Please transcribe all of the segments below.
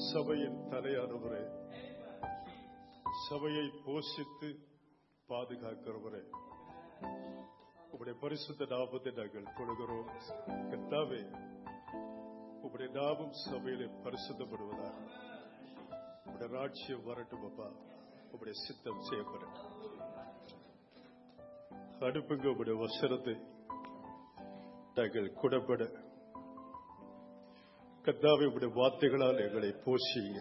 சபையின் தலையானவரே சபையை போஷித்து பாதுகாக்கிறவரே உங்களுடைய பரிசுத்த நாமத்தை நாங்கள் கொடுக்கிறோம் கர்த்தாவே உங்களுடைய நாமம் சபையிலே பரிசுத்தப்படுவதாக உங்களுடைய ராட்சியம் வரட்டும் அப்பா உங்களுடைய சித்தம் செய்யப்படட்டும் அனுப்புங்க உங்களுடைய வசனத்தை நாங்கள் குடப்பட கர்த்தாவே உங்களுடைய வார்த்தைகளால் எங்களை போஷிங்க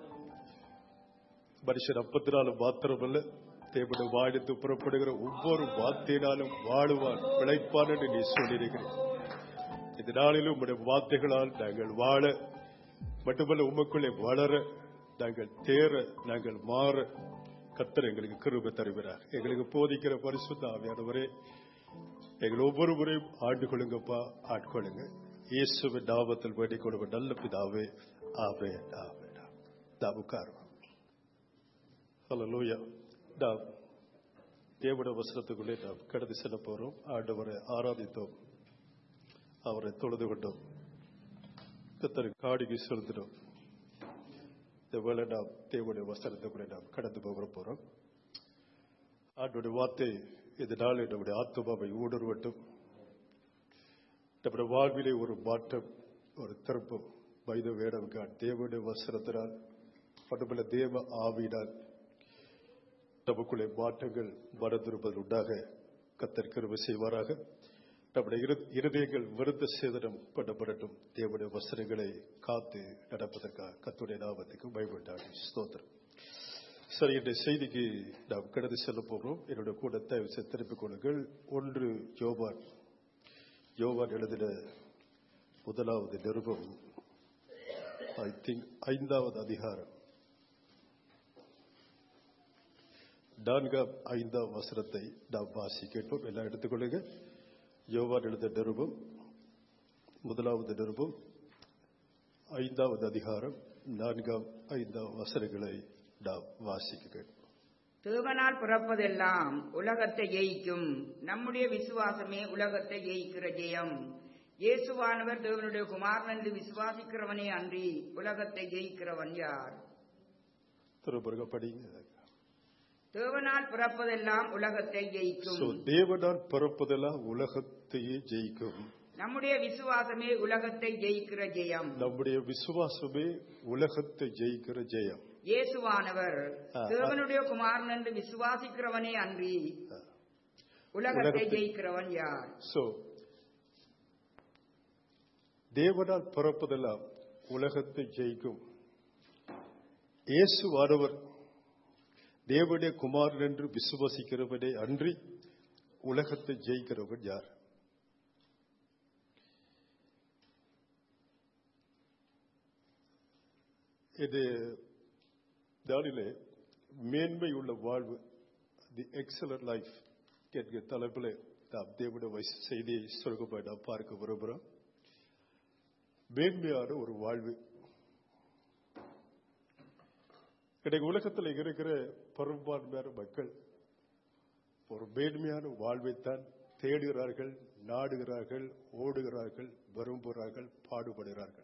மனுஷன் அப்பத்தினாலும் மாத்திரமல்ல தேவனுடைய வாழித்து புறப்படுகிற ஒவ்வொரு வார்த்தையினாலும் வாழுவான் பிழைப்பான் என்று நீ சொல்லியிருக்கிறேன் இந்த நாளிலும் உங்களுடைய வார்த்தைகளால் நாங்கள் வாழ மட்டுமல்ல உமக்குள்ளே வளர நாங்கள் தேர நாங்கள் மாற கத்தர் எங்களுக்கு கிருபை தருகிறார் எங்களுக்கு போதிக்கிற பரிசுத்த ஆவியானவரே எங்கள் ஒவ்வொரு முறையும் ஆண்டு கொள்ளுங்கப்பா ஆட்கொள்ளுங்க இயேசுவின் நாமத்தில் வேண்டிக் கொள்ளுங்க நல்ல பிதாவே ஆவே ஆவே நாம் உட்காருவோம் ஹலலூயா நாம் தேவட வசனத்துக்குள்ளே நாம் கடந்து செல்ல போறோம் ஆண்டவரை ஆராதித்தோம் அவரை தொழுது கொண்டோம் கத்தருக்கு காடிக்கு செலுத்தினோம் இந்த வேலை நாம் தேவனுடைய வசனத்துக்குள்ளே நாம் கடந்து போகிற போறோம் ஆண்டுடைய வார்த்தை இந்த நாள் நம்முடைய ஆத்மாவை ஊடுருவட்டும் நம்முடைய வாழ்விலே ஒரு மாற்றம் ஒரு திருப்பம் வைத வேடம் தேவனுடைய வசனத்தினால் மட்டுமல்ல தேவ ஆவியினால் நமக்குள்ளே மாற்றங்கள் மறந்திருப்பது உண்டாக கத்தர் கிருபை செய்வாராக நம்முடைய இரு- இருதயங்கள் விருத்த சேதனம் பண்ணப்படட்டும் தேவனுடைய வசனங்களை காத்து நடப்பதற்காக கத்துடைய நாமத்துக்கு பயப்பட்டாங்க ஸ்தோத்திரம் சரி இன்றைய செய்திக்கு நாம் கடந்து செல்ல போகிறோம் என்னுடைய கூட தயவு செய்து திருப்பிக் கொள்ளுங்கள் ஒன்று யோவான் யோவான் எழுதின முதலாவது நிருபம் ஐ திங்க் ஐந்தாவது அதிகாரம் நான்காம் ஐந்தாம் வசனத்தை நாம் வாசி கேட்போம் எல்லாம் எடுத்துக்கொள்ளுங்க யோவான் எழுத நிருபம் முதலாவது நிருபம் ஐந்தாவது அதிகாரம் நான்காம் ஐந்தாம் வசனங்களை நாம் வாசிக்க கேட்போம் தேவனால் பிறப்பதெல்லாம் உலகத்தை ஜெயிக்கும் நம்முடைய விசுவாசமே உலகத்தை ஜெயிக்கிற ஜெயம் இயேசுவானவர் தேவனுடைய குமாரன் என்று விசுவாசிக்கிறவனே அன்றி உலகத்தை ஜெயிக்கிறவன் யார் திருப்பருக படிங்க தேவனால் பிறப்பதெல்லாம் உலகத்தை So, ஜெயிக்கும் தேவனால் பிறப்பதெல்லாம் உலகத்தையே ஜெயிக்கும் நம்முடைய விசுவாசமே உலகத்தை ஜெயிக்கிற ஜெயம் நம்முடைய விசுவாசமே உலகத்தை ஜெயிக்கிற ஜெயம் இயேசுவானவர் ஆ, ஆ. தேவனுடைய குமாரன் என்று விசுவாசிக்கிறவனே அன்றி உலகத்தை உலகத்தை- ஜெயிக்கிறவன் யார் சோ தேவனால் பிறப்பதெல்லாம் உலகத்தை ஜெயிக்கும் இயேசுவானவர் தேவனுடைய குமாரன் என்று விசுவசிக்கிறவனே அன்றி உலகத்தை ஜெயிக்கிறவன் யார் இது நாளிலே மேன்மை உள்ள வாழ்வு தி எக்ஸலன்ட் லைஃப் என்கிற தலைப்பில் நாம் தேவனுடைய வயசு செய்தியை சுருக்கமாக நாம் பார்க்க விரும்புகிறோம் மேன்மையான ஒரு வாழ்வு இன்றைக்கு உலகத்தில் இருக்கிற பெரும்பான்மையான மக்கள் ஒரு மேன்மையான வாழ்வைத்தான் தேடுகிறார்கள் நாடுகிறார்கள் ஓடுகிறார்கள் விரும்புகிறார்கள் பாடுபடுகிறார்கள்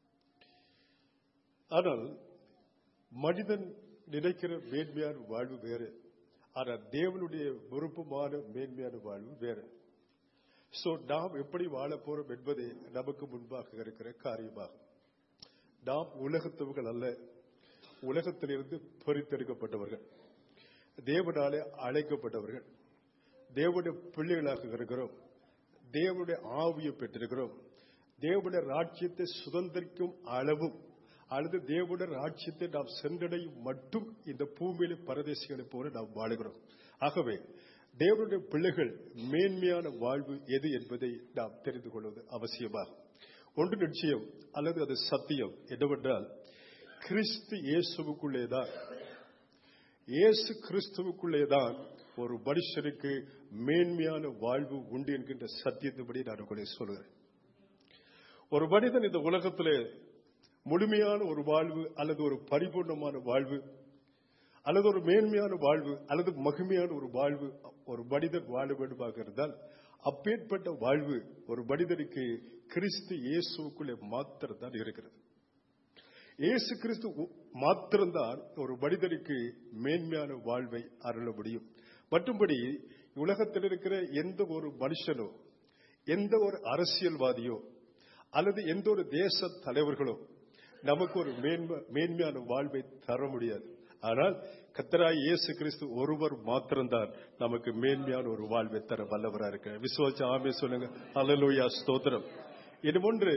ஆனால் மனிதன் நினைக்கிற மேன்மையான வாழ்வு வேறு ஆனால் தேவனுடைய விருப்பமான மேன்மையான வாழ்வு வேறு சோ நாம் எப்படி வாழப் போறோம் என்பதே நமக்கு முன்பாக இருக்கிற காரியமாகும் நாம் உலகத்தவர்கள் அல்ல உலகத்திலிருந்து பிரித்தெடுக்கப்பட்டவர்கள் தேவனாலே அழைக்கப்பட்டவர்கள் தேவனுடைய பிள்ளைகளாக இருக்கிறோம் தேவனுடைய ஆவியை பெற்றிருக்கிறோம் தேவனுடைய ராஜ்யத்தை சுதந்திரிக்கும் அளவும் அல்லது தேவனுடைய ராஜ்யத்தை நாம் சென்றடையும் மட்டும் இந்த பூமியில பரதேசிகளைப் போல நாம் வாழுகிறோம் ஆகவே தேவனுடைய பிள்ளைகள் மேன்மையான வாழ்வு எது என்பதை நாம் தெரிந்து கொள்வது அவசியமாகும் ஒன்று நிச்சயம் அல்லது அது சத்தியம் என்னவென்றால் கிறிஸ்து இயேசுவுக்குள்ளேதான் இயேசு கிறிஸ்துவுக்குள்ளேதான் ஒரு மனுஷனுக்கு மேன்மையான வாழ்வு உண்டு என்கின்ற சத்தியத்தின்படி நான் உங்களை சொல்கிறேன் ஒரு மனிதன் இந்த உலகத்திலே முழுமையான ஒரு வாழ்வு அல்லது ஒரு பரிபூர்ணமான வாழ்வு அல்லது ஒரு மேன்மையான வாழ்வு அல்லது மகிமையான ஒரு வாழ்வு ஒரு மனிதன் வாழ வேண்டுமாக இருந்தால் அப்பேற்பட்ட வாழ்வு ஒரு மனிதனுக்கு கிறிஸ்து இயேசுக்குள்ளே மாத்திரம் தான் இருக்கிறது இயேசு கிறிஸ்து ஒ- மாத்திரம்தான் ஒரு மனிதனுக்கு மேன்மையான வாழ்வை அருள முடியும் மற்றும்படி உலகத்தில் இருக்கிற எந்த ஒரு மனுஷனோ எந்த ஒரு அரசியல்வாதியோ அல்லது எந்த ஒரு தேச தலைவர்களோ நமக்கு ஒரு மேன்மை மேன்மையான வாழ்வை தர முடியாது ஆனால் கத்தராய் இயேசு கிறிஸ்து ஒருவர் மாத்திரம்தான் நமக்கு மேன்மையான ஒரு வாழ்வை தர வல்லவரா இருக்க விசுவாச ஆமே சொல்லுங்க அல்லலூயா ஸ்தோத்திரம் இது ஒன்று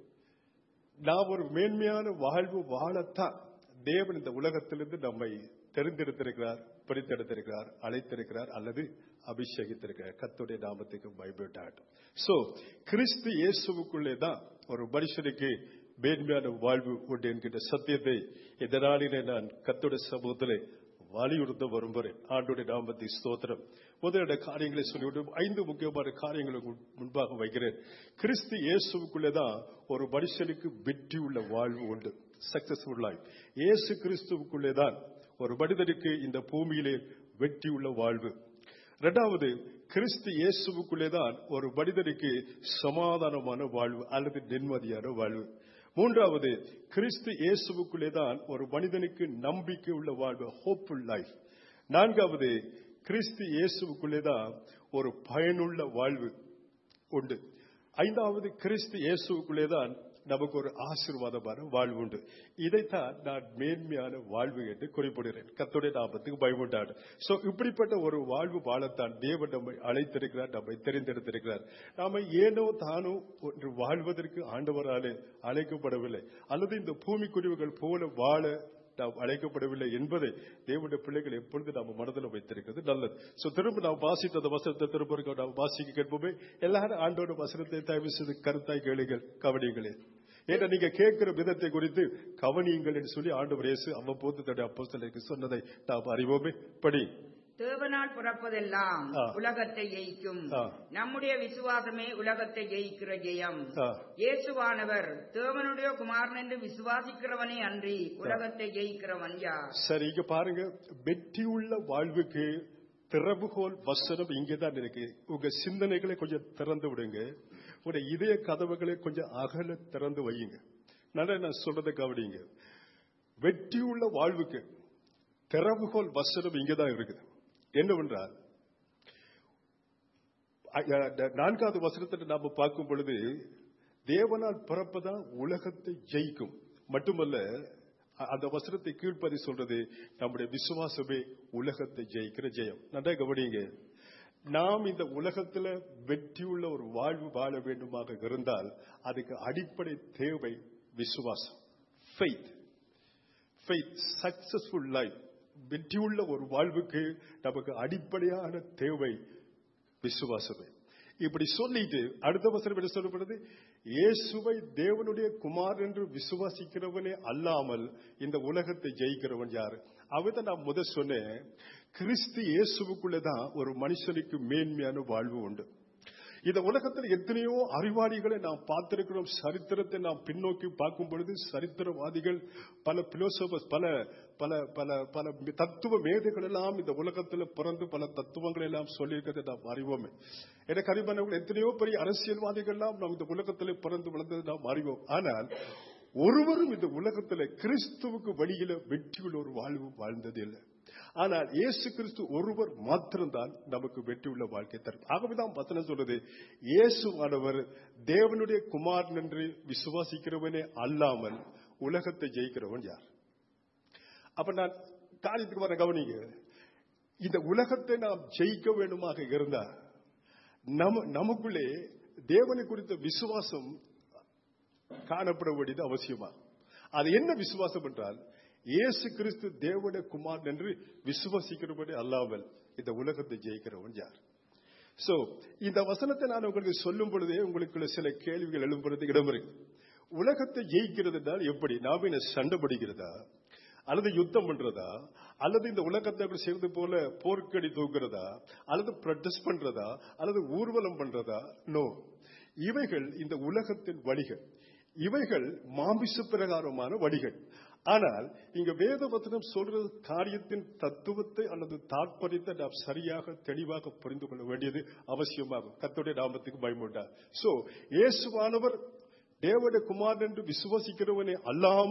நாம் ஒரு மேன்மையான வாழ்வு வாழத்தான் தேவன் இந்த உலகத்திலிருந்து நம்மை தெரிந்தெடுத்திருக்கிறார் பிடித்தெடுத்திருக்கிறார் அழைத்திருக்கிறார் அல்லது அபிஷேகித்திருக்கிறார் கத்துடைய நாமத்துக்கு பயப்பட்டாட்டும் சோ கிறிஸ்து இயேசுவுக்குள்ளே தான் ஒரு மனுஷனுக்கு மேன்மையான வாழ்வு உண்டு என்கின்ற சத்தியத்தை இந்த நாளிலே நான் கத்துடைய சமூகத்திலே வலியுறுத்த வரும்புறேன் ஆண்டுடைய நாமத்தை ஸ்தோத்திரம் முதலிட காரியங்களை சொல்லிவிட்டு ஐந்து முக்கியமான காரியங்களுக்கு முன்பாக வைக்கிறேன் கிறிஸ்து இயேசுவுக்குள்ளே தான் ஒரு மனுஷனுக்கு வெற்றி உள்ள வாழ்வு உண்டு சக்சஸ்ஃபுல் லைஃப் இயேசு கிறிஸ்துவுக்குள்ளே தான் ஒரு மனிதனுக்கு இந்த பூமியிலே வெற்றி உள்ள வாழ்வு இரண்டாவது கிறிஸ்து இயேசுவுக்குள்ளே தான் ஒரு மனிதனுக்கு சமாதானமான வாழ்வு அல்லது நிம்மதியான வாழ்வு மூன்றாவது கிறிஸ்து இயேசுவுக்குள்ளே தான் ஒரு மனிதனுக்கு நம்பிக்கை உள்ள வாழ்வு ஹோப்ஃபுல் லைஃப் நான்காவது கிறிஸ்து இயேசுவுக்குள்ளே தான் ஒரு பயனுள்ள வாழ்வு உண்டு ஐந்தாவது கிறிஸ்து இயேசுவுக்குள்ளே தான் நமக்கு ஒரு ஆசீர்வாதமான வாழ்வு உண்டு இதைத்தான் நான் மேன்மையான வாழ்வு என்று குறிப்பிடுகிறேன் கத்துடைய நாமத்துக்கு பயமுண்டாடு சோ இப்படிப்பட்ட ஒரு வாழ்வு வாழத்தான் தேவன் நம்மை அழைத்திருக்கிறார் நம்மை தெரிந்தெடுத்திருக்கிறார் நாம ஏனோ தானோ ஒன்று வாழ்வதற்கு ஆண்டவராலே அழைக்கப்படவில்லை அல்லது இந்த பூமி குருவிகள் போல வாழ நாம் அழைக்கப்படவில்லை என்பதை தேவனுடைய பிள்ளைகள் எப்பொழுது நாம் மனதில் வைத்திருக்கிறது நல்லது சோ திரும்ப நாம் வாசித்த அந்த வசனத்தை திரும்ப இருக்க நாம் வாசிக்க கேட்போமே எல்லாரும் ஆண்டோட வசனத்தை தயவு செய்து கருத்தாய் கேளுங்கள் கவனியுங்களே ஏன்னா நீங்க கேட்கிற விதத்தை குறித்து கவனியுங்கள் என்று சொல்லி ஆண்டவர் இயேசு அவ்வப்போது தன்னுடைய அப்போஸ்தலருக்கு சொன்னதை நாம் அறிவோமே படி தேவனால் பிறப்பதெல்லாம் ஆ. உலகத்தை ஜெயிக்கும் ஆ. நம்முடைய விசுவாசமே உலகத்தை ஜெயிக்கிற ஜெயம் ஆ. இயேசுவானவர் தேவனுடைய குமாரன் என்று விசுவாசிக்கிறவனே அன்றி உலகத்தை ஜெயிக்கிறவன் யார் சரி இங்க பாருங்க வெற்றி உள்ள வாழ்வுக்கு திறவுகோல் வசனம் இங்கதான் இருக்கு உங்க சிந்தனைகளை கொஞ்சம் திறந்து விடுங்க உங்க இதய கதவுகளை கொஞ்சம் அகல திறந்து வையுங்க நல்லா நான் சொல்றதை கவனிங்க வெற்றி உள்ள வாழ்வுக்கு திறவுகோல் வசனம் இங்கதான் இருக்குது என்னவென்றால் அ- அ- நான்காவது வசனத்தை நாம பார்க்கும் பொழுது தேவனால் பிறப்பதான் உலகத்தை ஜெயிக்கும் மட்டுமல்ல அ- அந்த வசனத்தை கீழ்ப்பதி சொல்றது நம்முடைய விசுவாசமே உலகத்தை ஜெயிக்கிற ஜெயம் நன்றா கவனிங்க நாம் இந்த உலகத்துல வெற்றியுள்ள ஒரு வாழ்வு வாழ வேண்டுமாக இருந்தால் அதுக்கு அடிப்படை தேவை விசுவாசம் faith faith சக்சஸ்ஃபுல் லைஃப் வெற்றியுள்ள ஒரு வாழ்வுக்கு நமக்கு அடிப்படையான தேவை விசுவாசமே இப்படி சொல்லிட்டு அடுத்த வசனம் என்ன சொல்லப்படுது இயேசுவை தேவனுடைய குமார் என்று விசுவாசிக்கிறவனே அல்லாமல் இந்த உலகத்தை ஜெயிக்கிறவன் யாரு அவதான் நான் முத சொன்னேன் கிறிஸ்து இயேசுவுக்குள்ளதான் ஒரு மனுஷனுக்கு மேன்மையான வாழ்வு உண்டு இந்த உலகத்தில் எத்தனையோ அறிவாளிகளை நாம் பார்த்திருக்கிறோம் சரித்திரத்தை நாம் பின்னோக்கி பார்க்கும் பொழுது சரித்திரவாதிகள் பல பிலோசபர்ஸ் பல பல பல பல தத்துவ மேதைகள் எல்லாம் இந்த உலகத்தில் பிறந்து பல தத்துவங்களை எல்லாம் சொல்லியிருக்கிறதை நாம் அறிவோமே எனக்கு அறிவானவர்கள் எத்தனையோ பெரிய அரசியல்வாதிகள் எல்லாம் நாம் இந்த உலகத்தில் பிறந்து வளர்ந்ததை நாம் அறிவோம் ஆனால் ஒருவரும் இந்த உலகத்தில் கிறிஸ்துவுக்கு வழியில வெற்றியுள்ள ஒரு வாழ்வு வாழ்ந்தது இல்லை ஆனால் இயேசு கிறிஸ்து ஒருவர் மாத்திரம்தான் நமக்கு வெற்றியுள்ள வாழ்க்கை தரும் ஆகவேதான் வசனம் சொல்றது இயேசுவானவர் தேவனுடைய குமாரன் என்று விசுவாசிக்கிறவனே அல்லாமல் உலகத்தை ஜெயிக்கிறவன் யார் அப்ப நான் காரியத்துக்கு வர கவனிங்க இந்த உலகத்தை நாம் ஜெயிக்க வேண்டுமாக இருந்தா நம்ம நமக்குள்ளே தேவனை குறித்த விசுவாசம் காணப்பட வேண்டியது அவசியமா அது என்ன விசுவாசம் என்றால் இயேசு கிறிஸ்து தேவனுடைய குமாரன் என்று விசுவாசிக்கிறபடி அல்லாமல் இந்த உலகத்தை ஜெயிக்கிறவன் யார் சோ இந்த வசனத்தை நான் உங்களுக்கு சொல்லும் பொழுதே உங்களுக்குள்ள சில கேள்விகள் எழும்புறதுக்கு இடம் இருக்கு உலகத்தை ஜெயிக்கிறது என்றால் எப்படி நாம என்ன சண்டை பிடிக்கிறதா அல்லது யுத்தம் பண்றதா அல்லது இந்த உலகத்தை அப்படி செய்வது போல போர்க்கடி தூக்குறதா அல்லது ப்ரொடெஸ்ட் பண்றதா அல்லது ஊர்வலம் பண்றதா நோ இவைகள் இந்த உலகத்தின் வழிகள் இவைகள் மாமிச பிரகாரமான வழிகள் ஆனால் இங்க வேதவசனம் சொல்ற காரியத்தின் தத்துவத்தை அல்லது தாற்பயத்தை நாம் சரியாக தெளிவாக புரிந்து கொள்ள வேண்டியது அவசியமாகும் கத்துடைய நாமத்துக்கு பயமுண்டா சோ இயேசுவானவர் தேவனுடைய குமாரன் என்று விசுவாசிக்கிறவனே அல்லாமல்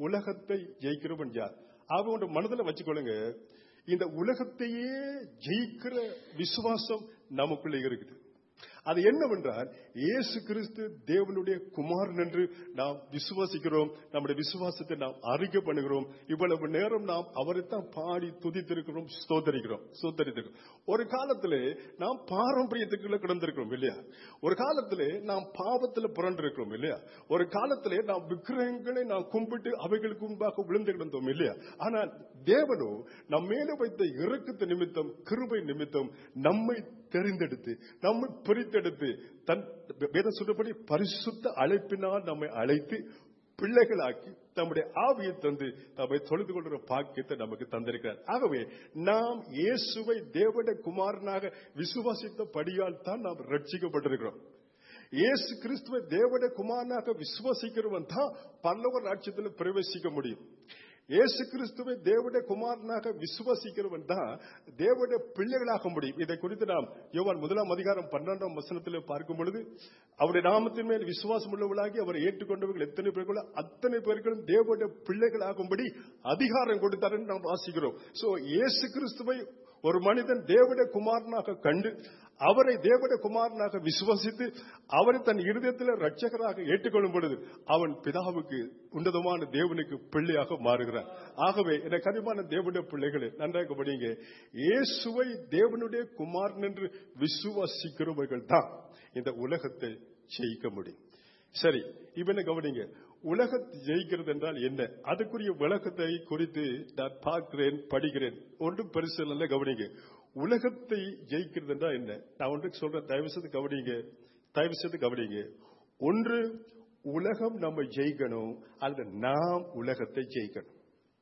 உலகத்தை ஜெயிக்கிறவன் யார் அவனோட மனதில் வச்சுக்கொள்ளுங்க இந்த உலகத்தையே ஜெயிக்கிற விசுவாசம் நமக்குள்ள இருக்குது அது என்னவென்றால் இயேசு கிறிஸ்து தேவனுடைய குமாரன் என்று நாம் விசுவாசிக்கிறோம் நம்முடைய விசுவாசத்தை நாம் அறிக்கை பண்ணுகிறோம் இவ்வளவு நேரம் நாம் அவரைத்தான் பாடி துதித்திருக்கிறோம் ஸ்தோத்தரிக்கிறோம் ஸ்தோத்தரித்திருக்கிறோம் ஒரு காலத்திலே நாம் பாரம்பரியத்துக்குள்ள கிடந்திருக்கிறோம் இல்லையா ஒரு காலத்திலே நாம் பாவத்துல புரண்டிருக்கிறோம் இல்லையா ஒரு காலத்திலே நாம் விக்கிரகங்களை நாம் கும்பிட்டு அவைகளுக்கு முன்பாக விழுந்து கிடந்தோம் இல்லையா ஆனால் தேவனோ நம் மேல வைத்த இறக்கத்து நிமித்தம் கிருபை நிமித்தம் நம்மை தெரிந்தெடுத்து நம்மை பிரித்தெடுத்து தன் வேத சொல்றபடி பரிசுத்த அழைப்பினால் நம்மை அழைத்து பிள்ளைகளாக்கி தம்முடைய ஆவியை தந்து நம்மை தொழுது கொள்கிற பாக்கியத்தை நமக்கு தந்திருக்கிறார் ஆகவே நாம் இயேசுவை தேவட குமாரனாக விசுவாசித்த படியால் தான் நாம் ரட்சிக்கப்பட்டிருக்கிறோம் இயேசு கிறிஸ்துவை தேவட குமாரனாக விசுவாசிக்கிறவன் தான் பல்லவ ராட்சியத்தில் பிரவேசிக்க முடியும் இயேசு கிறிஸ்துவை தேவடைய குமாரனாக விசுவாசிக்கிறவன் தான் தேவடைய பிள்ளைகளாக முடியும் இதை குறித்து நாம் யோவான் முதலாம் அதிகாரம் பன்னெண்டாம் வசனத்தில் பார்க்கும் பொழுது அவருடைய நாமத்தின் மேல் விசுவாசம் உள்ளவர்களாகி அவரை ஏற்றுக்கொண்டவர்கள் எத்தனை பேர்களோ அத்தனை பேர்களும் தேவடைய பிள்ளைகளாகும்படி அதிகாரம் கொடுத்தார் என்று நாம் வாசிக்கிறோம் சோ இயேசு கிறிஸ்துவை ஒரு மனிதன் தேவடைய குமாரனாக கண்டு அவரை தேவட குமாரனாக விசுவசித்து அவரை தன் இருதயத்தில் ரட்சகராக ஏற்றுக்கொள்ளும் பொழுது அவன் பிதாவுக்கு உன்னதமான தேவனுக்கு பிள்ளையாக மாறுகிறான் ஆகவே என கனிமான தேவனுடைய பிள்ளைகளே நன்றாக படிங்க இயேசுவை தேவனுடைய குமாரன் என்று விசுவாசிக்கிறவர்கள் தான் இந்த உலகத்தை ஜெயிக்க முடியும் சரி இவனை கவனிங்க உலகத்தை ஜெயிக்கிறது என்றால் என்ன அதுக்குரிய விளக்கத்தை குறித்து நான் பார்க்கிறேன் படிக்கிறேன் ஒன்றும் பெருசு நல்ல கவனிங்க உலகத்தை ஜெயிக்கிறது என்றால் என்ன நான் ஒன்று சொல்றேன் தயவு செய்து கவனிங்க தயவு செய்து கவனிங்க ஒன்று உலகம் நம்ம ஜெயிக்கணும் அல்லது நாம் உலகத்தை ஜெயிக்கணும்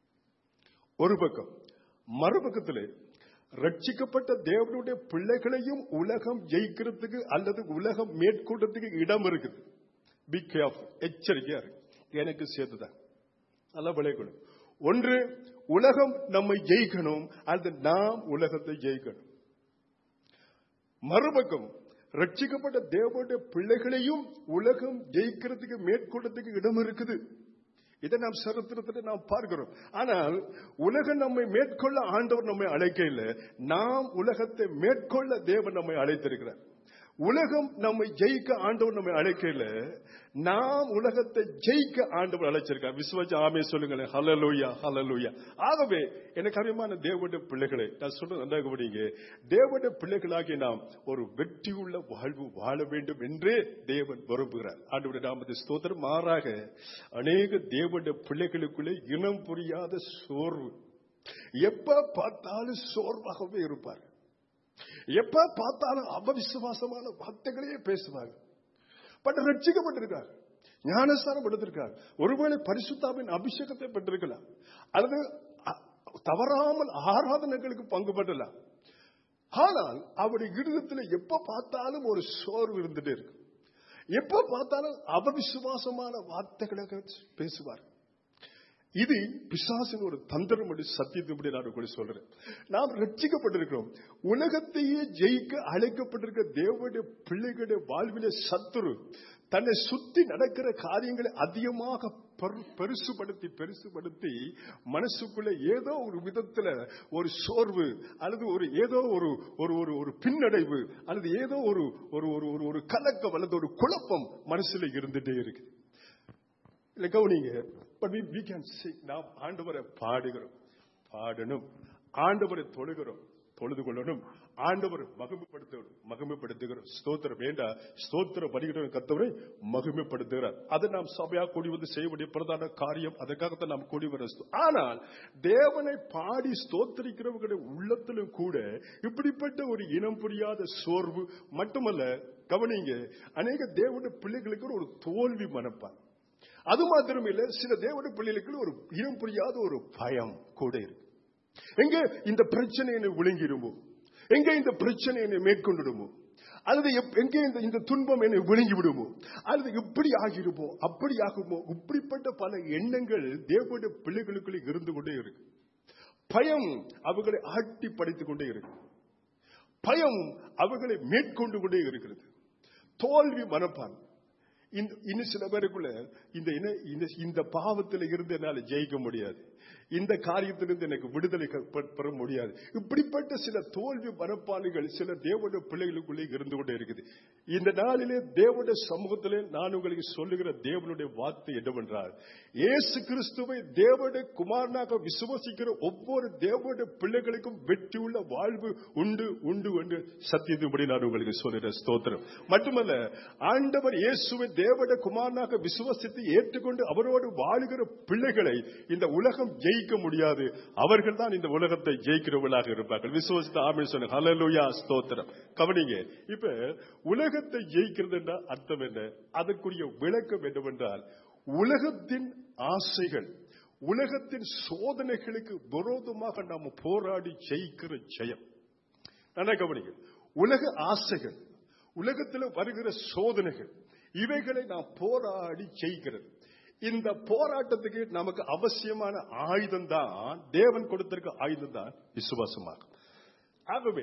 ஒரு பக்கம் மறுபக்கத்தில் ரட்சிக்கப்பட்ட தேவனுடைய பிள்ளைகளையும் உலகம் ஜெயிக்கிறதுக்கு அல்லது உலகம் மேற்கொள்றதுக்கு இடம் இருக்குது பி கேர்ஃபுல் எச்சரிக்கையா இருக்கு எனக்கு சேர்த்துதான் நல்லா விளையக்கூடும் ஒன்று உலகம் நம்மை ஜெயிக்கணும் அல்லது நாம் உலகத்தை ஜெயிக்கணும் மறுபக்கம் ரட்சிக்கப்பட்ட தேவனுடைய பிள்ளைகளையும் உலகம் ஜெயிக்கிறதுக்கு மேற்கொள்றதுக்கு இடம் இருக்குது இதை நாம் சரித்திரத்தில் நாம் பார்க்கிறோம் ஆனால் உலகம் நம்மை மேற்கொள்ள ஆண்டவர் நம்மை அழைக்க இல்லை நாம் உலகத்தை மேற்கொள்ள தேவன் நம்மை அழைத்திருக்கிறார் உலகம் நம்மை ஜெயிக்க ஆண்டவர் நம்மை அழைக்கல நாம் உலகத்தை ஜெயிக்க ஆண்டவர் அழைச்சிருக்கார் விசுவாச ஆமே சொல்லுங்களேன் ஹலலூயா ஹலலூயா ஆகவே எனக்கு அறியமான தேவனுடைய பிள்ளைகளை நான் சொல்றது நன்றாக படிங்க தேவனுடைய பிள்ளைகளாகி நாம் ஒரு வெற்றியுள்ள வாழ்வு வாழ வேண்டும் என்றே தேவன் விரும்புகிறார் ஆண்டவருடைய நாமத்தை ஸ்தோத்திரம் மாறாக அநேக தேவனுடைய பிள்ளைகளுக்குள்ளே இனம் புரியாத சோர்வு எப்ப பார்த்தாலும் சோர்வாகவே இருப்பார் எப்ப பார்த்தாலும் அபவிசுவாசமான வார்த்தைகளையே பேசுவாங்க பட் ரட்சிக்கப்பட்டிருக்கார் ஞானஸ்தானம் எடுத்திருக்கார் ஒருவேளை பரிசுத்தாவின் அபிஷேகத்தை பெற்றிருக்கலாம் அல்லது அ- தவறாமல் ஆராதனைகளுக்கு பங்கு பெற்றலாம் ஆனால் அவருடைய இருதயத்தில் எப்ப பார்த்தாலும் ஒரு சோர்வு இருந்துட்டே இருக்கு எப்ப பார்த்தாலும் அபவிசுவாசமான வார்த்தைகளை பேசுவார் இது பிசாசின் ஒரு தந்திரம் என்று சத்தியத்தின்படி நான் கூட சொல்றேன் நாம் ரட்சிக்கப்பட்டிருக்கிறோம் உலகத்தையே ஜெயிக்க அழைக்கப்பட்டிருக்க தேவனுடைய பிள்ளைகளுடைய வாழ்விலே சத்துரு தன்னை சுத்தி நடக்கிற காரியங்களை அதிகமாக பெரு- பெருசுபடுத்தி பெருசுபடுத்தி மனசுக்குள்ள ஏதோ ஒரு விதத்துல ஒரு சோர்வு அல்லது ஒரு ஏதோ ஒரு ஒரு ஒரு ஒரு பின்னடைவு அல்லது ஏதோ ஒரு ஒரு ஒரு ஒரு ஒரு கலக்கம் அல்லது ஒரு குழப்பம் மனசுல இருந்துட்டே இருக்கு இல்ல கவனிங்க but we we can sing நாம் ஆண்டவரை பாடுகிறோம் பாடணும் ஆண்டவரை தொழுகிறோம் தொழுது கொள்ளணும் ஆண்டவரை மகிமைப்படுத்தணும் மகிமைப்படுத்துகிறோம் ஸ்தோத்திரம் வேண்டாம் ஸ்தோத்திரம் படிக்கிற கத்தவரை மகிமைப்படுத்துகிறார் அதை நாம் சபையா கூடி வந்து செய்ய வேண்டிய பிரதான காரியம் அதற்காகத்தான் நாம் கூடி வர ஆனால் தேவனை பாடி ஸ்தோத்தரிக்கிறவர்களுடைய உள்ளத்திலும் கூட இப்படிப்பட்ட ஒரு இனம் புரியாத சோர்வு மட்டுமல்ல கவனிங்க அநேக தேவனுடைய பிள்ளைகளுக்கு ஒரு தோல்வி மனப்பான் அது மாத்திரம் இல்ல சில தேவனுடைய பிள்ளைகளுக்கு ஒரு இனம் புரியாத ஒரு பயம் கூட இருக்கு எங்க இந்த பிரச்சனை என்னை விழுங்கிடுமோ எங்க இந்த பிரச்சனை என்னை மேற்கொண்டுடுமோ அல்லது எப்- எங்கே இந்த இந்த துன்பம் என்னை விழுங்கி விடுமோ அல்லது இப்படி ஆகிடுமோ அப்படி ஆகுமோ இப்படிப்பட்ட பல எண்ணங்கள் தேவனுடைய பிள்ளைகளுக்குள்ளே இருந்து கொண்டே இருக்கு பயம் அவர்களை ஆட்டி படைத்துக் கொண்டே இருக்கு பயம் அவர்களை மேற்கொண்டு கொண்டே இருக்கிறது தோல்வி மனப்பான் இந்த இன்னும் சில பேருக்குள்ள இந்த இன- இந்த- இந்த பாவத்தில் இருந்து என்னால ஜெயிக்க முடியாது இந்த காரியத்திலிருந்து எனக்கு விடுதலை க- பெ- பெற முடியாது இப்படிப்பட்ட சில தோல்வி மனப்பாடுகள் சில தேவனுடைய பிள்ளைகளுக்குள்ளே இருந்து கொண்டே இருக்குது இந்த நாளிலே தேவனுடைய சமூகத்திலே நான் உங்களுக்கு சொல்லுகிற தேவனுடைய வார்த்தை என்னவென்றால் இயேசு கிறிஸ்துவை தேவனுடைய குமாரனாக விசுவசிக்கிற ஒவ்வொரு தேவனுடைய பிள்ளைகளுக்கும் வெற்றியுள்ள வாழ்வு உண்டு உண்டு என்று சத்தியத்தின்படி நான் உங்களுக்கு சொல்லுகிற ஸ்தோத்திரம் மட்டுமல்ல ஆண்டவர் இயேசுவை தேவனுடைய குமாரனாக விசுவசித்து ஏற்றுக்கொண்டு அவரோடு வாழுகிற பிள்ளைகளை இந்த உலகம் ஜெயிக்க முடியாது அவர்கள் தான் இந்த உலகத்தை ஜெயிக்கிறவர்களாக இருப்பார்கள் விசுவசித்த ஆமென் சொன்ன ஹalleluya ஸ்தோத்திரம் கவனிங்க இப்ப உலகத்தை ஜெயிக்கிறது என்ற அர்த்தம் என்ன அதற்குரிய விளக்கம் என்னவென்றால் உலகத்தின் ஆசைகள் உலகத்தின் சோதனைகளுக்கு விரோதமாக நாம் போராடி ஜெயிக்கிற ஜெயம் நல்லா கவனிங்க உலக ஆசைகள் உலகத்தில் வருகிற சோதனைகள் இவைகளை நாம் போராடி ஜெயிக்கிறது இந்த போராட்டத்துக்கு நமக்கு அவசியமான ஆயுதம் தான் தேவன் கொடுத்திருக்க ஆயுதம் தான் விசுவாசமாகும் ஆகவே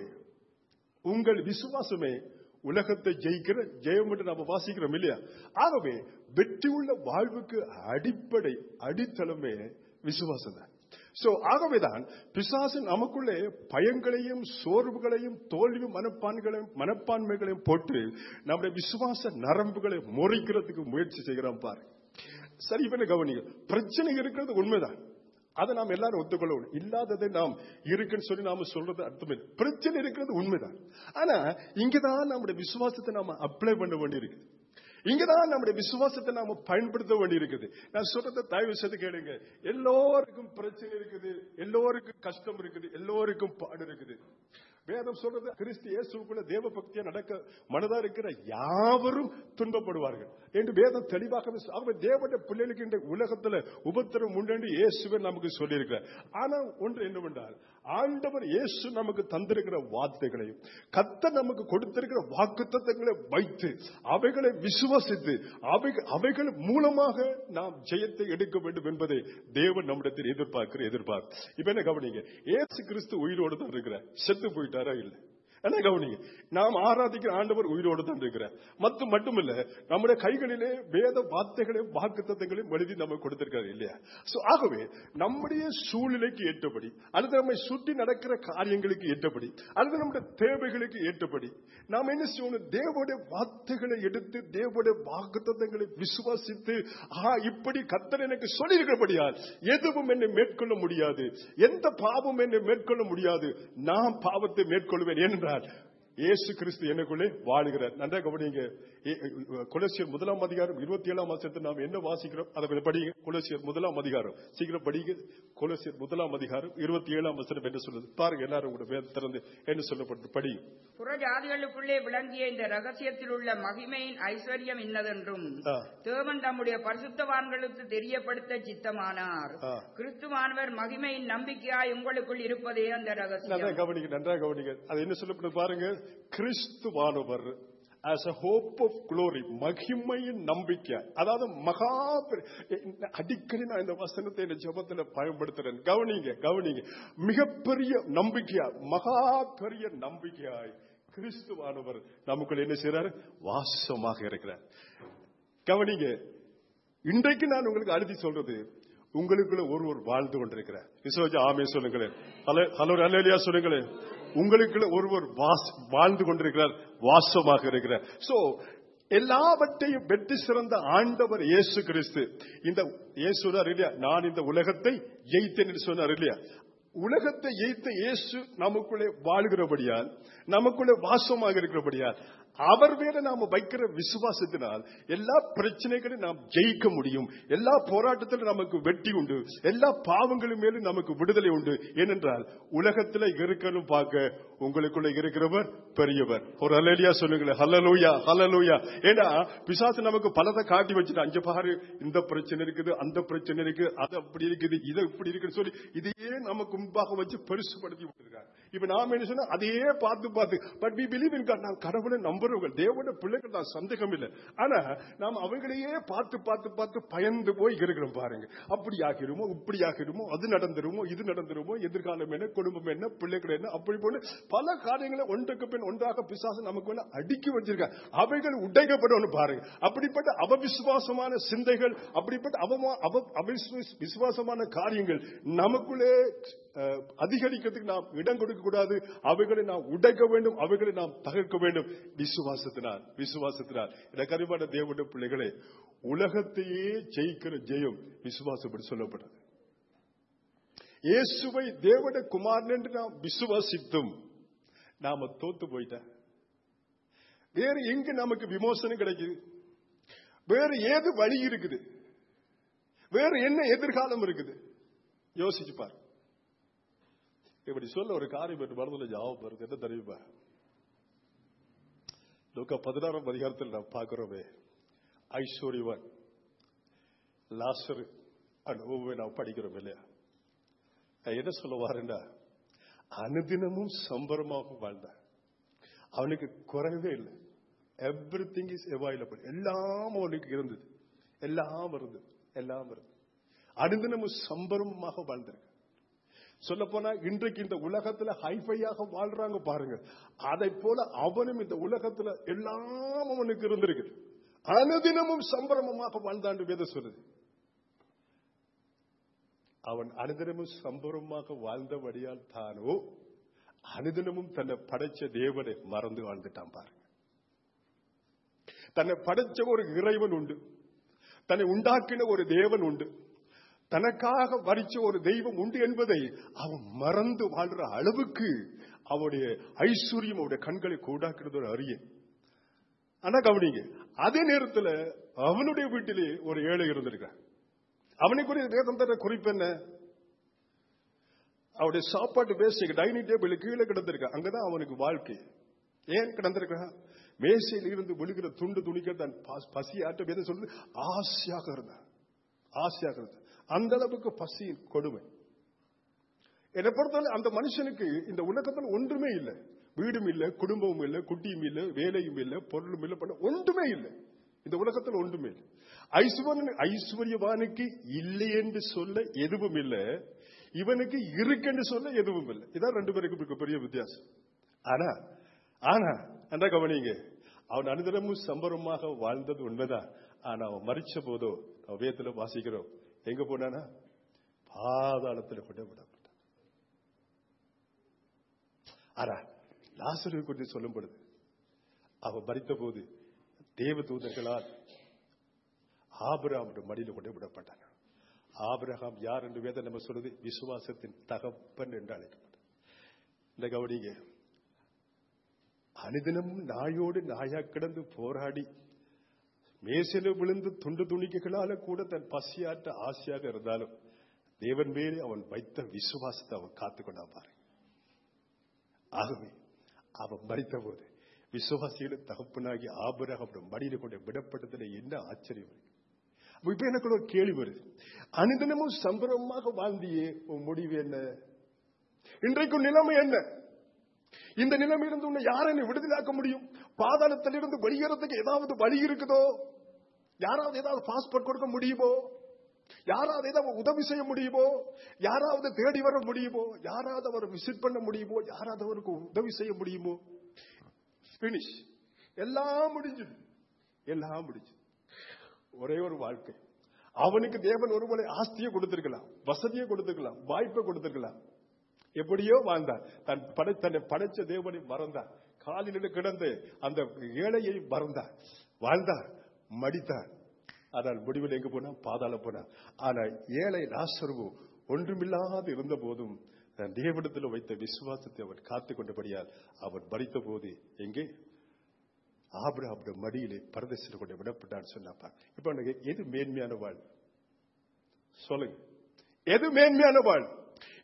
உங்கள் விசுவாசமே உலகத்தை ஜெயிக்கிற ஜெயம் என்று நாம வாசிக்கிறோம் இல்லையா ஆகவே வெற்றியுள்ள வாழ்வுக்கு அடிப்படை அடித்தளமே விசுவாசம் தான் சோ ஆகவேதான் பிசாசு நமக்குள்ளே பயங்களையும் சோர்வுகளையும் தோல்வி மனப்பான்களையும் மனப்பான்மைகளையும் போட்டு நம்முடைய விசுவாச நரம்புகளை முறைக்கிறதுக்கு முயற்சி செய்கிறான் பாரு சரி இப்ப கவனிங்க பிரச்சனை இருக்கிறது உண்மைதான் அதை நாம் எல்லாரும் ஒத்துக்கொள்ள இல்லாததை நாம் இருக்குன்னு சொல்லி நாம சொல்றது அர்த்தம் இல்லை பிரச்சனை இருக்கிறது உண்மைதான் ஆனா இங்கதான் நம்முடைய விசுவாசத்தை நாம அப்ளை பண்ண வேண்டியிருக்கு இங்கதான் நம்முடைய விசுவாசத்தை நாம பயன்படுத்த வேண்டி இருக்குது நான் சொல்றதை தயவு செய்து கேளுங்க எல்லோருக்கும் பிரச்சனை இருக்குது எல்லோருக்கும் கஷ்டம் இருக்குது எல்லோருக்கும் பாடு இருக்குது வேதம் சொல்றது கிறிஸ்து இயேசுக்குள்ள தேவ பக்தியா நடக்க மனதா இருக்கிற யாவரும் துன்பப்படுவார்கள் என்று வேதம் தெளிவாக ஆகவே தேவனுடைய பிள்ளைகளுக்கு இந்த உலகத்துல உபத்திரம் உண்டு என்று இயேசுவே நமக்கு சொல்லியிருக்கிறார் ஆனா ஒன்று என்னவென்றால் ஆண்டவர் இயேசு நமக்கு தந்திருக்கிற வார்த்தைகளையும் கத்த நமக்கு கொடுத்திருக்கிற வாக்குத்தத்தங்களை வைத்து அவைகளை விசுவாசித்து அவைகள் அவைகள் மூலமாக நாம் ஜெயத்தை எடுக்க வேண்டும் என்பதை தேவன் நம்மிடத்தில் எதிர்பார்க்கிற எதிர்பார்ப்பு இப்ப என்ன கவனிங்க ஏசு கிறிஸ்து உயிரோடு தான் இருக்கிறார் செத்து போயிட்டாரா இல்லை என்ன கவனிங்க நாம் ஆராதிக்கிற ஆண்டவர் உயிரோடு தான் இருக்கிறார் மற்றும் மட்டுமல்ல நம்முடைய கைகளிலே வேத வார்த்தைகளையும் வாக்குத்தத்தங்களையும் எழுதி நம்ம கொடுத்திருக்காரு இல்லையா சோ ஆகவே நம்முடைய சூழ்நிலைக்கு ஏற்றபடி அல்லது நம்மை சுற்றி நடக்கிற காரியங்களுக்கு ஏற்றபடி அல்லது நம்முடைய தேவைகளுக்கு ஏற்றபடி நாம் என்ன செய்யணும் தேவனுடைய வார்த்தைகளை எடுத்து தேவனுடைய வாக்குத்தத்தங்களை விசுவாசித்து ஆ இப்படி கத்தர் எனக்கு சொல்லியிருக்கிறபடியால் எதுவும் என்னை மேற்கொள்ள முடியாது எந்த பாவம் என்னை மேற்கொள்ள முடியாது நான் பாவத்தை மேற்கொள்வேன் ஏனென்றால் இயேசு கிறிஸ்து எனக்குள்ளே வாழுகிறார் நன்றா கவனிங்க ஏ- கொலோசியர் முதலாம் அதிகாரம் இருபத்தி ஏழாம் வருஷத்தை நாம் என்ன வாசிக்கிறோம் அதை கொஞ்சம் படிங்க கொலோசியர் முதலாம் அதிகாரம் சீக்கிரம் படிங்க கொலோசியர் முதலாம் அதிகாரம் இருபத்தி ஏழாம் வருஷம் என்ன சொல்லுது பாருங்க எல்லாரும் கூட வேத திறந்து என்ன சொல்லப்பட்டு படிங்க புறஜாதிகளுக்குள்ளே விளங்கிய இந்த ரகசியத்தில் உள்ள மகிமையின் ஐஸ்வர்யம் இன்னதென்றும் ஆ. தேவன் தம்முடைய பரிசுத்தவான்களுக்கு தெரியப்படுத்த சித்தமானார் ஆ. கிறிஸ்துவானவர் மகிமையின் நம்பிக்கையாய் உங்களுக்குள் இருப்பதே அந்த நல்லா ரகசியம் கவனிங்க நன்றா கவனிங்க அது என்ன சொல்லப்படுது பாருங்க கிறிஸ்துவானவர் as a hope of glory மகிமையின் நம்பிக்கை அதாவது மகா பெரிய- அடிக்கடி நான் இந்த வசனத்தை இந்த ஜெபத்துல பயன்படுத்துறேன் கவனிங்க கவனிங்க மிகப்பெரிய நம்பிக்கையா மகா பெரிய நம்பிக்கையாய் கிறிஸ்துவானவர் நமக்குள்ள என்ன செய்றாரு வாசமாக இருக்கிறார் கவனிங்க இன்றைக்கு நான் உங்களுக்கு அழுதி சொல்றது உங்களுக்குள்ள ஒருவர் வாழ்ந்து கொண்டிருக்கிறார் விசுவாஜ ஆமே சொல்லுங்களேன் ஹலோ ஹலோ அல்லையா சொல்லுங்களேன் உங்களுக்குள்ள ஒருவர் வாஸ் வாழ்ந்து கொண்டிருக்கிறார் வாசமாக இருக்கிறார் சோ எல்லாவற்றையும் வெற்றி சிறந்த ஆண்டவர் இயேசு கிறிஸ்து இந்த இயேசு சொன்னார் இல்லையா நான் இந்த உலகத்தை ஜெயித்தேன் என்று சொன்னார் இல்லையா உலகத்தை ஜெயித்த இயேசு நமக்குள்ளே வாழ்கிறபடியால் நமக்குள்ளே வாசமாக இருக்கிறபடியால் அவர் மேல நாம வைக்கிற விசுவாசத்தினால் எல்லா பிரச்சனைகளையும் நாம் ஜெயிக்க முடியும் எல்லா போராட்டத்திலும் நமக்கு வெற்றி உண்டு எல்லா பாவங்களும் மேலும் நமக்கு விடுதலை உண்டு ஏனென்றால் உலகத்துல இருக்கணும் பார்க்க உங்களுக்குள்ள இருக்கிறவர் பெரியவர் ஒரு அலலியா சொல்லுங்களேன் ஹலலூயா ஹலலூயா ஏன்னா பிசாசு நமக்கு பலதை காட்டி வச்சுட்டு அஞ்சு பாரு இந்த பிரச்சனை இருக்குது அந்த பிரச்சனை இருக்கு அது அப்படி இருக்குது இது இப்படி இருக்குன்னு சொல்லி இதையே நமக்கு முன்பாக வச்சு பெருசுபடுத்தி விட்டுருக்காங்க இப்ப நாம என்ன சொன்னா அதையே பார்த்து பார்த்து but we believe in God நான் கடவுளை நம்புறவங்க தேவன பிள்ளைகள் தான் சந்தேகம் இல்லை ஆனா நாம் அவங்களையே பார்த்து பார்த்து பார்த்து பயந்து போய் இருக்கிறோம் பாருங்க அப்படி ஆகிருமோ இப்படி ஆகிருமோ அது நடந்துருமோ இது நடந்துருமோ எதிர்காலம் என்ன குடும்பம் என்ன பிள்ளைகள் என்ன அப்படி போல பல காரியங்களை ஒன்றுக்கு பின் ஒன்றாக பிசாசு நமக்கு மேல அடுக்கி வச்சிருக்க அவைகள் உடைக்கப்படணும் பாருங்க அப்படிப்பட்ட அவவிசுவாசமான சிந்தைகள் அப்படிப்பட்ட அவமா அவ அவிசுவாச- விசுவாசமான காரியங்கள் நமக்குள்ளே அஹ், அதிகரிக்கிறதுக்கு நாம் இடம் கொடுக்க கூடாது அவைகளை நாம் உடைக்க வேண்டும் அவைகளை நாம் தகர்க்க வேண்டும் விசுவாசத்தினால் விசுவாசத்தினால் எனக்கு அறிவான தேவனுடைய பிள்ளைகளே உலகத்தையே ஜெயிக்கிற ஜெயம் விசுவாசப்படி சொல்லப்படுறது இயேசுவை தேவனுடைய குமாரன் என்று நாம் விசுவாசித்தும் நாம தோத்து போயிட்ட வேறு எங்க நமக்கு விமோசனம் கிடைக்குது வேறு ஏது வழி இருக்குது வேறு என்ன எதிர்காலம் இருக்குது யோசிச்சு பார் இப்படி சொல்ல ஒரு காரியம் என்று மனதில் ஞாபகம் வருது என்ன தெரியுமா லூக்கா பதினாறாம் அதிகாரத்தில் நாம் பார்க்கிறோமே ஐஸ்வர்யவன் லாசரு அனுபவமே நாம் படிக்கிறோம் இல்லையா நான் என்ன சொல்ல வாருண்டா அனுதினமும் சம்பரமாக வாழ்ந்தான் அவனுக்கு குறைவே இல்லை எவ்ரி திங் இஸ் அவைலபிள் எல்லாம் அவனுக்கு இருந்தது எல்லாம் இருந்தது எல்லாம் இருந்தது அனுதினமும் சம்பரமாக வாழ்ந்திருக்கு சொல்ல போனா இன்றைக்கு இந்த உலகத்துல ஹைஃபையாக வாழ்றாங்க பாருங்க அதை போல அவனும் இந்த உலகத்துல எல்லாம் அவனுக்கு இருந்திருக்கு அனுதினமும் சம்பரமமாக வாழ்ந்தாண்டு வேத சொல்லுது அவன் அனுதினமும் சம்பரமாக வாழ்ந்தபடியால் தானோ அனுதினமும் தன்னை படைச்ச தேவனை மறந்து வாழ்ந்துட்டான் பாருங்க தன்னை படைச்ச ஒரு இறைவன் உண்டு தன்னை உண்டாக்கின ஒரு தேவன் உண்டு தனக்காக வரிச்ச ஒரு தெய்வம் உண்டு என்பதை அவன் மறந்து வாழ்ற அளவுக்கு அவனுடைய ஐஸ்வர்யம் அவருடைய கண்களை கூடாக்குறது ஒரு அறிய ஆனா கவனிங்க அதே நேரத்தில் அவனுடைய வீட்டிலே ஒரு ஏழை இருந்திருக்கான் அவனுக்குரிய வேதம் தர குறிப்பு என்ன அவருடைய சாப்பாட்டு பேசிக்க டைனிங் டேபிள் கீழே கிடந்திருக்க அங்கதான் அவனுக்கு வாழ்க்கை ஏன் கிடந்திருக்கான் மேசையில் இருந்து விழுகிற துண்டு துணிக்க தன் ப- பசியாட்ட வேதம் சொல்றது ஆசையாக இருந்தான் ஆசையாக இருந்தான் அந்த அளவுக்கு பசியின் கொடுமை என்னை பொறுத்தவரை அந்த மனுஷனுக்கு இந்த உலகத்தில் ஒன்றுமே இல்லை வீடும் இல்லை குடும்பமும் இல்லை குட்டியும் இல்லை வேலையும் இல்லை பொருளும் இல்லை பண்ண ஒன்றுமே இல்லை இந்த உலகத்தில் ஒன்றுமே இல்லை ஐஸ்வர்யன் ஐஸ்வர்யவானுக்கு இல்லை என்று சொல்ல எதுவும் இல்லை இவனுக்கு இருக்குன்னு சொல்ல எதுவும் இல்லை இதான் ரெண்டு பேருக்கும் இருக்க பெரிய வித்தியாசம் ஆனா ஆனா என்ன கவனிங்க அவன் அனுதினமும் சம்பரமாக வாழ்ந்தது உண்மைதான் ஆனா அவன் மறிச்ச போதோ நம்ம வேதத்துல வாசிக்கிறோம் எங்க போனானா பாதாளத்துல கொண்டு விடப்பட்டான் ஆனா லாசரு குறித்து சொல்லும் பொழுது அவன் மறித்த போது தேவ தூதர்களால் ஆபிரகாமுடைய மடியில கொண்டு விடப்பட்டான் ஆபிரகாம் யார் என்று வேதம் நம்ம சொல்றது விசுவாசத்தின் தகப்பன் என்று அழைக்கப்பட்டார் இந்த கவனிங்க அனுதினமும் நாயோடு நாயா கிடந்து போராடி மேசில விழுந்து துண்டு துணிக்கைகளால கூட தன் பசியாற்ற ஆசையாக இருந்தாலும் தேவன் மேலே அவன் வைத்த விசுவாசத்தை அவன் காத்துக்கொண்டான் பாரு ஆகவே அவன் மறித்த போது விசுவாசிகளின் தகப்பனாகி ஆபரகம் மடியில கொண்டு விடப்பட்டதுல என்ன ஆச்சரியம் இருக்கு அப்ப இப்ப எனக்கு ஒரு கேள்வி வருது அனுதினமும் சம்பரமாக வாழ்ந்தியே உன் முடிவு என்ன இன்றைக்கு உன் நிலைமை என்ன இந்த நிலைமையிலிருந்து உன்னை யாரை விடுதலாக்க முடியும் பாதாளத்திலிருந்து வெளியேறதுக்கு ஏதாவது வழி இருக்குதோ யாராவது ஏதாவது பாஸ்போர்ட் கொடுக்க முடியுமோ யாராவது ஏதாவது உதவி செய்ய முடியுமோ யாராவது தேடி வர முடியுமோ யாராவது அவரை விசிட் பண்ண முடியுமோ யாராவது அவருக்கு உதவி செய்ய முடியுமோ பினிஷ் எல்லாம் முடிஞ்சது எல்லாம் முடிஞ்சது ஒரே ஒரு வாழ்க்கை அவனுக்கு தேவன் ஒருவேளை ஆஸ்தியை கொடுத்திருக்கலாம் வசதியை கொடுத்திருக்கலாம் வாய்ப்பை கொடுத்திருக்கலாம் எப்படியோ வாழ்ந்தான் தன் படை தன்னை படைச்ச தேவனை மறந்தான் காலில் கிடந்து அந்த ஏழையை மறந்தான் வாழ்ந்தான் மடித்தான் ஆனால் முடிவில் எங்க போனா பாதாள போனான் ஆனா ஏழை நாசருவோ ஒன்றுமில்லாது இருந்த போதும் தன் தேவனிடத்தில் வைத்த விசுவாசத்தை அவன் காத்துக் கொண்டபடியால் அவன் மறித்த போது எங்கே ஆபிரகாமுடைய மடியிலே பரதேசில் கொண்டு விடப்பட்டான்னு சொன்னாப்பா இப்ப அவனுக்கு எது மேன்மையான வாழ் சொல்லுங்க எது மேன்மையான வாழ்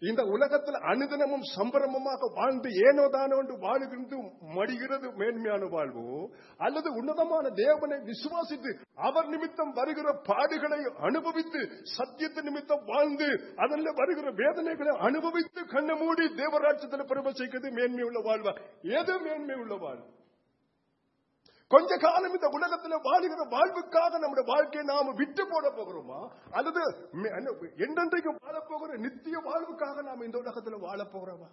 இந்த உலகத்தில் அனுதினமும் சம்பரமமாக வாழ்ந்து ஏனோ தானோ என்று வாழுகின்ற மடிகிறது மேன்மையான வாழ்வோ அல்லது உன்னதமான தேவனை விசுவாசித்து அவர் நிமித்தம் வருகிற பாடுகளை அனுபவித்து சத்தியத்தின் நிமித்தம் வாழ்ந்து அதில் வருகிற வேதனைகளை அனுபவித்து கண்ணை மூடி தேவராட்சத்தில் பிரவசிக்கிறது மேன்மை உள்ள வாழ்வா எது மேன்மை உள்ள வாழ்வு கொஞ்ச காலம் இந்த உலகத்துல வாழுகிற வாழ்வுக்காக நம்முடைய வாழ்க்கையை நாம விட்டு போட போகிறோமா அல்லது மே- என்ன, என்றென்றைக்கு வாழ போகிற நித்திய வாழ்வுக்காக நாம இந்த உலகத்துல வாழ போகிறோமா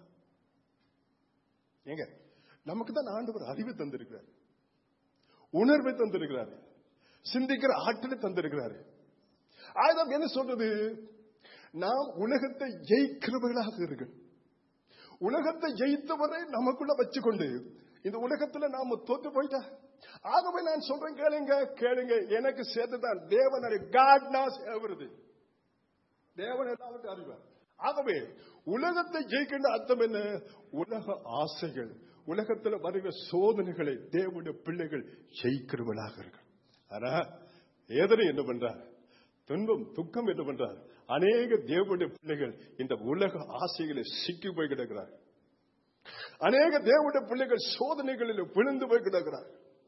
ஏங்க நமக்கு தான் ஆண்டவர் அறிவு தந்திருக்கிறார் உணர்வை தந்திருக்கிறார் சிந்திக்கிற ஆற்றலை தந்திருக்கிறார் ஆயுதம் என்ன சொல்றது நாம் உலகத்தை ஜெயிக்கிறவர்களாக இருக்கணும் உலகத்தை ஜெயித்தவரை நமக்குள்ள வச்சுக்கொண்டு இந்த உலகத்துல நாம தோத்து போயிட்டா ஆகவே நான் சொல்றேன் கேளுங்க கேளுங்க எனக்கு சேர்த்துதான் தேவன் காட் நாஸ் everything தேவன் எல்லாவற்றையும் அறிவார் ஆகவே உலகத்தை ஜெயிக்கின்ற அர்த்தம் என்ன உலக ஆசைகள் உலகத்துல வருகிற சோதனைகளை தேவனுடைய பிள்ளைகள் ஜெயிக்கிறவர்களாக இருக்கு ஆனா ஏதனை என்ன பண்றார் துன்பம் துக்கம் என்ன பண்றார் அநேக தேவனுடைய பிள்ளைகள் இந்த உலக ஆசைகளை சிக்கி போய் கிடக்கிறார் அநேக தேவனுடைய பிள்ளைகள் சோதனைகளில் விழுந்து போய் கிடக்கிறார்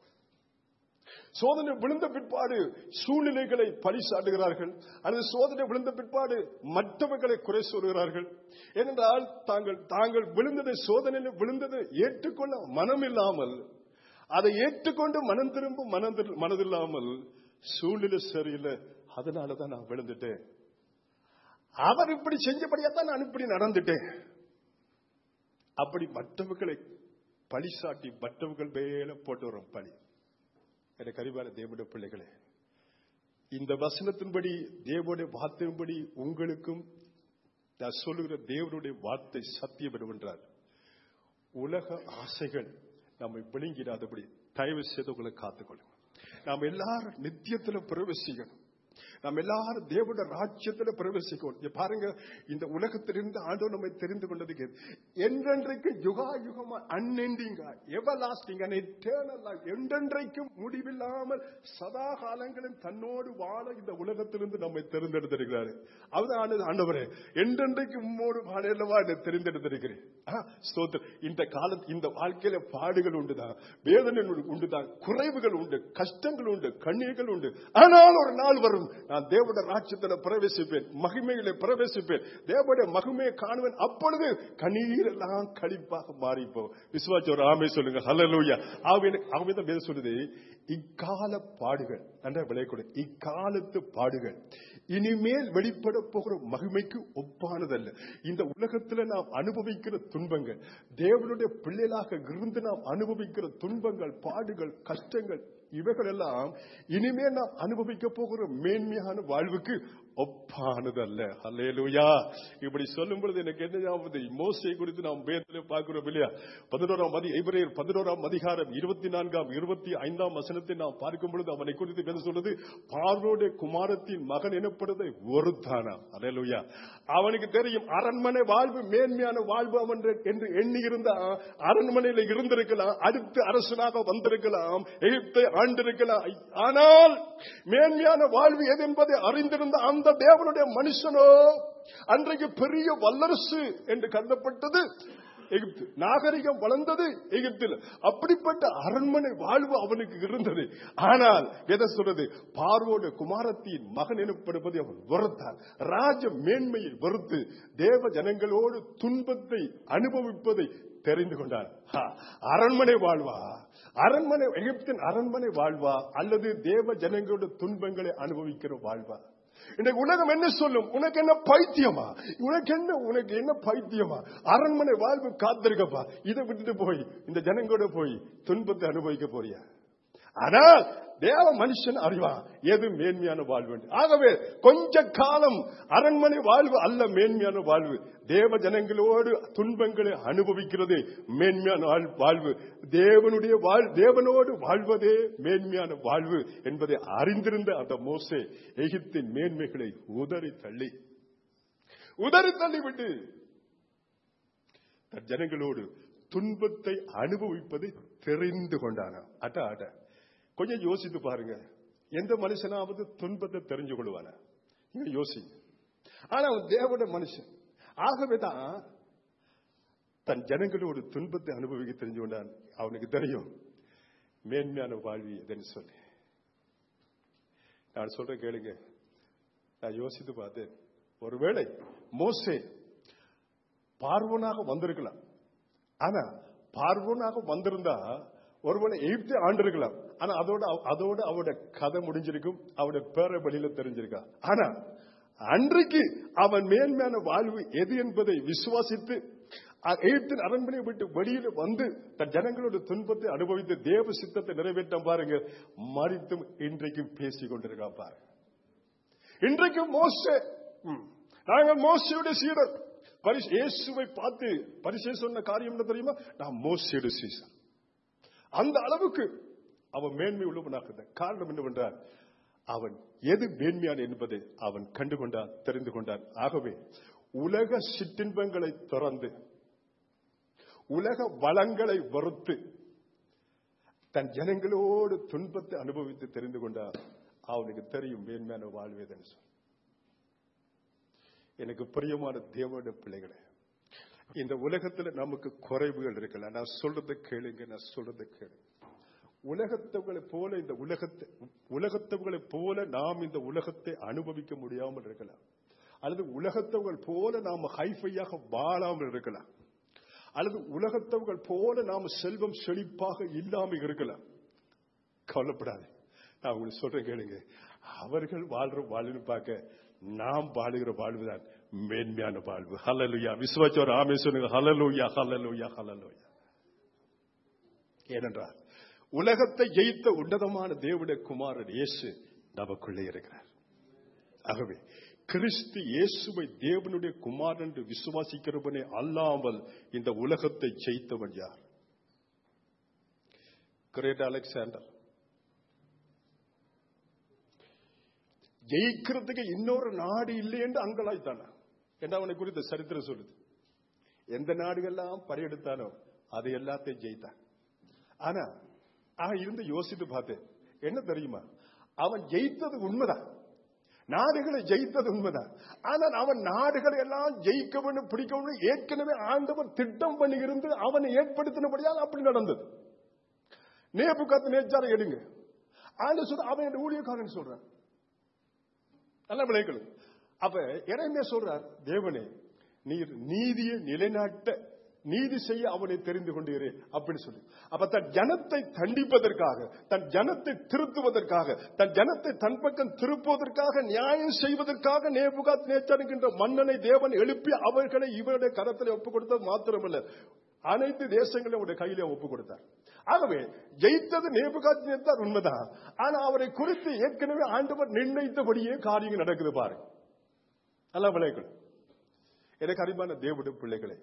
சோதனை விழுந்த பிற்பாடு சூழ்நிலைகளை பழிசாட்டுகிறார்கள் அல்லது சோதனை விழுந்த பிற்பாடு மற்றவர்களை குறை சொல்கிறார்கள் ஏனென்றால் தாங்கள் தாங்கள் விழுந்ததை சோதனையில் விழுந்ததை ஏற்றுக்கொள்ள மனம் இல்லாமல் அதை ஏற்றுக்கொண்டு மனம் திரும்பும் மனம் திரு- மனதில்லாமல் சூழ்நிலை சரியில்லை அதனாலதான் நான் விழுந்துட்டேன் அவர் இப்படி செஞ்சபடியா தான் நான் இப்படி நடந்துட்டேன் அப்படி மற்றவர்களை பழி சாட்டி மற்றவர்கள் மேல போட்டு வரும் பழி எனக்கு அறிவான தேவனுடைய பிள்ளைகளே இந்த வசனத்தின்படி தேவனுடைய வார்த்தையின்படி உங்களுக்கும் நான் சொல்லுகிற தேவனுடைய வார்த்தை சத்தியம் என்னவென்றால் உலக ஆசைகள் நம்மை விழுங்கிடாதபடி தயவு செய்து உங்களை காத்துக்கொள்ளுங்க நாம் எல்லாரும் நித்தியத்துல பிரவேசிக்கணும் நாம் எல்லாரும் தேவனுடைய ராஜ்யத்துல பிரவேசிக்கணும் இங்க பாருங்க இந்த உலகத்திலிருந்து ஆண்டவர் நம்மை தெரிந்து கொண்டதுக்கு என்றென்றைக்கு யுகா யுகமா அன்எண்டிங்கா எவர் லாஸ்டிங் என்றென்றைக்கும் முடிவில்லாமல் சதா காலங்களும் தன்னோடு வாழ இந்த உலகத்திலிருந்து நம்மை தெரிந்தெடுத்திருக்கிறாரு அவர்தான் ஆண்டவரே என்றென்றைக்கு உம்மோடு வாழல்லவா என்னை தெரிந்தெடுத்திருக்கிறேன் ஆ, ஸ்தோத்திரம். இந்த கால இந்த வாழ்க்கையில பாடுகள் உண்டுதான் வேதனை உண்டுதான் குறைவுகள் உண்டு கஷ்டங்கள் உண்டு கண்ணீர்கள் உண்டு ஆனால் ஒரு நாள் வரும் நான் தேவனுடைய ராட்சத்துல பிரவேசிப்பேன் மகிமையிலே பிரவேசிப்பேன் தேவனுடைய மகிமையை காணுவேன் அப்பொழுது கண்ணீர் எல்லாம் கழிப்பாக மாறிப்போம் விசுவாச்ச ஒரு ஆமை சொல்லுங்க ஹலலூயா ஆவிதான் பேர் சொல்லுது இக்கால பாடுகள் நன்றா விளைய கொடு இக்காலத்து பாடுகள் இனிமேல் வெளிப்பட போகிற மகிமைக்கு ஒப்பானதல்ல இந்த உலகத்துல நாம் அனுபவிக்கிற துன்பங்கள் தேவனுடைய பிள்ளைகளாக இருந்து நாம் அனுபவிக்கிற துன்பங்கள் பாடுகள் கஷ்டங்கள் இவைகள் எல்லாம் இனிமேல் நாம் அனுபவிக்க போகிற மேன்மையான வாழ்வுக்கு ஒப்பானதல்ல அல்லேலூயா இப்படி சொல்லும் பொழுது எனக்கு என்ன ஞாபகம் மோசை குறித்து நாம் வேதத்தில் பார்க்கிறோம் இல்லையா பதினோராம் மதி எபிரேயர் பதினோராம் அதிகாரம் இருபத்தி நான்காம் இருபத்தி ஐந்தாம் வசனத்தை நாம் பார்க்கும் பொழுது அவனை குறித்து என்ன சொல்றது பார்வோடைய குமாரத்தின் மகன் எனப்படுவதை ஒருத்தானா அல்லேலூயா அவனுக்கு தெரியும் அரண்மனை வாழ்வு மேன்மையான வாழ்வு அவன் என்று எண்ணி இருந்தா அரண்மனையில இருந்திருக்கலாம் அடுத்து அரசனாக வந்திருக்கலாம் எகிப்தை ஆண்டிருக்கலாம் ஆனால் மேன்மையான வாழ்வு எது என்பதை அறிந்திருந்த அந்த தேவனுடைய மனுஷனோ அன்றைக்கு பெரிய வல்லரசு என்று கருதப்பட்டது எகிப்து நாகரிகம் வளர்ந்தது எகிப்தில் அப்படிப்பட்ட அரண்மனை வாழ்வு அவனுக்கு இருந்தது ஆனால் எதை சொல்றது பார்வோட குமாரத்தின் மகன் எனப்படுவதை அவன் வெறுத்தான் ராஜ மேன்மையை வெறுத்து தேவ ஜனங்களோடு துன்பத்தை அனுபவிப்பதை தெரிந்து கொண்டான் ஹா, அரண்மனை வாழ்வா அரண்மனை எகிப்தின் அரண்மனை வாழ்வா அல்லது தேவ ஜனங்களோட துன்பங்களை அனுபவிக்கிற வாழ்வா இன்றைக்கு உலகம் என்ன சொல்லும் உனக்கு என்ன பைத்தியமா உனக்கு என்ன உனக்கு என்ன பைத்தியமா அரண்மனை வாழ்வு காத்திருக்கப்பா இதை விட்டுட்டு போய் இந்த ஜனங்களோட போய் துன்பத்தை அனுபவிக்க போறியா ஆனால் தேவ மனுஷன் அறிவான் எது மேன்மையான வாழ்வு என்று. ஆகவே கொஞ்ச காலம் அரண்மனை வாழ்வு அல்ல மேன்மையான வாழ்வு தேவ ஜனங்களோடு துன்பங்களை அனுபவிக்கிறது மேன்மையான வாழ்- வாழ்வு தேவனுடைய வாழ் தேவனோடு வாழ்வதே மேன்மையான வாழ்வு என்பதை அறிந்திருந்த அந்த மோசே எகிப்தின் மேன்மைகளை உதறி தள்ளி உதறி தள்ளிவிட்டு தன் ஜனங்களோடு துன்பத்தை அனுபவிப்பதை தெரிந்து கொண்டானா அட அட கொஞ்சம் யோசித்து பாருங்க எந்த மனுஷனாவது துன்பத்தை தெரிஞ்சு கொள்வானா நீங்க யோசி ஆனா அவன் தேவனுடைய மனுஷன் ஆகவேதான் தன் ஜனங்களோடு துன்பத்தை அனுபவிக்க தெரிஞ்சு கொண்டான் அவனுக்கு தெரியும் மேன்மையான வாழ்வி எதுன்னு சொல்லி நான் சொல்றேன் கேளுங்க நான் யோசித்து பார்த்தேன் ஒருவேளை மோசே பார்வனாக வந்திருக்கலாம் ஆனா பார்வனாக வந்திருந்தா ஒருவேளை எகிப்து ஆண்டிருக்கலாம் ஆனா அதோட அதோட அவருடைய கதை முடிஞ்சிருக்கும் அவருடைய பேர வழியில தெரிஞ்சிருக்கா ஆனா அன்றைக்கு அவன் மேன்மையான வாழ்வு எது என்பதை விசுவாசித்து அ- எகிப்தின் அரண்மனையை விட்டு வெளியில வந்து தன் ஜனங்களோட துன்பத்தை அனுபவித்து தேவ சித்தத்தை நிறைவேற்ற பாருங்க மறித்தும் இன்றைக்கும் பேசிக் கொண்டிருக்கான் பாருங்க இன்றைக்கும் மோசே ம், நாங்கள் மோசையுடைய சீடர் பரிசு இயேசுவை பார்த்து பரிசே சொன்ன காரியம் என்ன தெரியுமா நான் மோசையுடைய சீசன் அந்த அளவுக்கு அவன் மேன்மை உள்ளவனாக காரணம் என்னவென்றால் அவன் எது மேன்மையான என்பதை அவன் கண்டுகொண்டான் தெரிந்து கொண்டான் ஆகவே உலக சிற்றின்பங்களை திறந்து உலக வளங்களை வறுத்து தன் ஜனங்களோடு துன்பத்தை அனுபவித்து தெரிந்து கொண்டான் அவனுக்கு தெரியும் மேன்மையான வாழ்வேதன்னு சொல்லி எனக்கு பிரியமான தேவனுடைய பிள்ளைகளே இந்த உலகத்துல நமக்கு குறைவுகள் இருக்கலாம் நான் சொல்றதை கேளுங்க நான் சொல்றதை கேளுங்க உலகத்தவங்களை போல இந்த உலகத்தை உலகத்தவங்களை போல நாம் இந்த உலகத்தை அனுபவிக்க முடியாமல் இருக்கலாம் அல்லது உலகத்தவர்கள் போல நாம் ஹைஃபையாக வாழாமல் இருக்கலாம் அல்லது உலகத்தவர்கள் போல நாம் செல்வம் செழிப்பாக இல்லாமல் இருக்கலாம் கவலைப்படாது நான் உங்களுக்கு சொல்றேன் கேளுங்க அவர்கள் வாழ்ற வாழ்வு பார்க்க நாம் வாழுகிற வாழ்வுதான் மேன்மையான வாழ்வு ஹலலுயா விஸ்வாச்சோர் ஆமே சொல்லுங்க ஹலலுயா ஹலலுயா ஹலலுயா ஏனென்றால் உலகத்தை ஜெயித்த உன்னதமான தேவனுடைய குமாரன் இயேசு நமக்குள்ளே இருக்கிறார் ஆகவே கிறிஸ்து இயேசுவை தேவனுடைய குமாரன் என்று விசுவாசிக்கிறவனே அல்லாமல் இந்த உலகத்தை ஜெயித்தவன் யார் கிரேட் அலெக்சாண்டர் ஜெயிக்கிறதுக்கு இன்னொரு நாடு இல்லை என்று அங்கலாய்த்தானா என்ன அவனை குறித்த சரித்திரம் சொல்லுது எந்த நாடுகள்லாம் படையெடுத்தானோ அது எல்லாத்தையும் ஜெயித்தான் ஆனா அவன் இருந்து யோசித்து பார்த்தேன் என்ன தெரியுமா அவன் ஜெயித்தது உண்மைதான் நாடுகளை ஜெயித்தது உண்மைதான் ஆனால் அவன் நாடுகளை எல்லாம் ஜெயிக்க வேண்டும் பிடிக்க வேண்டும் ஏற்கனவே ஆண்டவர் திட்டம் பண்ணி இருந்து அவனை ஏற்படுத்தினபடியால் அப்படி நடந்தது நேபு கத்து நேச்சாரை எடுங்க ஆண்டு சொல்ற அவன் என் ஊழியக்காரன் சொல்றான் நல்ல விளைகள் அப்ப இறைமையா சொல்றார் தேவனே நீர் நீதியை நிலைநாட்ட நீதி செய்ய அவனை தெரிந்து கொண்டீரே அப்படின்னு சொல்லி அப்ப தன் ஜனத்தை தண்டிப்பதற்காக தன் ஜனத்தை திருத்துவதற்காக தன் ஜனத்தை தன் பக்கம் திருப்புவதற்காக நியாயம் செய்வதற்காக நேபுகாத் நேச்சருகின்ற மன்னனை தேவன் எழுப்பி அவர்களை இவருடைய கரத்தில் ஒப்புக் கொடுத்தது மாத்திரமல்ல அனைத்து தேசங்களையும் அவருடைய கையிலே ஒப்புக் கொடுத்தார் ஆகவே ஜெயித்தது நேபுகாத் நேத்தார் உண்மைதான் ஆனா அவரை குறித்து ஏற்கனவே ஆண்டவர் நிர்ணயித்தபடியே காரியங்கள் நடக்குது பாரு நல்ல விளைகள் எனக்கு அறிவான தேவனுடைய பிள்ளைகளே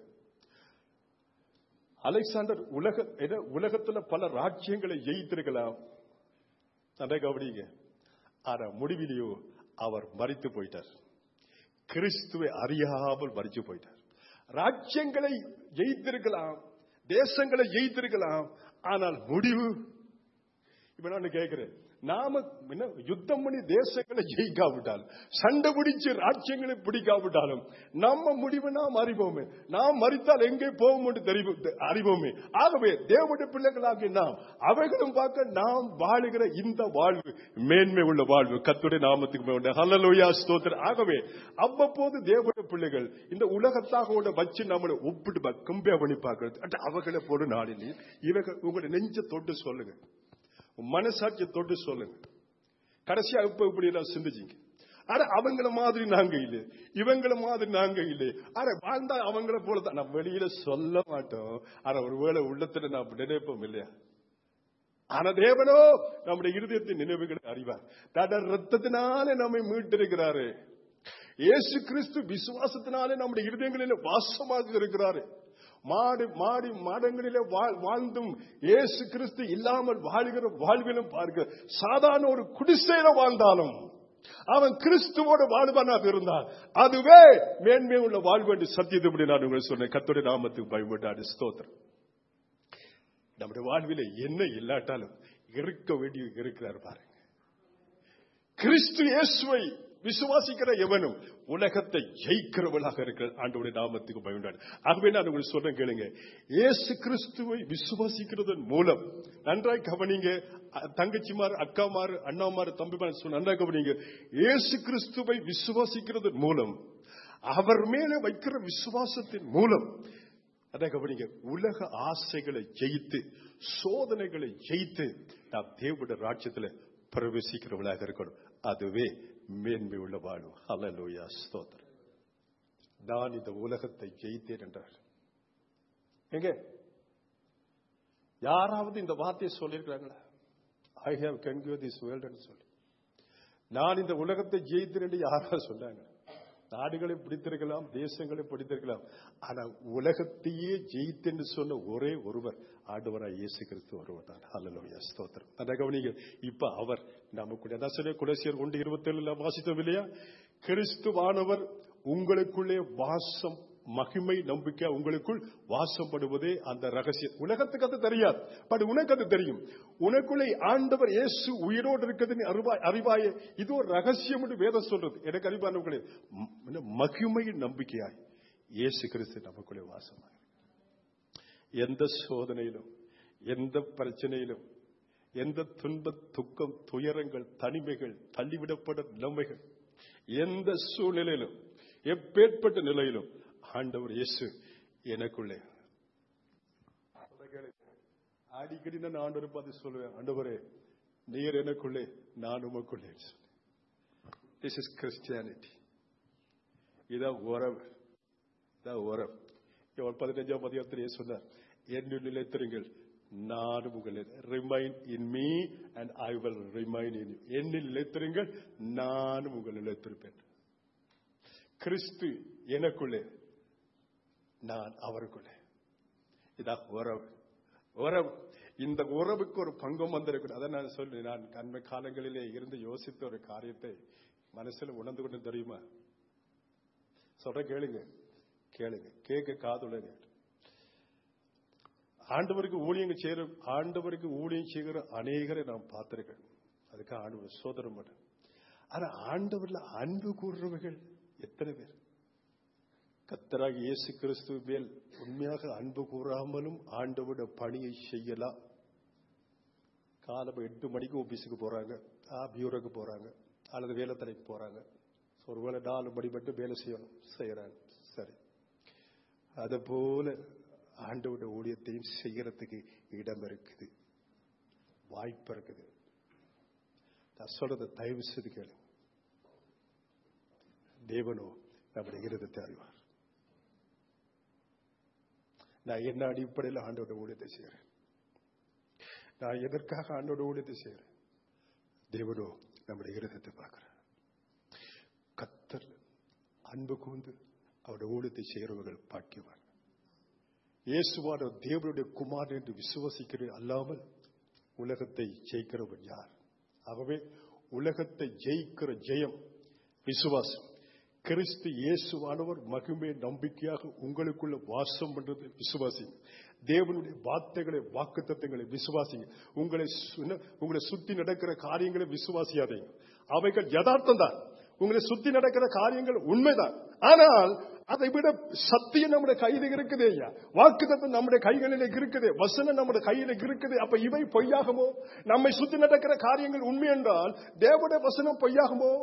அலெக்சாண்டர் உலக என்ன, உலகத்துல பல ராஜ்யங்களை ஜெயித்திருக்கலாம் அதை கவனிங்க ஆனா முடிவிலேயோ அவர் மறித்து போயிட்டார் கிறிஸ்துவை அறியாமல் மறித்து போயிட்டார் ராஜ்யங்களை ஜெயித்திருக்கலாம் தேசங்களை ஜெயித்திருக்கலாம் ஆனால் முடிவு இப்ப நான் கேட்கிறேன் நாம என்ன யுத்தம் பண்ணி தேசங்களை ஜெயிக்காவிட்டால் சண்டை பிடிச்சு ராஜ்யங்களை பிடிக்காவிட்டாலும் நம்ம முடிவு நாம் அறிவோமே நாம் மறித்தால் எங்கே போவோம் என்று தெரிவு அறிவோமே ஆகவே தேவனுடைய பிள்ளைகளாகி நாம் அவைகளும் பார்க்க நாம் வாழுகிற இந்த வாழ்வு மேன்மை உள்ள வாழ்வு கத்துடைய நாமத்துக்கு மேல ஹலலோயா ஸ்தோத்திரம் ஆகவே அவ்வப்போது தேவனுடைய பிள்ளைகள் இந்த உலகத்தாக வச்சு நம்மளை ஒப்பிட்டு கம்பேர் பண்ணி பார்க்கறது அட, அவர்களை போடு நாளில் இவங்க உங்களுடைய நெஞ்ச தொட்டு சொல்லுங்க மனசாட்சியை தொட்டு சொல்லுங்க கடைசியா இப்ப இப்படி எல்லாம் சிந்திச்சிங்க ஆனா அவங்கள மாதிரி நாங்க இல்ல இவங்கள மாதிரி நாங்க இல்ல ஆனா வாழ்ந்தா அவங்கள போலதான் நான் வெளியில சொல்ல மாட்டோம் ஆனா ஒருவேளை உள்ளத்துல நான் நினைப்போம் இல்லையா ஆனா தேவனோ நம்முடைய இருதயத்தின் நினைவுகளை அறிவார் தட ரத்தத்தினாலே நம்மை மீட்டிருக்கிறாரு இயேசு கிறிஸ்து விசுவாசத்தினாலே நம்முடைய இருதயங்களில் வாசமாக இருக்கிறாரு மாடு மாடி மாடங்களிலே வாழ்- வாழ்ந்தும் இயேசு கிறிஸ்து இல்லாமல் வாழ்கிற வாழ்விலும் பார்க்க சாதாரண ஒரு குடிசையில வாழ்ந்தாலும் அவன் கிறிஸ்துவோட வாழ்வானாக இருந்தான் அதுவே மேன்மை உள்ள வாழ்வு என்று சத்தியத்தை நான் உங்களுக்கு சொன்னேன் கத்தோட நாமத்துக்கு பயன்பட்டாடு ஸ்தோத்திரம் நம்முடைய வாழ்வில என்ன இல்லாட்டாலும் இருக்க வேண்டிய இருக்கிறார் பாருங்க கிறிஸ்து இயேசுவை விசுவாசிக்கிற எவனும் உலகத்தை ஜெயிக்கிறவளாக இருக்கிற ஆண்டவருடைய நாமத்துக்கு பயன்டாடு ஆகவே நான் உங்களுக்கு சொல்றேன் கேளுங்க இயேசு கிறிஸ்துவை விசுவாசிக்கிறதன் மூலம் நன்றாய் கவனிங்க அ- தங்கச்சிமார் அக்காமார் அண்ணாமார் தம்பிமார் சொல்ல நன்றாய் கவனிங்க இயேசு கிறிஸ்துவை விசுவாசிக்கிறதன் மூலம் அவர் மேல வைக்கிற விசுவாசத்தின் மூலம் அதை கவனிங்க உலக ஆசைகளை ஜெயித்து சோதனைகளை ஜெயித்து நாம் தேவனுடைய ராஜ்யத்துல பிரவேசிக்கிறவளாக இருக்கணும் அதுவே மேன்மை உள்ள வாழ்வு ஹalleluya ஸ்தோத்திரம் நான் இந்த உலகத்தை ஜெயித்தேன் என்றார் எங்க யாராவது இந்த வார்த்தையை சொல்லியிருக்கிறாங்களா I have conquered this world சொல்லி நான் இந்த உலகத்தை ஜெயித்தேன் என்று யாராவது சொன்னாங்க நாடுகளை பிடித்திருக்கலாம் தேசங்களை பிடித்திருக்கலாம் ஆனா உலகத்தையே ஜெயித்தென்று சொன்ன ஒரே ஒருவர் ஆண்டவராய் இயேசு கிறிஸ்து ஒருவர் தான் ஹalleluya ஸ்தோத்திரம் அதை கவனிங்க இப்ப அவர் நமக்குள்ள அதான் சொல்லி குலசியர் ஒன்று இருபத்தேழுல வாசித்தோம் இல்லையா கிறிஸ்துவானவர் உங்களுக்குள்ளே வாசம் மகிமை நம்பிக்கை உங்களுக்குள் வாசப்படுவதே அந்த ரகசியம் உலகத்துக்கு அது தெரியாது பட் உனக்கு அது தெரியும் உனக்குள்ளே ஆண்டவர் இயேசு உயிரோடு இருக்கிறது அறிவாய் அறிவாய இது ஒரு ரகசியம் என்று வேதம் சொல்றது எனக்கு அறிவானவர்களே ம- என்ன, மகிமையின் நம்பிக்கையாய் இயேசு கிறிஸ்து நமக்குள்ளே வாசமாய் எந்த சோதனையிலும் எந்த பிரச்சனையிலும் எந்த துன்ப துக்கம் துயரங்கள் தனிமைகள் தள்ளிவிடப்பட நிலைமைகள் எந்த சூழ்நிலையிலும் எப்பேற்பட்ட நிலையிலும் ஆண்டவர் இயேசு எனக்குள்ளே அடிக்கடி நான் ஆண்டவர் பார்த்து சொல்லுவேன் ஆண்டவரே நீர் எனக்குள்ளே நான் உமக்குள்ளே திஸ் இஸ் கிறிஸ்டியானிட்டி இதான் உறவு இதான் உறவு இவர் பதினஞ்சாம் அதிகாரத்திலே சொன்னார் என்னுள் நிலைத்திருங்கள் நானும் உங்களை remain in me and I will remain in என்னில் நிலைத்திருங்கள் நானும் உங்கள் நிலைத்திருப்பேன் கிறிஸ்து எனக்குள்ளே நான் அவருக்குள்ளே இதான் உறவு உறவு இந்த உறவுக்கு ஒரு பங்கம் வந்திருக்கணும் அதை நான் சொல்லி நான் அண்மை காலங்களிலே இருந்து யோசித்த ஒரு காரியத்தை மனசுல உணர்ந்து கொண்டு தெரியுமா சொல்ற கேளுங்க கேளுங்க கேட்க காதுலங்க ஆண்டவருக்கு ஊழியங்க செய்யற ஆண்டவருக்கு ஊழியம் செய்கிற அநேகரை நான் பார்த்திருக்கேன் அதுக்கு ஆண்டவர் சோதரம் பண்ண ஆனா ஆண்டவர்ல அன்பு கூறுறவர்கள் எத்தனை பேர் கத்தராக இயேசு கிறிஸ்து மேல் உண்மையாக அன்பு கூறாமலும் ஆண்டவோட பணியை செய்யலாம் காலம் எட்டு மணிக்கு ஆபீஸுக்கு போறாங்க ஆ, பியூரோக்கு போறாங்க அல்லது வேலை தரைக்கு போறாங்க ஒருவேளை நாலு மணி மட்டும் வேலை செய்யணும் செய்யறாங்க சரி அது போல ஆண்டவோட ஊழியத்தையும் செய்யறதுக்கு இடம் இருக்குது வாய்ப்பு இருக்குது நான் சொல்றதை தயவு செய்து கேளு தேவனோ நம்முடைய இருதத்தை அறிவார் நான் என்ன அடிப்படையில் ஆண்டோட ஊழியத்தை செய்கிறேன் நான் எதற்காக ஆண்டோட ஊழியத்தை செய்கிறேன் தேவனோ நம்முடைய இருதத்தை பார்க்கிறேன் கத்தர் அன்பு கூர்ந்து அவருடைய ஊழியத்தை செய்கிறவர்கள் பாக்கியவான் இயேசுவான தேவனுடைய குமார் என்று விசுவசிக்கிற அல்லாமல் உலகத்தை ஜெயிக்கிறவன் யார் ஆகவே உலகத்தை ஜெயிக்கிற ஜெயம் விசுவாசம் கிறிஸ்து இயேசுவானவர் மகிமை நம்பிக்கையாக உங்களுக்குள்ள வாசம் பண்றது விசுவாசி தேவனுடைய வார்த்தைகளை வாக்குத்தத்தங்களை விசுவாசிங்க உங்களை சு- உங்களை சுத்தி நடக்கிற காரியங்களை விசுவாசியாதீங்க அவைகள் யதார்த்தம் தான் உங்களை சுத்தி நடக்கிற காரியங்கள் உண்மைதான் ஆனால் அதை விட சத்தியம் நம்முடைய கையில இருக்குது ஐயா வாக்குத்தத்தம் நம்முடைய கைகளில் இருக்குது வசனம் நம்முடைய கையில இருக்குது அப்ப இவை பொய்யாகுமோ நம்மை சுத்தி நடக்கிற காரியங்கள் உண்மை என்றால் தேவனுடைய வசனம் பொய்யாகுமோ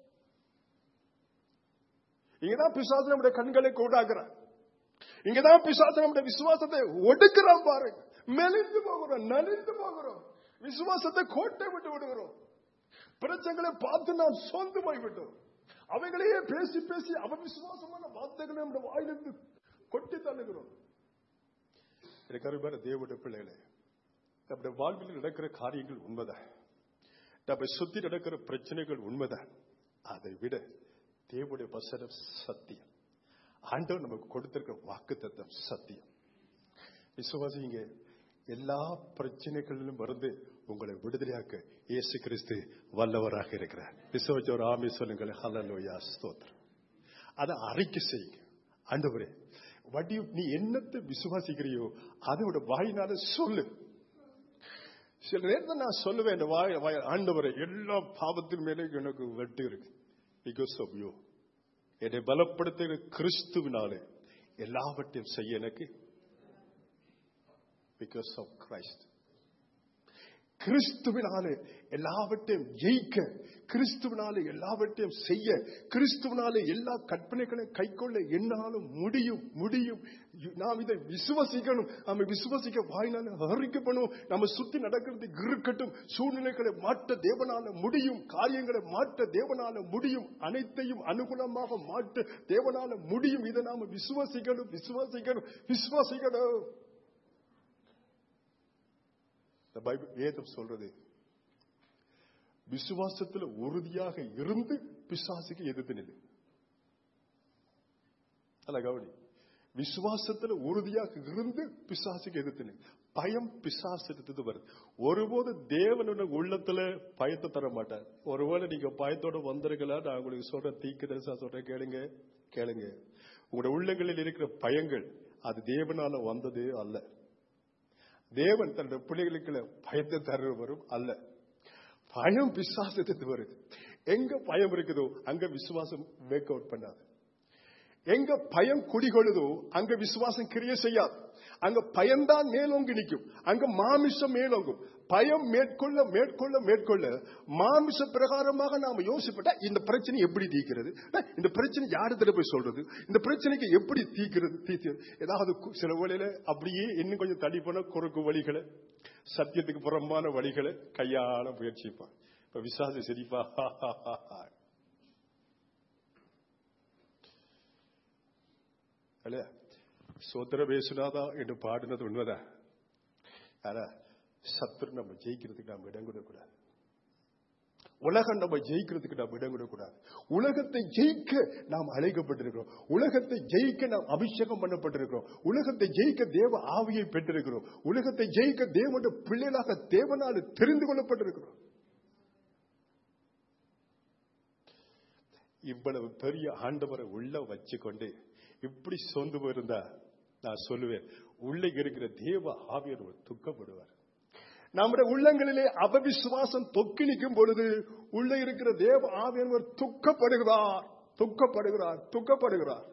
இங்கதான் பிசாசு நம்முடைய கண்களை கூடாகிறான் இங்கதான் பிசாசு நம்முடைய விசுவாசத்தை ஒடுக்கிறான் பாருங்க மெலிந்து போகிறோம் நலிந்து போகிறோம் விசுவாசத்தை கோட்டை விட்டு விடுகிறோம் பிரச்சனைகளை பார்த்து நாம் சோர்ந்து போய்விட்டோம் அவைகளையே பேசி பேசி அவவிசுவாசமான வார்த்தைகளை நம்முடைய வாயிலிருந்து கொட்டி தள்ளுகிறோம் எனக்கு அருமையான தேவனுடைய பிள்ளைகளே நம்முடைய வாழ்வில் நடக்கிற காரியங்கள் உண்மைதான் நம்மை சுத்தி நடக்கிற பிரச்சனைகள் உண்மைதான் அதை விட தேவனுடைய வசனம் சத்தியம் ஆண்டவர் நமக்கு கொடுத்திருக்கிற வாக்கு தத்தம் சத்தியம் விசுவாசிங்க எல்லா பிரச்சனைகளிலும் இருந்து உங்களை விடுதலையாக்க இயேசு கிறிஸ்து வல்லவராக இருக்கிறார் விசுவாச்ச ஒரு ஆமி சொல்லுங்கள் ஹலலோயா ஸ்தோத்திரம் அதை அறிக்கை செய்யுங்க ஆண்டவரே வடி நீ என்னத்தை விசுவாசிக்கிறியோ அதோட வாயினால சொல்லு சில நேரத்தில் நான் சொல்லுவேன் இந்த வாய் வாய் ஆண்டவரை எல்லா பாவத்தின் மேலே எனக்கு வெட்டு இருக்கு பிகாஸ் ஆஃப் யூ என்னை பலப்படுத்துகிற கிறிஸ்துவினாலே எல்லாவற்றையும் செய்ய எனக்கு பிகாஸ் ஆஃப் கிரைஸ்ட் கிறிஸ்துவினாலே எல்லாவற்றையும் ஜெயிக்க கிறிஸ்துவினாலே எல்லாவற்றையும் செய்ய கிறிஸ்துவினாலே எல்லா கற்பனைகளையும் கைக்கொள்ள என்னாலும் முடியும் முடியும் நாம் இதை விசுவசிக்கணும் நம்ம விசுவசிக்க வாயினால அறிக்கப்படும் நம்ம சுத்தி நடக்கிறது இருக்கட்டும் சூழ்நிலைகளை மாற்ற தேவனால முடியும் காரியங்களை மாற்ற தேவனால முடியும் அனைத்தையும் அனுகூலமாக மாற்ற தேவனால முடியும் இதை நாம விசுவசிக்கணும் விசுவாசிக்கணும் விசுவாசிக்கணும் இந்த பைபிள் வேதம் சொல்றது விசுவாசத்துல உறுதியாக இருந்து பிசாசுக்கு எதிர்த்து நில்லு அல்ல கவனி விசுவாசத்துல உறுதியாக இருந்து பிசாசுக்கு எதிர்த்து நில்லு பயம் பிசாசு எடுத்தது வருது ஒருபோது தேவனோட உள்ளத்துல பயத்தை தர மாட்டார் ஒருவேளை நீங்க பயத்தோட வந்திருக்கலாம் நான் உங்களுக்கு சொல்ற தீக்கு தரிசா சொல்றேன் கேளுங்க கேளுங்க உங்களோட உள்ளங்களில் இருக்கிற பயங்கள் அது தேவனால வந்தது அல்ல தேவன் தன்னுடைய பிள்ளைகளுக்கு பயத்தை தருவரும் அல்ல பயம் விசுவாசத்துக்கு வருது எங்க பயம் இருக்குதோ அங்க விசுவாசம் மேக் அவுட் பண்ணாது எங்க பயம் குடிகொள்ளுதோ அங்க விசுவாசம் கிரிய செய்யாது அங்க பயம்தான் மேலோங்கி நிற்கும் அங்க மாமிசம் மேலோங்கும் பயம் மேற்கொள்ள மேற்கொள்ள மேற்கொள்ள மாமிச பிரகாரமாக நாம யோசிப்பட்டா இந்த பிரச்சனை எப்படி தீக்கிறது இந்த பிரச்சனை யாரு போய் சொல்றது இந்த பிரச்சனைக்கு எப்படி தீக்கிறது தீக்கிறது ஏதாவது கு- சில வழியில அப்படியே இன்னும் கொஞ்சம் தள்ளி போன குறுக்கு வழிகளை சத்தியத்துக்கு புறம்பான வழிகளை கையாள முயற்சிப்பான் இப்ப விசாச சிரிப்பா இல்லையா சோத்திர பேசுனாதா என்று பாடினது உண்மைதான் ஆனா சத்துரு நம்ம ஜெயிக்கிறதுக்கு நாம் இடம் கொடுக்கூடாது உலகம் நம்ம ஜெயிக்கிறதுக்கு நாம் இடம் கொடுக்கூடாது உலகத்தை ஜெயிக்க நாம் அழைக்கப்பட்டிருக்கிறோம் உலகத்தை ஜெயிக்க நாம் அபிஷேகம் பண்ணப்பட்டிருக்கிறோம் உலகத்தை ஜெயிக்க தேவ ஆவியை பெற்றிருக்கிறோம் உலகத்தை ஜெயிக்க தேவனுடைய பிள்ளைகளாக தேவனால் தெரிந்து கொள்ளப்பட்டிருக்கிறோம் இவ்வளவு பெரிய ஆண்டவரை உள்ள வச்சுக்கொண்டு இப்படி சொந்து போயிருந்தா நான் சொல்லுவேன் உள்ளே இருக்கிற தேவ ஆவியர் துக்கப்படுவார் நம்முடைய உள்ளங்களிலே அபவிசுவாசம் தொக்கி நிற்கும் பொழுது உள்ளே இருக்கிற தேவ ஆவியர் துக்கப்படுகிறார் துக்கப்படுகிறார் துக்கப்படுகிறார்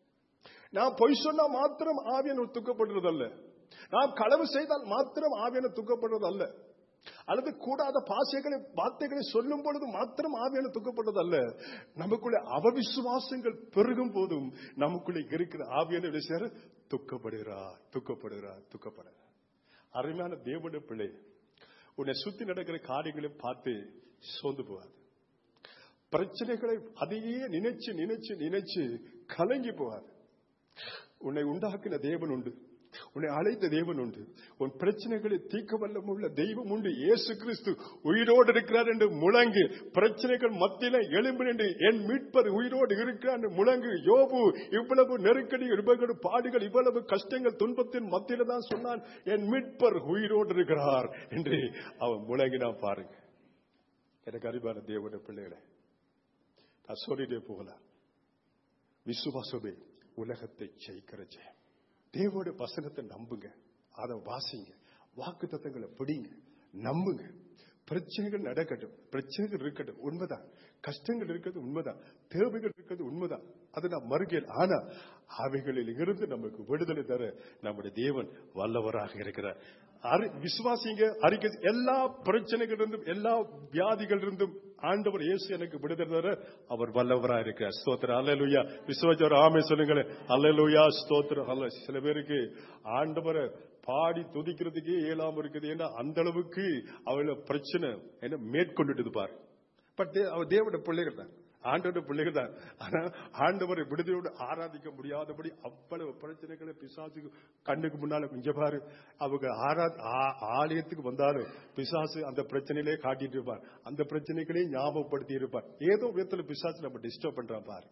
நான் பொய் சொன்னா மாத்திரம் ஆவியன் துக்கப்படுறதல்ல நாம் களவு செய்தால் மாத்திரம் ஆவியன துக்கப்படுறது அல்ல அல்லது கூடாத பாசைகளை வார்த்தைகளை சொல்லும் பொழுது மாத்திரம் ஆவியான துக்கப்படுறது அல்ல நமக்குள்ள அவவிசுவாசங்கள் பெருகும் போதும் நமக்குள்ள இருக்கிற ஆவியான சேர துக்கப்படுகிறார் துக்கப்படுகிறார் துக்கப்படுகிறார் அருமையான தேவனுடைய பிள்ளை உன்னை சுத்தி நடக்கிற காரியங்களை பார்த்து சோர்ந்து போகாது பிரச்சனைகளை அதையே நினைச்சு நினைச்சு நினைச்சு கலங்கி போகாது உன்னை உண்டாக்கின தேவன் உண்டு உன்னை அழைத்த தேவன் உண்டு உன் பிரச்சனைகளை தீர்க்க வல்லம் உள்ள தெய்வம் உண்டு இயேசு கிறிஸ்து உயிரோடு இருக்கிறார் என்று முழங்கு பிரச்சனைகள் மத்தியில எழும்பு என்று என் மீட்பர் உயிரோடு இருக்கிறார் என்று முழங்கு யோபு இவ்வளவு நெருக்கடி இவ்வளவு பாடுகள் இவ்வளவு கஷ்டங்கள் துன்பத்தின் மத்தியில தான் சொன்னான் என் மீட்பர் உயிரோடு இருக்கிறார் என்று அவன் முழங்கினான் பாருங்க எனக்கு அறிவான தேவன பிள்ளைகளை நான் சொல்லிட்டே போகலாம் விசுவாசமே உலகத்தை ஜெயிக்கிற ஜெயம் தேவோட வசனத்தை நம்புங்க அதை வாசிங்க வாக்கு தத்தங்களை பிடிங்க நம்புங்க பிரச்சனைகள் நடக்கட்டும் பிரச்சனைகள் இருக்கட்டும் உண்மைதான் கஷ்டங்கள் இருக்கிறது உண்மைதான் தேவைகள் இருக்கிறது உண்மைதான் அது நான் மறுக்கல ஆனா அவைகளில் இருந்து நமக்கு விடுதலை தர நம்முடைய தேவன் வல்லவராக இருக்கிறார் அறி- விசுவாசிங்க அறிக்கை எல்லா பிரச்சனைகள் இருந்தும் எல்லா வியாதிகள் இருந்தும் ஆண்டவர் இயேசு எனக்கு விடுதலை தர அவர் வல்லவரா இருக்கிறார் ஸ்தோத்திரம் அல்லேலூயா விசுவாச்சவர் ஆமே சொல்லுங்களேன் அல்லேலூயா ஸ்தோத்திரம் அல்ல சில பேருக்கு ஆண்டவரை பாடி துதிக்கிறதுக்கே இயலாம இருக்குது ஏன்னா அந்த அளவுக்கு அவள பிரச்சனை என்ன மேற்கொண்டுட்டு பாரு பட் அவர் தேவனுடைய பிள்ளைகள் தான் ஆண்டோட பிள்ளைகள் தான் ஆனா ஆண்டவரை விடுதலையோடு ஆராதிக்க முடியாதபடி அவ்வளவு பிரச்சனைகளை பிசாசுக்கு கண்ணுக்கு முன்னால இங்க பாரு அவங்க ஆரா ஆ- ஆலயத்துக்கு வந்தாலும் பிசாசு அந்த பிரச்சனையிலே காட்டிட்டு இருப்பார் அந்த பிரச்சனைகளே ஞாபகப்படுத்தி இருப்பார் ஏதோ விதத்துல பிசாசு நம்ம டிஸ்டர்ப் பண்றான் பாரு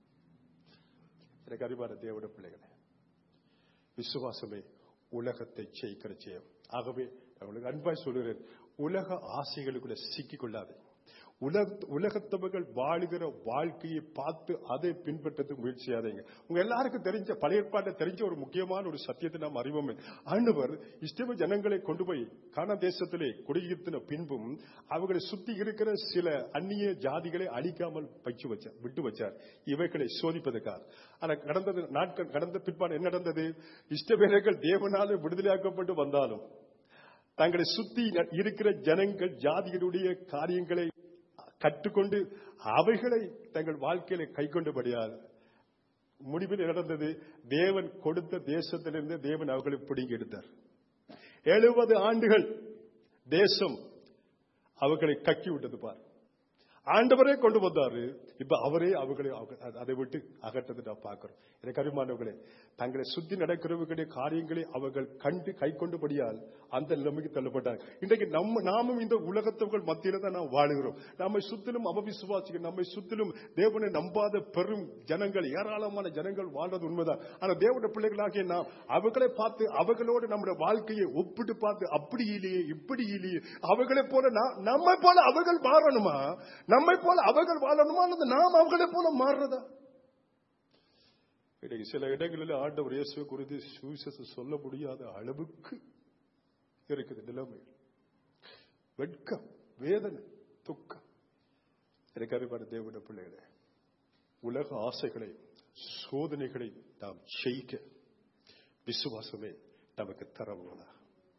எனக்கு அறிவான தேவனுடைய பிள்ளைகளே விசுவாசமே உலகத்தை ஜெயிக்கிற ஜெயம் ஆகவே நான் உங்களுக்கு அன்பாய் சொல்கிறேன் உலக ஆசைகளுக்குள்ள சிக்கிக் கொள்ளாது உலக உலகத்தவர்கள் வாழுகிற வாழ்க்கையை பார்த்து அதை பின்பற்றது முயற்சியாதீங்க உங்க எல்லாருக்கும் தெரிஞ்ச பழைய ஏற்பாட்டை தெரிஞ்ச ஒரு முக்கியமான ஒரு சத்தியத்தை நாம் அறிவோமே ஆண்டவர் இஷ்டம ஜனங்களை கொண்டு போய் கானா தேசத்திலே குடியிருத்தின பின்பும் அவர்களை சுத்தி இருக்கிற சில அந்நிய ஜாதிகளை அழிக்காமல் வச்சு வச்சார் விட்டு வச்சார் இவைகளை சோதிப்பதற்காக ஆனா கடந்த நாட்கள் கடந்த பிற்பாடு என்ன நடந்தது இஷ்டவேலர்கள் தேவனால விடுதலையாக்கப்பட்டு வந்தாலும் தங்களை சுத்தி இருக்கிற ஜனங்கள் ஜாதிகளுடைய காரியங்களை கற்றுக்கொண்டு அவைகளை தங்கள் வாழ்க்கையில கை கொண்டபடியால் முடிவில் நடந்தது தேவன் கொடுத்த தேசத்திலிருந்து தேவன் அவர்களை பிடுங்கி எடுத்தார் எழுபது ஆண்டுகள் தேசம் அவர்களை கக்கி விட்டது பார் ஆண்டவரே கொண்டு வந்தாரு இப்ப அவரே அவர்களை அவ- அதை விட்டு அகற்றதை நான் பார்க்கிறோம் எனக்கு அருமானவர்களே தங்களை சுத்தி நடக்கிறவர்களுடைய காரியங்களை அவர்கள் கண்டு கை கொண்டபடியால் அந்த நிலைமைக்கு தள்ளப்பட்டார் இன்றைக்கு நம்ம நாமும் இந்த உலகத்தவர்கள் மத்தியில தான் நாம் வாழுகிறோம் நம்மை சுத்திலும் அவவிசுவாசிகள் நம்மை சுத்திலும் தேவனை நம்பாத பெரும் ஜனங்கள் ஏராளமான ஜனங்கள் வாழ்றது உண்மைதான் ஆனா தேவனுடைய பிள்ளைகளாகிய நாம் அவர்களை பார்த்து அவர்களோடு நம்முடைய வாழ்க்கையை ஒப்பிட்டு பார்த்து அப்படி இல்லையே இப்படி இல்லையே அவர்களை போல நான் நம்மை போல அவர்கள் மாறணுமா நம்மை போல அவர்கள் வாழணுமா அல்லது நாம் அவர்களை போல மாறுறதா இன்றைக்கு சில இடங்களில் ஆண்டவர் இயேசுவை குறித்து சுவிசேஷம் சொல்ல முடியாத அளவுக்கு இருக்குது நிலைமை வெட்கம் வேதனை துக்கம் எனக்கு அறிவான தேவனுடைய பிள்ளைகளே உலக ஆசைகளை சோதனைகளை நாம் செய்க விசுவாசமே நமக்கு தரவுள்ளதா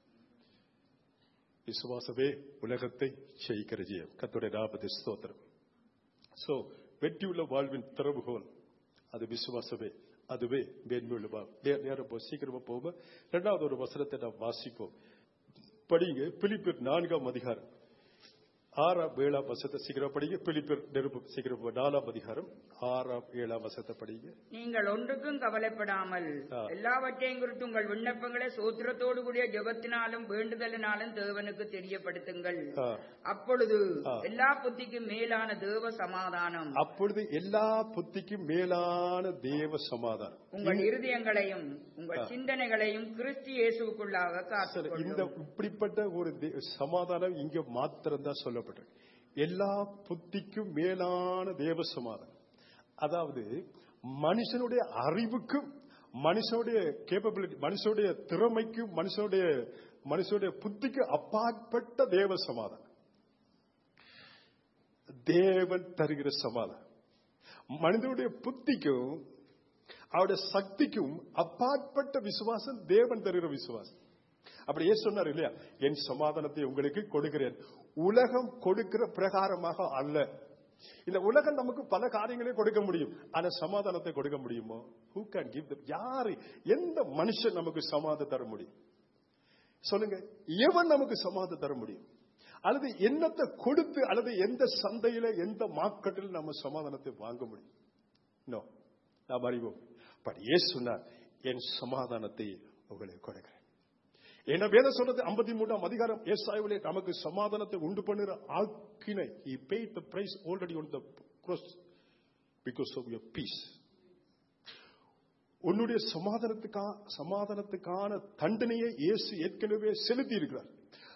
விசுவாசமே உலகத்தை ஜெயிக்கிற ஜெயம் கத்துடைய நாற்பது ஸ்தோத்திரம் சோ வெற்றியுள்ள வாழ்வின் திறவுகோல் அது விசுவாசமே அதுவே மேன்மையுள்ள வாழ். நே- நேரம் போ சீக்கிரமா போவோம் இரண்டாவது ஒரு வசனத்தை நாம் வாசிப்போம் படிங்க பிலிப்பியர் நான்காம் அதிகாரம் ஆறாம் ஏழாம் வசத்தை சீக்கிரம் படிங்க பிலிப்பியர் நெருப்பு சீக்கிரம் போ. நாலாம் அதிகாரம் ஆறாம் ஏழாம் வசத்தை படிங்க நீங்கள் ஒன்றுக்கும் கவலைப்படாமல் ஆ. எல்லாவற்றையும் குறித்து உங்கள் விண்ணப்பங்களை சோத்திரத்தோடு கூடிய ஜெபத்தினாலும் வேண்டுதலினாலும் தேவனுக்கு தெரியப்படுத்துங்கள் ஆ. அப்பொழுது ஆ. எல்லா புத்திக்கும் மேலான தேவ சமாதானம் அப்பொழுது எல்லா புத்திக்கும் மேலான தேவ சமாதானம் உங்கள் இருதயங்களையும் உங்கள் ஆ. சிந்தனைகளையும் கிறிஸ்து இயேசுக்குள்ளாக சரி, காத்துக் இந்த இப்படிப்பட்ட ஒரு தே- சமாதானம் இங்க மாத்திரம் தான் சொல்லப்பட்டிருக்கு எல்லா புத்திக்கும் மேலான தேவ சமாதானம் அதாவது மனுஷனுடைய அறிவுக்கும் மனுஷனுடைய கேப்பபிலிட்டி மனுஷனுடைய திறமைக்கும் மனுஷனுடைய மனுஷனுடைய புத்திக்கு அப்பாற்பட்ட தேவ சமாதானம் தேவன் தருகிற சமாதானம் மனிதனுடைய புத்திக்கும் அவருடைய சக்திக்கும் அப்பாற்பட்ட விசுவாசம் தேவன் தருகிற விசுவாசம் அப்படியே சொன்னார் இல்லையா என் சமாதானத்தை உங்களுக்கு கொடுக்கிறேன் உலகம் கொடுக்கிற பிரகாரமாக அல்ல இந்த உலகம் நமக்கு பல காரியங்களை கொடுக்க முடியும் ஆனா சமாதானத்தை கொடுக்க முடியுமோ ஹூ கேன் கிவ் யாரு எந்த மனுஷன் நமக்கு சமாதானம் தர முடியும் சொல்லுங்க எவன் நமக்கு சமாதானம் தர முடியும் அல்லது என்னத்தை கொடுத்து அல்லது எந்த சந்தையில எந்த மார்க்கெட்டில் நம்ம சமாதானத்தை வாங்க முடியும் நோ நாம் அறிவோம் பட் ஏ சொன்னார் என் சமாதானத்தை உங்களுக்கு கொடுக்கிறேன் என்ன வேதம் சொல்றது ஐம்பத்தி மூன்றாம் அதிகாரம் ஏசாயவிலே நமக்கு சமாதானத்தை உண்டு பண்ணுற ஆக்கினை he paid the price already on the cross because of your peace உன்னுடைய சமாதானத்துக்கா சமாதானத்துக்கான தண்டனையை இயேசு ஏற்கனவே செலுத்தி இருக்கிறார்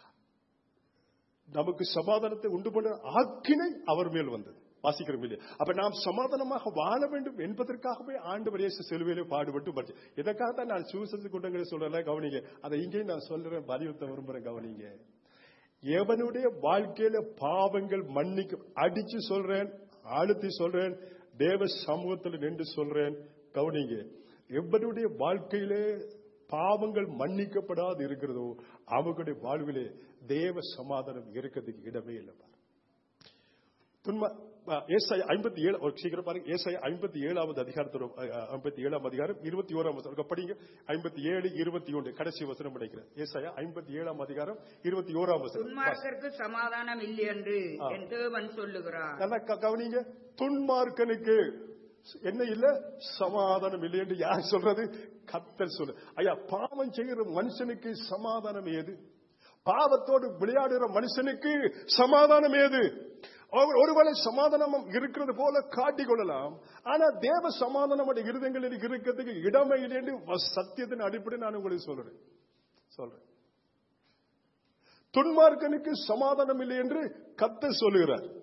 நமக்கு சமாதானத்தை உண்டு பண்ண ஆக்கினை அவர் மேல் வந்தது வாசிக்கிறோம் இல்லையா அப்ப நாம் சமாதானமாக வாழ வேண்டும் என்பதற்காகவே ஆண்டவர் இயேசு சிலுவையிலே பாடுபட்டு பட்டு இதற்காக தான் நான் சுவிசேஷ குண்டங்களை சொல்லல கவனிங்க அதை இங்கேயும் நான் சொல்றேன் வலியுறுத்த விரும்புறேன் கவனிங்க எவனுடைய வாழ்க்கையில பாவங்கள் மன்னிக்க அடிச்சு சொல்றேன் அழுத்தி சொல்றேன் தேவ சமூகத்தில் நின்று சொல்றேன் கவனிங்க எவனுடைய வாழ்க்கையிலே பாவங்கள் மன்னிக்கப்படாது இருக்கிறதோ அவர்களுடைய வாழ்விலே தேவ சமாதானம் இருக்கிறதுக்கு இடமே இல்லை பாரு. துன்ம ஏசாய ஐம்பத்தி ஏழு ஒரு சீக்கிரம் பாருங்க ஏசாய ஐம்பத்தி ஏழாவது அதிகாரத்தோட ஐம்பத்தி ஏழாம் அதிகாரம் இருபத்தி ஓராம் வசனம் படிங்க ஐம்பத்தி ஏழு இருபத்தி ஒன்று கடைசி வசனம் படிக்கிறேன் ஏசாயா ஐம்பத்தி ஏழாம் அதிகாரம் இருபத்தி ஓராம் வசனம் துன்மார்க்கருக்கு சமாதானம் இல்லை என்று ஆ. என் தேவன் சொல்லுகிறார் நல்லா க- கவனிங்க துன்மார்க்கனுக்கு என்ன இல்ல சமாதானம் இல்லை என்று யார் சொல்றது கத்தர் சொல்லு ஐயா பாவம் செய்கிற மனுஷனுக்கு சமாதானம் ஏது பாவத்தோடு விளையாடுகிற மனுஷனுக்கு சமாதானம் ஏது அவர் ஒருவேளை சமாதானம் இருக்கிறது போல காட்டிக் கொள்ளலாம் ஆனா தேவ சமாதானம் அவருடைய இருதயங்களில் இருக்கிறதுக்கு இடமே இல்லை என்று சத்தியத்தின் அடிப்படையில் நான் உங்களுக்கு சொல்றேன் சொல்றேன் துன்மார்க்கனுக்கு சமாதானம் இல்லை என்று கத்த சொல்லுகிறார்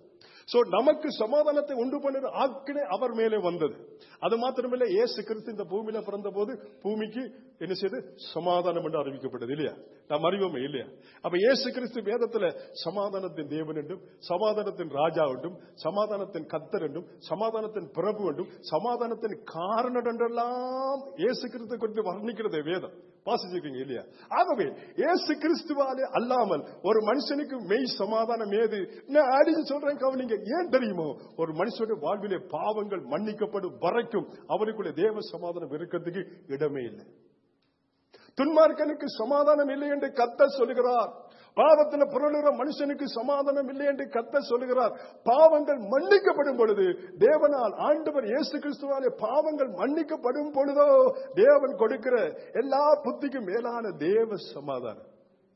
சோ நமக்கு சமாதானத்தை உண்டு பண்ணுற ஆக்கினை அவர் மேலே வந்தது அது மாத்திரமில்ல இயேசு கிறிஸ்து இந்த பூமியில பிறந்த போது பூமிக்கு என்ன செய்து சமாதானம் என்று அறிவிக்கப்பட்டது இல்லையா நாம் அறிவோமே இல்லையா அப்ப இயேசு கிறிஸ்து வேதத்துல சமாதானத்தின் தேவன் என்றும் சமாதானத்தின் ராஜா என்றும் சமாதானத்தின் கத்தர் என்றும் சமாதானத்தின் பிரபு என்றும் சமாதானத்தின் காரணம் என்றெல்லாம் இயேசு கிறிஸ்து குறித்து வர்ணிக்கிறது வேதம் வாசிச்சிருக்கீங்க இல்லையா ஆகவே இயேசு கிறிஸ்துவாலே அல்லாமல் ஒரு மனுஷனுக்கு மெய் சமாதானம் ஏது நான் அடிச்சு சொல்றேன் கவனிங்க ஏன் தெரியுமோ ஒரு மனுஷனுடைய வாழ்விலே பாவங்கள் மன்னிக்கப்படும் வரைக்கும் அவனுக்குள்ள தேவ சமாதானம் இருக்கிறதுக்கு இடமே இல்லை துன்மார்க்கனுக்கு சமாதானம் இல்லை என்று கத்த சொல்லுகிறார் பாவத்தில் புரளுகிற மனுஷனுக்கு சமாதானம் இல்லை என்று கத்த சொல்லுகிறார் பாவங்கள் மன்னிக்கப்படும் பொழுது தேவனால் ஆண்டவர் இயேசு கிறிஸ்துவாலே பாவங்கள் மன்னிக்கப்படும் பொழுதோ தேவன் கொடுக்கிற எல்லா புத்திக்கும் மேலான தேவ சமாதானம்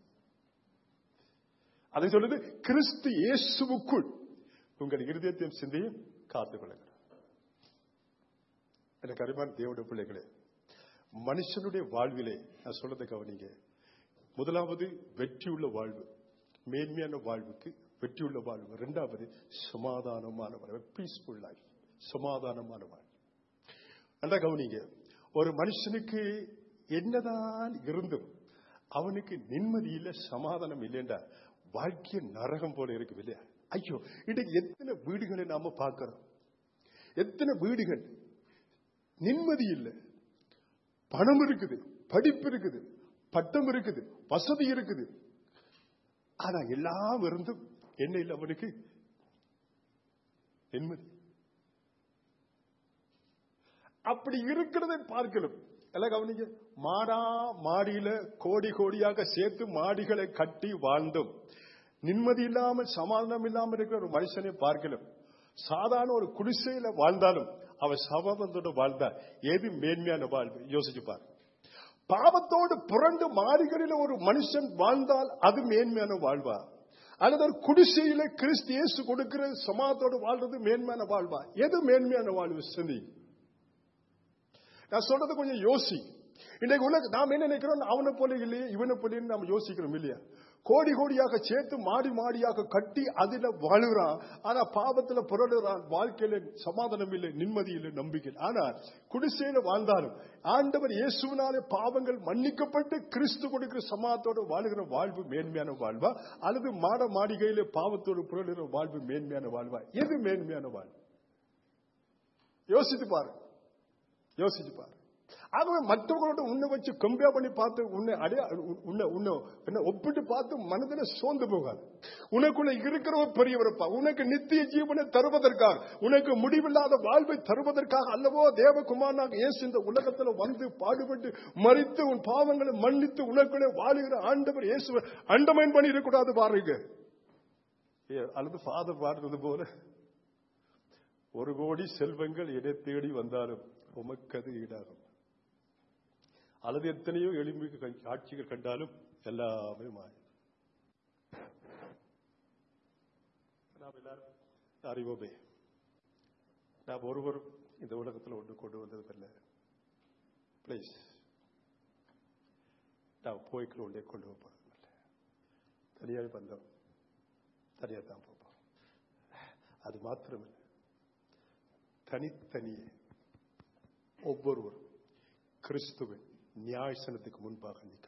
அதை சொல்லுது கிறிஸ்து இயேசுவுக்குள் உங்கள் இருதயத்தையும் சிந்தையும் காத்துக் கொள்ளுங்கள் எனக்கு அருமான தேவனுடைய பிள்ளைகளே மனுஷனுடைய வாழ்விலே நான் சொல்றதை கவனிங்க முதலாவது வெற்றியுள்ள வாழ்வு மேன்மையான வாழ்வுக்கு வெற்றியுள்ள வாழ்வு இரண்டாவது சமாதானமான வாழ்வு பீஸ்ஃபுல் லைஃப் சமாதானமான வாழ்வு நல்லா கவனிங்க ஒரு மனுஷனுக்கு என்னதான் இருந்தும் அவனுக்கு நிம்மதி இல்ல சமாதானம் இல்லைண்டா வாழ்க்கை நரகம் போல இருக்கு இல்லையா ஐயோ இன்றைக்கு எத்தனை வீடுகளை நாம பார்க்கிறோம் எத்தனை வீடுகள் நிம்மதி இல்லை பணம் இருக்குது படிப்பு இருக்குது பட்டம் இருக்குது வசதி இருக்குது ஆனா எல்லாம் இருந்தும் என்ன இல்லை அவனுக்கு நிம்மதி அப்படி இருக்கிறதை பார்க்கணும் எல்லாம் கவனிங்க மாடா மாடியில கோடி கோடியாக சேர்த்து மாடிகளை கட்டி வாழ்ந்தோம் நிம்மதி இல்லாமல் சமாதானம் இல்லாமல் இருக்கிற ஒரு மனுஷனை பார்க்கணும் சாதாரண ஒரு குடிசையில வாழ்ந்தாலும் அவன் சமாதானத்தோடு வாழ்ந்தா எது மேன்மையான வாழ்வு யோசிச்சு பாரு பாவத்தோடு புரண்டு மாறிகளில் ஒரு மனுஷன் வாழ்ந்தால் அது மேன்மையான வாழ்வா அல்லது ஒரு குடிசையில கிறிஸ்து இயேசு கொடுக்கிற சமாதத்தோடு வாழ்றது மேன்மையான வாழ்வா எது மேன்மையான வாழ்வு சிந்தி நான் சொல்றது கொஞ்சம் யோசி இன்னைக்கு உலக நாம் என்ன நினைக்கிறோம் அவனை போல இல்லையே இவனை போல நம்ம யோசிக்கிறோம் இல்லையா கோடி கோடியாக சேர்த்து மாடி மாடியாக கட்டி அதுல வாழுறான் ஆனா பாவத்துல புரளுறான் வாழ்க்கையில சமாதானம் இல்லை நிம்மதி இல்லை நம்பிக்கை ஆனா குடிசையில வாழ்ந்தாலும் ஆண்டவர் இயேசுவினாலே பாவங்கள் மன்னிக்கப்பட்டு கிறிஸ்து கொடுக்கிற சமாதத்தோடு வாழுகிற வாழ்வு மேன்மையான வாழ்வா அல்லது மாட மாளிகையில பாவத்தோடு புரளுகிற வாழ்வு மேன்மையான வாழ்வா எது மேன்மையான வாழ்வு யோசித்து பாரு யோசிச்சு பாரு ஆகவே மற்றவங்களோட உன்னை வச்சு கம்பேர் பண்ணி பார்த்து உன்னை அடைய உன்னை உன்னை என்ன ஒப்பிட்டு பார்த்து மனதில் சோர்ந்து போகாது உனக்குள்ள இருக்கிறவர் பெரியவரப்பா உனக்கு நித்திய ஜீவனை தருவதற்காக உனக்கு முடிவில்லாத வாழ்வை தருவதற்காக அல்லவோ தேவகுமாரனாக இயேசு இந்த உலகத்துல வந்து பாடுபட்டு மறித்து உன் பாவங்களை மன்னித்து உனக்குள்ளே வாழுகிற ஆண்டவர் இயேசுவை அண்டமைன் பண்ணி இருக்கக்கூடாது பாருங்க ஏ, அல்லது ஃபாதர் பாடுறது போல ஒரு கோடி செல்வங்கள் எதை தேடி வந்தாலும் உமக்கது ஈடாகும் அல்லது எத்தனையோ எளிமைக்கு கண்- காட்சிகள் கண்டாலும் எல்லாமே மாறி நாம் எல்லாரும் அறிவோமே நாம் ஒருவரும் இந்த உலகத்தில் ஒன்று கொண்டு வந்தது அல்ல பிளீஸ் நாம் போய்க்குள்ள ஒன்றே கொண்டு போகிறோம் தனியாக வந்தோம் தனியாக தான் போகிறோம் அது மாத்திரமில்லை தனித்தனியே ஒவ்வொருவரும் கிறிஸ்துவின் நியாயசனத்துக்கு முன்பாக நிற்கணும்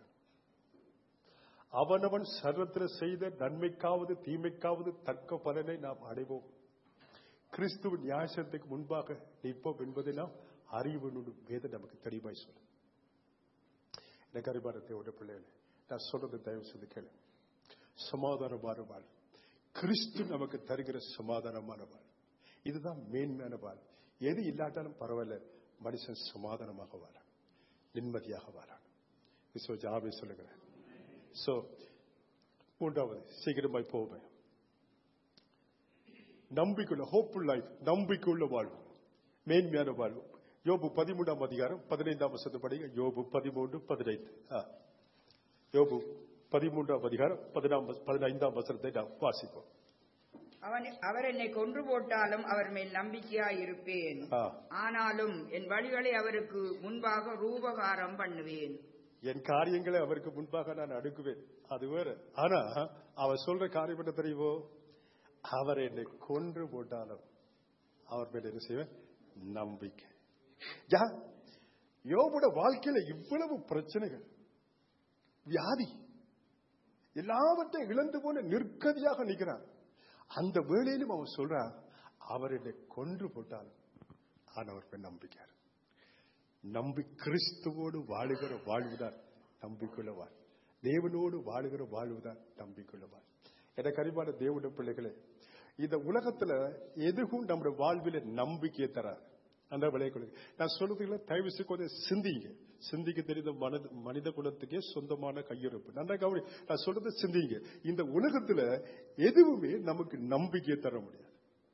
அவனவன் சர்வத்தில் செய்த நன்மைக்காவது தீமைக்காவது தக்க பலனை நாம் அடைவோம் கிறிஸ்துவின் நியாயசனத்துக்கு முன்பாக நிற்போம் என்பதை நாம் அறிவனோடு வேதம் நமக்கு தெளிவாய் சொல்லும் எனக்கு அறிவாரத்தை பிள்ளைகளே நான் சொல்றது தயவு செய்து கேளு சமாதானமான வாழ் கிறிஸ்து நமக்கு தருகிற சமாதானமான வாழ் இதுதான் மேன்மையான வாழ் எது இல்லாட்டாலும் பரவாயில்ல மனுஷன் சமாதானமாக வாழ நிம்மதியாக வாழ விஸ்வஜ ஆமே சொல்லுகிறேன் சோ மூன்றாவது சீக்கிரமாய் போவேன் நம்பிக்கையுள்ள ஹோப்புல் லைஃப் நம்பிக்கையுள்ள வாழ்வு மேன்மையான வாழ்வு யோபு பதிமூன்றாம் அதிகாரம் பதினைந்தாம் வருஷத்து படிங்க யோபு பதிமூன்று பதினைந்து ஆ. யோபு பதிமூன்றாம் அதிகாரம் பதினாம் பதினைந்தாம் வசனத்தை நாம் வாசிப்போம் அவன் அவர் என்னை கொன்று போட்டாலும் அவர் மேல் நம்பிக்கையாய் இருப்பேன் ஆ. ஆனாலும் என் வழிகளை அவருக்கு முன்பாக ரூபகாரம் பண்ணுவேன் என் காரியங்களை அவருக்கு முன்பாக நான் அடுக்குவேன் அது வேற ஆனா அவர் சொல்ற காரியம் என்ன தெரியுமோ அவர் என்னை கொன்று போட்டாலும் அவர் மேல என்ன செய்வேன் நம்பிக்கை யா யோபுட வாழ்க்கையில இவ்வளவு பிரச்சனைகள் வியாதி எல்லாவற்றையும் இழந்து போன நிற்கதியாக நிற்கிறான் அந்த வேளையிலும் அவன் சொல்றான் அவர் என்னை கொன்று போட்டாலும் ஆனவர் மேல் நம்பிக்கையார் நம்பி கிறிஸ்துவோடு வாழுகிற வாழ்வுதான் நம்பிக்கையுள்ள வாழ் தேவனோடு வாழுகிற வாழ்வுதான் நம்பிக்கையுள்ள வாழ் என கரிமான தேவனுடைய பிள்ளைகளே இந்த உலகத்துல எதுவும் நம்முடைய வாழ்வில நம்பிக்கையை தராது அந்த விளைய நான் சொல்றதுல தயவு செய்து கொஞ்சம் சிந்திங்க சிந்திக்க தெரிந்த மனித மனித குலத்துக்கே சொந்தமான கையிருப்பு நல்லா கவனி நான் சொல்றது சிந்திங்க இந்த உலகத்துல எதுவுமே நமக்கு நம்பிக்கையை தர முடியாது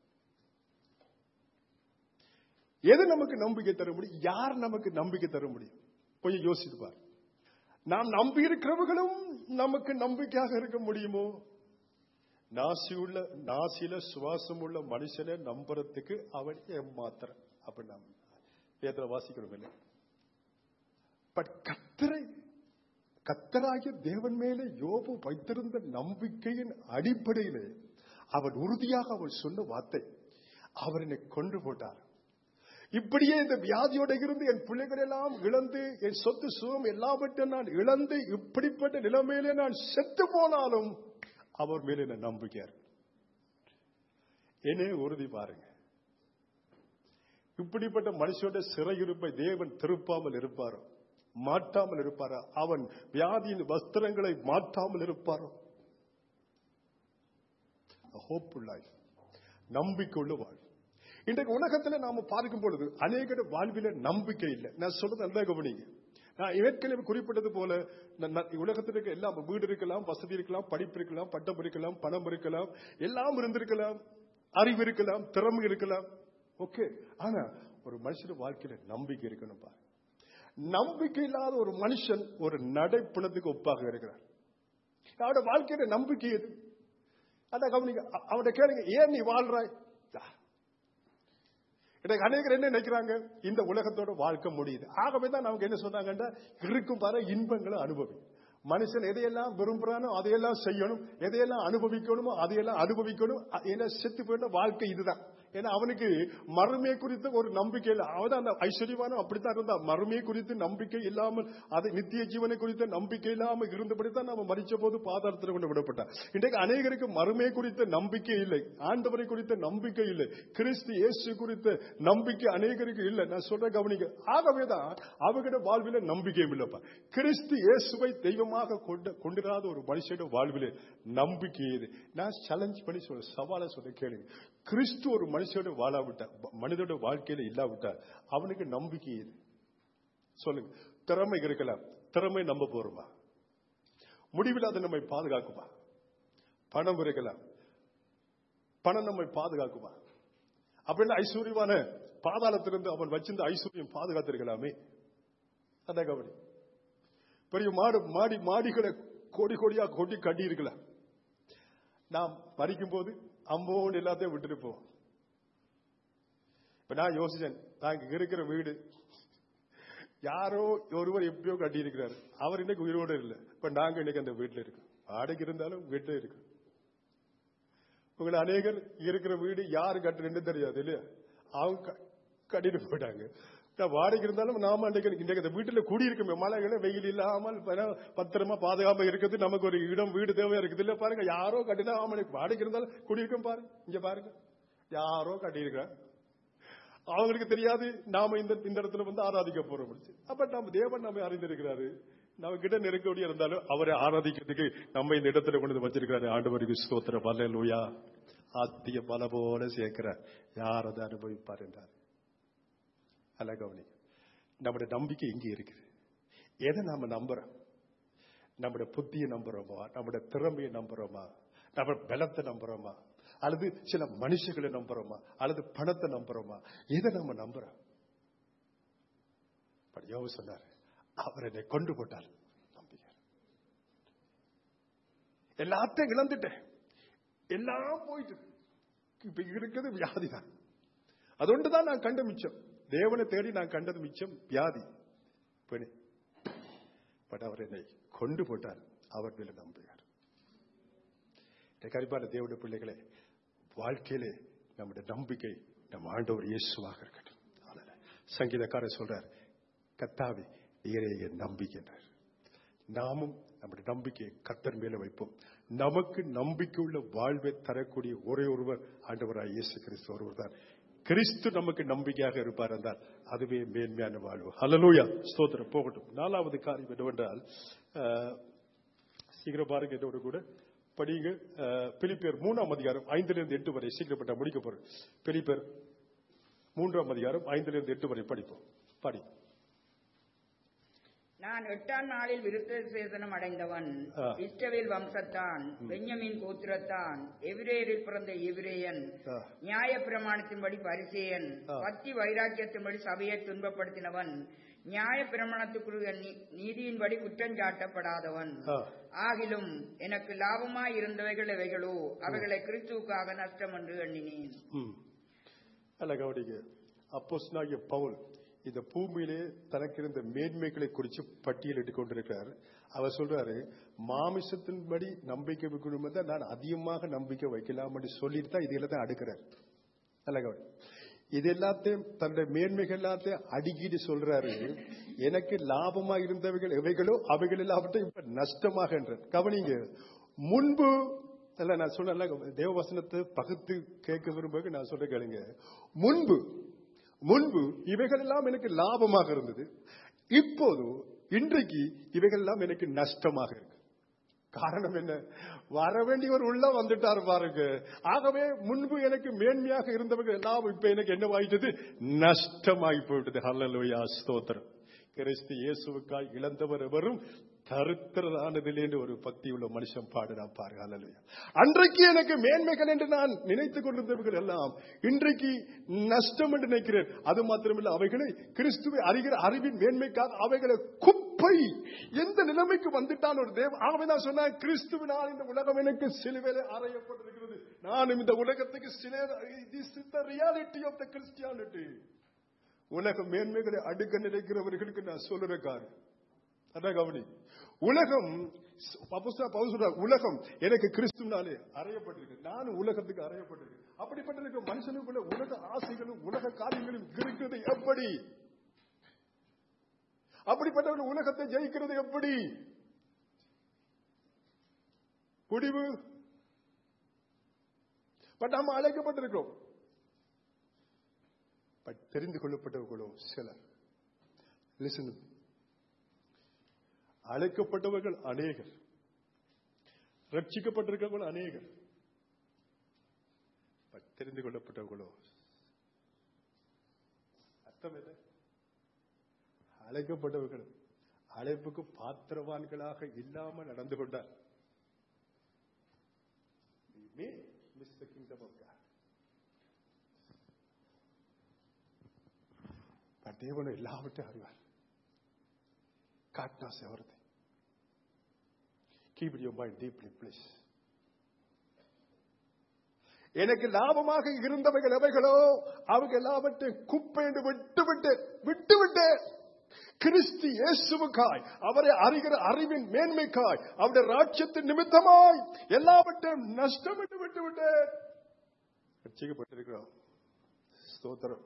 எது நமக்கு நம்பிக்கை தர முடியும் யார் நமக்கு நம்பிக்கை தர முடியும் கொஞ்சம் யோசித்து பார் நாம் நம்பி இருக்கிறவர்களும் நமக்கு நம்பிக்கையாக இருக்க முடியுமோ நாசி உள்ள நாசில சுவாசம் உள்ள மனுஷனை நம்புறதுக்கு அவன் ஏமாத்திர அப்படி நாம் வேதனை வாசிக்கிறோம் இல்லை பட் கத்தரை கத்தராகிய தேவன் மேலே யோபு வைத்திருந்த நம்பிக்கையின் அடிப்படையிலே அவன் உறுதியாக அவன் சொன்ன வார்த்தை அவர் என்னை கொன்று போட்டார் இப்படியே இந்த வியாதியோட இருந்து என் பிள்ளைகள் எல்லாம் இழந்து என் சொத்து சுகம் எல்லாவற்றையும் நான் இழந்து இப்படிப்பட்ட நிலைமையிலே நான் செத்து போனாலும் அவர் மேலே நான் நம்பிக்கையார் என்னே உறுதி பாருங்க இப்படிப்பட்ட மனுஷோட சிறையிருப்பை தேவன் திருப்பாமல் இருப்பாரோ மாற்றாமல் இருப்பாரோ அவன் வியாதியின் வஸ்திரங்களை மாற்றாமல் இருப்பாரோ ஹோப் லைஃப் நம்பிக்கை உள்ள வாழ் இன்றைக்கு உலகத்துல நாம பார்க்கும் பொழுது அநேக வாழ்வில நம்பிக்கை இல்லை நான் சொல்றது நல்லா கவனிங்க நான் ஏற்கனவே குறிப்பிட்டது போல உலகத்தில் இருக்க எல்லாம் வீடு இருக்கலாம் வசதி இருக்கலாம் படிப்பு இருக்கலாம் பட்டம் இருக்கலாம் பணம் இருக்கலாம் எல்லாம் இருந்திருக்கலாம் அறிவு இருக்கலாம் திறமை இருக்கலாம் ஓகே ஆனா ஒரு மனுஷன் வாழ்க்கையில நம்பிக்கை இருக்கணும் பாரு நம்பிக்கை இல்லாத ஒரு மனுஷன் ஒரு நடைப்பணத்துக்கு ஒப்பாக இருக்கிறார் அவனோட வாழ்க்கையில நம்பிக்கை எது அதான் கவனிங்க அவனை கேளுங்க ஏன் நீ வாழ்றாய் எனக்கு அநேகர் என்ன நினைக்கிறாங்க இந்த உலகத்தோட வாழ்க்கை முடியுது ஆகவே தான் நமக்கு என்ன சொன்னாங்கன்னா இருக்கும் பாரு இன்பங்களை அனுபவி மனுஷன் எதையெல்லாம் விரும்புறானோ அதையெல்லாம் செய்யணும் எதையெல்லாம் அனுபவிக்கணுமோ அதையெல்லாம் அனுபவிக்கணும் ஏன்னா செத்து போயிட்ட வாழ்க்கை இதுதான் ஏன்னா அவனுக்கு மறுமை குறித்த ஒரு நம்பிக்கை இல்லை அவன் அந்த ஐஸ்வர்யமான அப்படித்தான் இருந்தா மறுமை குறித்து நம்பிக்கை இல்லாமல் அது நித்திய ஜீவனை குறித்த நம்பிக்கை இல்லாமல் இருந்தபடித்தான் நம்ம மறிச்ச போது பாதாரத்தில் கொண்டு விடப்பட்டார் இன்றைக்கு அநேகருக்கு மறுமை குறித்த நம்பிக்கை இல்லை ஆண்டவரை குறித்த நம்பிக்கை இல்லை கிறிஸ்து இயேசு குறித்த நம்பிக்கை அநேகருக்கு இல்லை நான் சொல்ற கவனிக்க ஆகவேதான் அவங்களோட வாழ்வில நம்பிக்கையும் இல்லப்பா கிறிஸ்து இயேசுவை தெய்வமாக கொண்டு கொண்டிராத ஒரு மனுஷனோட வாழ்வில நம்பிக்கை இது நான் சேலஞ்ச் பண்ணி சொல்ல சவால சொல்ல கேளுங்க கிறிஸ்து ஒரு மனுஷனோட வாழாவிட்டா மனிதோட வாழ்க்கையில இல்லாவிட்டா அவனுக்கு நம்பிக்கை இது சொல்லுங்க திறமை இருக்கலாம் திறமை நம்ப போறோமா முடிவில் அது நம்மை பாதுகாக்குமா பணம் இருக்கலாம் பணம் நம்மை பாதுகாக்குமா அப்படின்னா ஐஸ்வர்யமான பாதாளத்திலிருந்து அவன் வச்சிருந்த ஐஸ்வர்யம் பாதுகாத்திருக்கலாமே அதான் கவனி பெரிய மாடு மாடி மாடிகளை கோடி கோடியா கொட்டி கட்டி இருக்கலாம் நாம் மறிக்கும் போது அம்போன்னு எல்லாத்தையும் விட்டுட்டு போவோம் இப்ப நான் யோசிச்சேன் நாங்க இருக்கிற வீடு யாரோ ஒருவர் எப்பயோ கட்டி இருக்கிறாரு அவர் இன்னைக்கு உயிரோடு இல்லை இப்ப நாங்க இன்னைக்கு அந்த வீட்டுல இருக்கோம் வாடகை இருந்தாலும் வீட்டுல இருக்கு உங்களை அநேகர் இருக்கிற வீடு யாரு கட்டுறேன்னு தெரியாது இல்லையா அவங்க கட்டிட்டு போயிட்டாங்க வாடகை இருந்தாலும் நாம அன்றைக்கு இன்றைக்கு இந்த வீட்டுல குடியிருக்கோமே மழைகளை வெயில் இல்லாமல் பத்திரமா பாதுகாப்பா இருக்கிறது நமக்கு ஒரு இடம் வீடு தேவையா இருக்குது இல்ல பாருங்க யாரோ கட்டினா ஆமா வாடகை இருந்தாலும் குடியிருக்கோம் பாருங்க இங்க பாருங்க யாரோ கட்டியிருக்காங்க அவங்களுக்கு தெரியாது நாம இந்த இந்த இடத்துல வந்து ஆராதிக்க போறோம் அப்ப நம்ம தேவன் நம்ம அறிந்திருக்கிறாரு நம்ம கிட்ட நெருக்கடியா இருந்தாலும் அவரை ஆராதிக்கிறதுக்கு நம்ம இந்த இடத்துல கொண்டு வந்து வச்சிருக்காரு ஆண்டவருக்கு ஸ்தோத்திர பல லோயா ஆத்திய பல போல சேர்க்கிற யார் அதை அனுபவிப்பார் என்றார் அல்ல கவனி நம்முடைய நம்பிக்கை இங்கே இருக்குது எதை நாம நம்புறோம் நம்முடைய புத்தியை நம்புறோமா நம்முடைய திறமையை நம்புறோமா நம்ம பலத்தை நம்புறோமா அல்லது சில மனுஷர்களை நம்புறோமா அல்லது பணத்தை நம்புறோமா எதை நம்ம நம்புறோம் யோவு சொன்னார் அவர் என்னை கொண்டு போட்டார் நம்பிக்கை எல்லாத்தையும் இழந்துட்டேன் எல்லாம் போயிட்டு இப்ப இருக்கிறது வியாதி தான் அது ஒன்றுதான் நான் கண்ட மிச்சம் தேவனை தேடி நான் கண்டது மிச்சம் வியாதி பட் அவர் என்னை கொண்டு போட்டார் அவர் மேல நம்புகிறார் கரிப்பான தேவனுடைய பிள்ளைகளே வாழ்க்கையிலே நம்முடைய நம்பிக்கை நம் ஆண்டவர் இயேசுவாக இருக்கட்டும் ஆமென். சங்கீதக்காரர் சொல்றார் கத்தாவி நீரே என் நம்பிக்கை என்றார் நாமும் நம்முடைய நம்பிக்கையை கத்தர் மேல வைப்போம் நமக்கு நம்பிக்கை உள்ள வாழ்வை தரக்கூடிய ஒரே ஒருவர் ஆண்டவராய் இயேசு கிறிஸ்து ஒருவர் தான் கிறிஸ்து நமக்கு நம்பிக்கையாக இருப்பார் என்றால் அதுவே மேன்மையான வாழ்வு ஹalleluya ஸ்தோத்திரம் போகட்டும் நாலாவது காரியம் என்னவென்றால் அஹ், சீக்கிரம் பாருங்க என்னோட கூட படிங்க அஹ், பிலிப்பியர் மூணாம் அதிகாரம் ஐந்திலிருந்து எட்டு வரை சீக்கிரப்பட்ட முடிக்க போறோம் பிலிப்பியர் மூன்றாம் அதிகாரம் ஐந்திலிருந்து எட்டு வரை படிப்போம் படி நான் எட்டாம் நாளில் விருத்த சேதனம் அடைந்தவன் ஆ. இஸ்ரவேல் வம்சத்தான் பென்யமின் கோத்திரத்தான் எவிரேயரில் பிறந்த எவிரேயன் ஆ. நியாய பிரமாணத்தின்படி பரிசேயன் ஆ. பக்தி வைராக்கியத்தின்படி சபையை துன்பப்படுத்தினவன் நியாய பிரமாணத்துக்குரிய நீ- நீதியின்படி குற்றஞ்சாட்டப்படாதவன் ஆ. ஆகிலும் எனக்கு லாபமாய் இருந்தவைகள் எவைகளோ அவைகளை கிறிஸ்துவுக்காக நஷ்டம் என்று எண்ணினேன் ம். நல்ல கவனிங்க அப்போஸ்தலனாகிய பவுல் இந்த பூமியிலே தனக்கு இருந்த மேன்மைகளை குறித்து பட்டியலிட்டு கொண்டிருக்கிறார் அவர் சொல்றாரு மாமிசத்தின்படி நம்பிக்கை வைக்கணும் தான் நான் அதிகமாக நம்பிக்கை வைக்கலாம் என்று சொல்லிட்டு தான் இதில் தான் அடுக்கிறார் நல்ல கவனி இது எல்லாத்தையும் தன்னுடைய மேன்மைகள் எல்லாத்தையும் அடுக்கிட்டு சொல்றாரு எனக்கு லாபமா இருந்தவைகள் எவைகளோ அவைகள் எல்லாவற்றையும் இப்ப நஷ்டமாக என்றார் கவனிங்க முன்பு இல்ல நான் சொன்ன தேவவசனத்தை பகுத்து கேட்க விரும்ப நான் சொல்ற கேளுங்க முன்பு முன்பு இவைகள் எல்லாம் எனக்கு லாபமாக இருந்தது இப்போது இன்றைக்கு இவைகள் எல்லாம் எனக்கு நஷ்டமாக இருக்கு காரணம் என்ன வர வேண்டியவர் உள்ள வந்துட்டார் பாருங்க ஆகவே முன்பு எனக்கு மேன்மையாக இருந்தவங்க எல்லாம் இப்ப எனக்கு என்னவாயிட்டது நஷ்டமாகி போயிட்டது ஹல்லலுயா ஸ்தோத்திரம் கிறிஸ்து இயேசுவுக்காய் இழந்தவர் எவரும் தருத்திரதானதில் என்று ஒரு பக்தி உள்ள மனுஷன் பாடுறான் பாருங்க ஹல்லலுயா அன்றைக்கு எனக்கு மேன்மைகள் என்று நான் நினைத்துக் கொண்டிருந்தவர்கள் எல்லாம் இன்றைக்கு நஷ்டம் என்று நினைக்கிறேன் அது மாத்திரமில்லை அவைகளை கிறிஸ்துவை அறிகிற அறிவின் மேன்மைக்காக அவைகளை குப்பை எந்த நிலைமைக்கு வந்துட்டான் ஒரு தேவ ஆகவே நான் சொன்னேன் கிறிஸ்துவினால் இந்த உலகம் எனக்கு சிலுவையில அறையப்பட்டிருக்கிறது நானும் இந்த உலகத்துக்கு சில this is the reality of the Christianity உலக மேன்மைகளை அடுக்க நினைக்கிறவர்களுக்கு நான் சொல்லுற காரியம் அதான் கவனி உலகம் அப்போஸ்தலன் பவுல் சொல்றார், உலகம் எனக்கு கிறிஸ்துனாலே அறையப்பட்டிருக்கு நானும் உலகத்துக்கு அறையப்பட்டிருக்கு அப்படிப்பட்ட இருக்கிற மனுஷனுக்குள்ள உலக ஆசைகளும் உலக காரியங்களும் இருக்கிறது எப்படி அப்படிப்பட்டவர்கள் உலகத்தை ஜெயிக்கிறது எப்படி முடிவு பட் நாம அழைக்கப்பட்டிருக்கிறோம் பட் தெரிந்து கொள்ளப்பட்டவர்களோ சிலர் லிசன் அழைக்கப்பட்டவர்கள் அநேகர் ரட்சிக்கப்பட்டிருக்கிறவர்கள் அநேகர் பட் தெரிந்து கொள்ளப்பட்டவர்களோ அர்த்தம் என்ன அழைக்கப்பட்டவர்கள் அழைப்புக்கு பாத்திரவான்களாக இல்லாமல் நடந்து கொண்டார் We may miss the kingdom of God. But தேவன் எல்லாவற்றையும் அறிவார் காட்னாஸ் everything. Keep your mind deeply, please. எனக்கு லாபமாக இருந்தவைகள் எவைகளோ அவைகள் எல்லாவற்றையும் குப்பை என்று விட்டு விட்டு விட்டு விட்டு கிறிஸ்து இயேசுவுக்காய் அவரை அறிகிற அறிவின் மேன்மைக்காய் அவருடைய ராட்சியத்தின் நிமித்தமாய் எல்லாவற்றையும் நஷ்டமிட்டு விட்டு விட்டு ரட்சிக்கப்பட்டிருக்கிறோம் ஸ்தோத்திரம்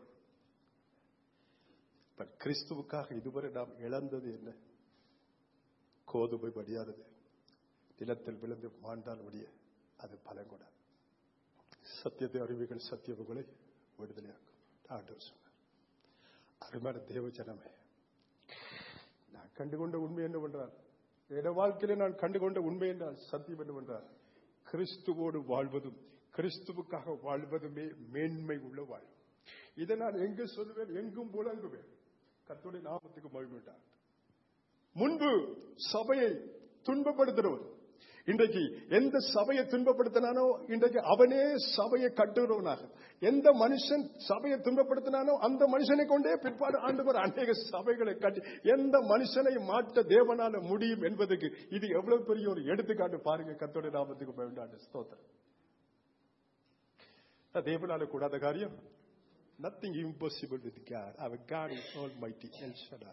பட் கிறிஸ்துவுக்காக இதுவரை நாம் இழந்தது என்ன கோதுமை படியாதது நிலத்தில் விழுந்து மாண்டால் ஒழிய அது பலன் கூட சத்தியத்தை அறிவுகள் சத்தியவுகளை விடுதலையாக்கும் ஆண்டவர் சொன்னார் அருமையான தேவ ஜனமே நான் கண்டுகொண்ட உண்மை என்னவென்றால் என வாழ்க்கையில நான் கண்டுகொண்ட உண்மை என்றால் சத்தியம் என்னவென்றால் கிறிஸ்துவோடு வாழ்வதும் கிறிஸ்துவுக்காக வாழ்வதுமே மேன்மை உள்ள வாழ்வு இதை நான் எங்கு சொல்லுவேன் எங்கும் புலங்குவேன் கர்த்தருடைய நாமத்துக்கு மகிழ்விட்டார் முன்பு சபையை துன்பப்படுத்துறவர் இன்றைக்கு எந்த சபையை துன்பப்படுத்தினானோ இன்றைக்கு அவனே சபையை கட்டுறவனாக எந்த மனுஷன் சபையை துன்பப்படுத்தினானோ அந்த மனுஷனை கொண்டே பிற்பாடு ஆண்டவர் அநேக சபைகளை கட்டி எந்த மனுஷனை மாற்ற தேவனால முடியும் என்பதற்கு இது எவ்வளவு பெரிய ஒரு எடுத்துக்காட்டு பாருங்க கத்தோட நாமத்துக்கு வேண்டாண்டு ஸ்தோத்திரம் அது தேவனால கூடாத காரியம் நத்திங் இம்பாசிபிள் வித் காட் அவர் God is almighty El Shaddai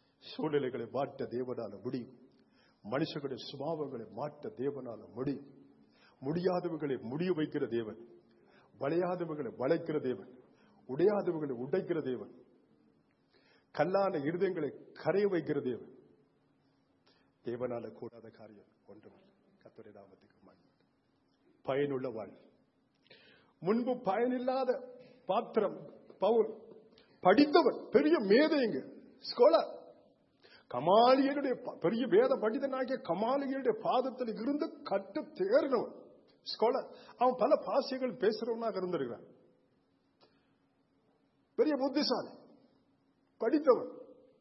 சூழ்நிலைகளை மாற்ற தேவனால முடியும் மனுஷர்களுடைய சுபாவங்களை மாற்ற தேவனால முடியும் முடியாதவர்களை முடிய வைக்கிற தேவன் வளையாதவர்களை வளைக்கிற தேவன் உடையாதவர்களை உடைக்கிற தேவன் கல்லான இருதயங்களை கரைய வைக்கிற தேவன் தேவனால கூடாத காரியம் ஒன்றுமல்ல கத்தரை நாமத்துக்கு மகிமை. பயனுள்ள வாழ்வு முன்பு பயனில்லாத பாத்திரம் பவுல் படித்தவன் பெரிய மேதைங்க ஸ்கோலர் கமாலியனுடைய ப- பெரிய வேத பண்டிதனாகிய கமாலியனுடைய பாதத்தில் இருந்து கட்டு தேர்னவன் ஸ்கோலர் அவன் பல பாஷைகள் பேசுறவனாக இருந்திருக்கிறான் பெரிய புத்திசாலி படித்தவன்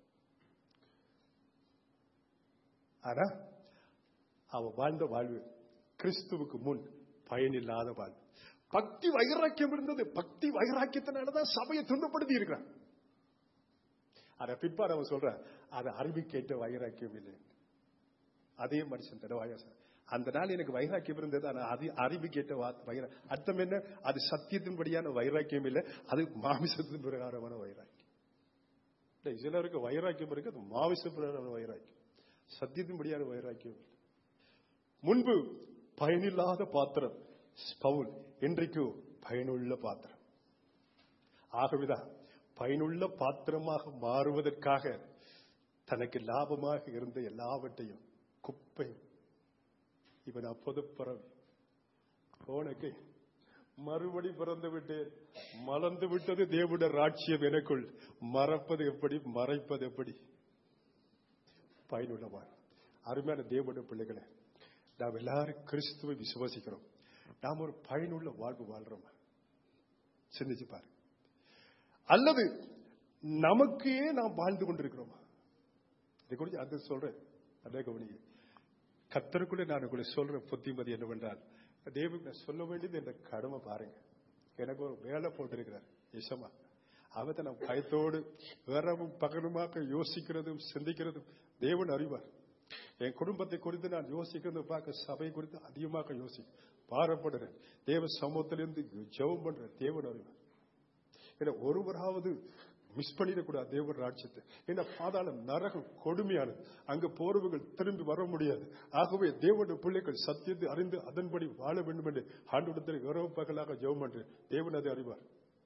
ஆனா அவன் வாழ்ந்த வாழ்வு கிறிஸ்துவுக்கு முன் பயனில்லாத வாழ்வு பக்தி வைராக்கியம் இருந்தது பக்தி வைராக்கியத்தினாலதான் சபையை துன்பப்படுத்தி இருக்கிறான் அத பிற்பாடு அவன் சொல்றான் அது அறிவிக்கேற்ற வைராக்கியம் இல்லை அதே மனுஷன் தடவாயா அந்த நாள் எனக்கு வைராக்கியம் இருந்தது ஆனா அது அறிவிக்கேற்ற வா- வைரா அர்த்தம் என்ன அது சத்தியத்தின்படியான வைராக்கியம் இல்லை அது மாமிசத்தின் பிரகாரமான வைராக்கியம் இல்லை, சிலருக்கு வைராக்கியம் இருக்கு அது மாமிச பிரகாரமான வைராக்கியம் சத்தியத்தின்படியான வைராக்கியம் இல்லை முன்பு பயனில்லாத பாத்திரம் பவுல் இன்றைக்கு பயனுள்ள பாத்திரம் ஆகவேதான் பயனுள்ள பாத்திரமாக மாறுவதற்காக தனக்கு லாபமாக இருந்த எல்லாவற்றையும் குப்பை இவன் அப்போது பிறவி உனக்கு மறுபடி பிறந்து விட்டேன் மலர்ந்து விட்டது தேவனுடைய ராட்சியம் எனக்குள் மறப்பது எப்படி மறைப்பது எப்படி பயனுள்ளவான் அருமையான தேவனுடைய பிள்ளைகளே நாம் எல்லாரும் கிறிஸ்துவை விசுவாசிக்கிறோம் நாம் ஒரு பயனுள்ள வாழ்வு வாழ்றோம் சிந்திச்சு பாரு அல்லது நமக்கே நாம் வாழ்ந்து கொண்டிருக்கிறோமா இதை குறித்து அது சொல்றேன் அதே கவனிங்க கத்தருக்குள்ளே நான் உங்களை சொல்ற புத்திமதி என்னவென்றால் தேவன் நான் சொல்ல வேண்டியது என்ற கடமை பாருங்க எனக்கு ஒரு வேலை போட்டிருக்கிறார் இசமா அவத்தை நான் பயத்தோடு வேறவும் பகலுமாக யோசிக்கிறதும் சிந்திக்கிறதும் தேவன் அறிவார் என் குடும்பத்தை குறித்து நான் யோசிக்கிறது பார்க்க சபை குறித்து அதிகமாக யோசி பாரப்படுறேன் தேவ சமூகத்திலிருந்து ஜெபம் பண்றேன் தேவன் அறிவார் ஏன்னா ஒருவராவது மிஸ் பண்ணிடக்கூடாது தேவன் ராட்சியத்தை ஏன்னா பாதாளம் நரகம் கொடுமையானது அங்க போறவர்கள் திரும்பி வர முடியாது ஆகவே தேவனுடைய பிள்ளைகள் சத்தியத்தை அறிந்து அதன்படி வாழ வேண்டும் என்று ஆண்டுடத்தில் இரவு பகலாக ஜெபம் பண்றேன் தேவன் அதை அறிவார்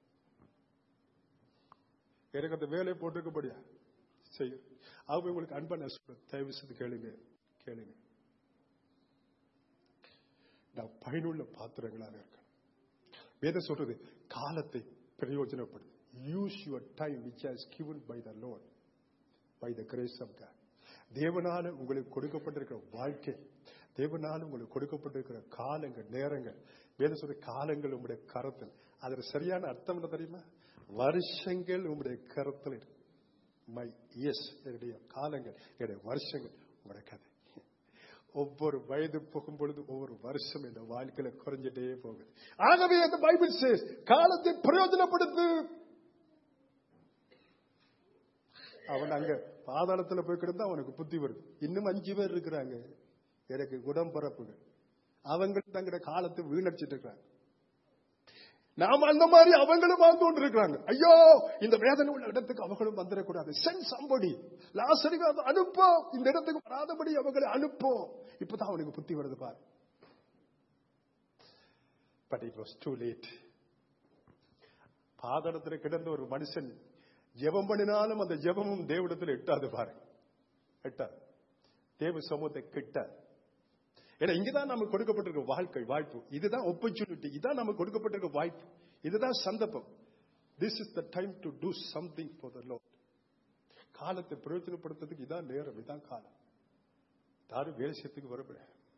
எனக்கு அந்த வேலையை போட்டிருக்கபடியா செய்யும் ஆகவே உங்களுக்கு அன்பா நான் சொல்றேன் தயவு செய்து கேளுங்க கேளுங்க நான் பயனுள்ள பாத்திரங்களாக இருக்கணும் வேதம் சொல்றது காலத்தை பிரயோஜனப்படு use your time which has given by the Lord by the grace of God தேவனால உங்களுக்கு கொடுக்கப்பட்டிருக்கிற வாழ்க்கை தேவனால உங்களுக்கு கொடுக்கப்பட்டிருக்கிற காலங்கள் நேரங்கள் வேதம் சொல்ற காலங்கள் உங்களுடைய கரத்தில் அதுல சரியான அர்த்தம் என்ன தெரியுமா வருஷங்கள் உங்களுடைய கரத்தில் இருக்கு மை எஸ் என்னுடைய காலங்கள் என்னுடைய வருஷங்கள் உங்களுடைய கதை ஒவ்வொரு வயது போகும் பொழுது ஒவ்வொரு வருஷம் இந்த வாழ்க்கையில குறைஞ்சிட்டே போகுது ஆகவே அந்த பைபிள் சேஸ் காலத்தை பிரயோஜனப்படுத்து அவன் அங்க பாதாளத்துல போய் கிடந்தா அவனுக்கு புத்தி வருது இன்னும் அஞ்சு பேர் இருக்கிறாங்க எனக்கு உடம்பரப்புகள் அவங்க தங்கிற காலத்தை வீணடிச்சிட்டு இருக்கிறாங்க நாம அந்த மாதிரி அவங்களும் வாழ்ந்து கொண்டிருக்கிறாங்க ஐயோ இந்த வேதனை உள்ள இடத்துக்கு அவங்களும் வந்துடக்கூடாது சென்ட் சம்படி லாசரிக்கு அதை அனுப்போம் இந்த இடத்துக்கு வராதபடி அவங்களை அனுப்போம் இப்பதான் அவனுக்கு புத்தி வருது பாரு but it was too late பாதளத்தில் கிடந்த ஒரு மனுஷன் ஜெபம் பண்ணினாலும் அந்த ஜெபமும் தேவடத்தில் எட்டாது பாரு எட்டாது தேவ சமூகத்தை கிட்டாது ஏன்னா இங்கதான் நமக்கு கொடுக்கப்பட்டிருக்க வாழ்க்கை வாய்ப்பு இதுதான் opportunity இதான் நமக்கு கொடுக்கப்பட்டிருக்க வாய்ப்பு இதுதான் சந்தர்ப்பம் this is the time to do something for the Lord காலத்தை பிரயோஜனப்படுத்துறதுக்கு இதான் நேரம் இதான் காலம் யாரும் வேலை செய்யறதுக்கு வரப்பட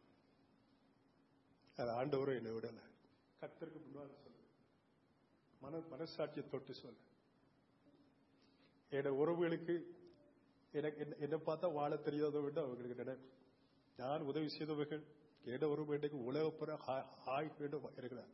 அது ஆண்டவரும் என்னை விடல கத்தருக்கு முன்னால சொல்லு மன மனசாட்சியை தொட்டு சொல்லு என்னோட உறவுகளுக்கு எனக்கு என்ன- என்னை பார்த்தா வாழ தெரியாத விட அவங்களுக்கு நினைப்பு நான் உதவி செய்தவர்கள் ஏட ஒரு வேண்டைக்கு உலகப்புற ஹாய் வேண்டும் இருக்கிறார்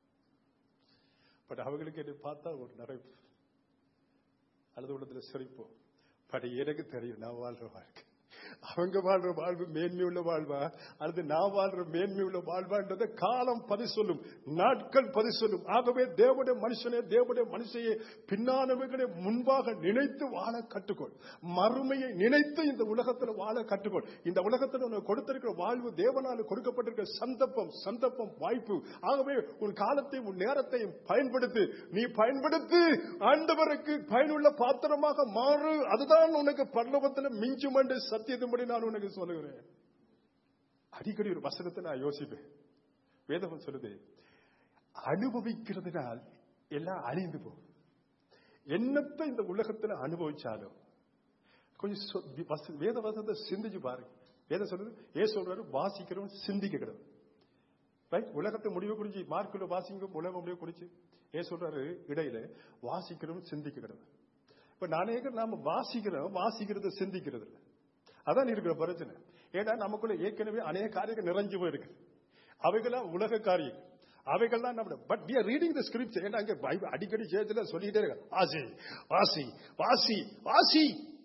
பட் அவங்களுக்கு என்னை பார்த்தா ஒரு நரைப்பு அல்லது உள்ளத்துல சிரிப்போம் பட் எனக்கு தெரியும் நான் வாழ்ற வாழ்க்கை அவங்க வாழ்ற வாழ்வு மேன்மையுள்ள வாழ்வா அல்லது நான் வாழ்ற மேன்மையுள்ள வாழ்வான்றதை காலம் பதி சொல்லும் நாட்கள் பதி சொல்லும் ஆகவே தேவனுடைய மனுஷனே தேவனுடைய மனுஷையே பின்னானவைகளை முன்பாக நினைத்து வாழ கற்றுக்கொள் மறுமையை நினைத்து இந்த உலகத்தில் வாழ கற்றுக்கொள் இந்த உலகத்தில் உனக்கு கொடுத்திருக்கிற வாழ்வு தேவனால் கொடுக்கப்பட்டிருக்கிற சந்தர்ப்பம் சந்தர்ப்பம் வாய்ப்பு ஆகவே உன் காலத்தையும் உன் நேரத்தையும் பயன்படுத்து நீ பயன்படுத்தி ஆண்டவருக்கு பயனுள்ள பாத்திரமாக மாறு அதுதான் உனக்கு பரலோகத்தில் மிஞ்சும் என்று சத்தியத்தின்படி நான் உனக்கு சொல்லுகிறேன் அடிக்கடி ஒரு வசனத்தை நான் யோசிப்பேன் வேதம் சொல்லுது அனுபவிக்கிறதுனால் எல்லாம் அழிந்து போகும் என்னத்தை இந்த உலகத்துல அனுபவிச்சாலும் கொஞ்சம் சொ- வச- வேத வசனத்தை சிந்திச்சு பாருங்க வேதம் சொல்லுது ஏ சொல்றாரு வாசிக்கிறவன் சிந்திக்க கிடவு ரைட் உலகத்தை முடிவு குறிச்சு மார்க்குள்ள வாசிங்க உலகம் முடிவு குறிச்சு ஏ சொல்றாரு இடையில வாசிக்கிறவன் சிந்திக்க கிடவு இப்ப நானே நாம வாசிக்கிறோம் வாசிக்கிறத சிந்திக்கிறது இல்ல அதான் இருக்கிற பிரச்சனை ஏன்னா நமக்குள்ள ஏற்கனவே அநேக காரியங்கள் நிறைஞ்சு போயிருக்கு அவைகளாம் உலக காரியம் அவைகள்லாம் நம்ம but we are reading the scripture ஏன்னா அங்க பைபிள் அடிக்கடி சேர்த்துல சொல்லிட்டே இருக்க வாசி வாசி வாசி வாசி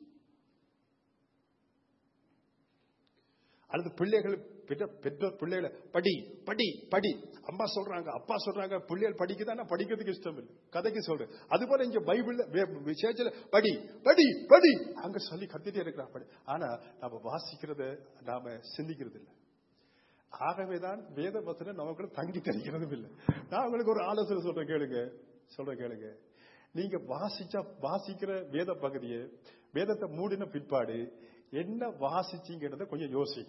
அல்லது பிள்ளைகள் பெற்ற பெற்றோர் பிள்ளைகளை படி படி படி அம்மா சொல்றாங்க அப்பா சொல்றாங்க பிள்ளைகள் படிக்குதான் நான் படிக்கிறதுக்கு இஷ்டம் இல்லை கதைக்கு சொல்றேன் அது போல இங்க பைபிள்ல வே- விசேஷத்துல படி படி படி அங்க சொல்லி கத்திட்டே இருக்கிறான் படி ஆனா நாம வாசிக்கிறத நாம சிந்திக்கிறது இல்லை ஆகவேதான் வேத வசனம் நமக்குள்ள தங்கி தெரிகிறதும் இல்லை நான் உங்களுக்கு ஒரு ஆலோசனை சொல்றேன் கேளுங்க சொல்றேன் கேளுங்க நீங்க வாசிச்சா வாசிக்கிற வேத பகுதியை வேதத்தை மூடின பிற்பாடு என்ன வாசிச்சீங்கிறத கொஞ்சம் யோசி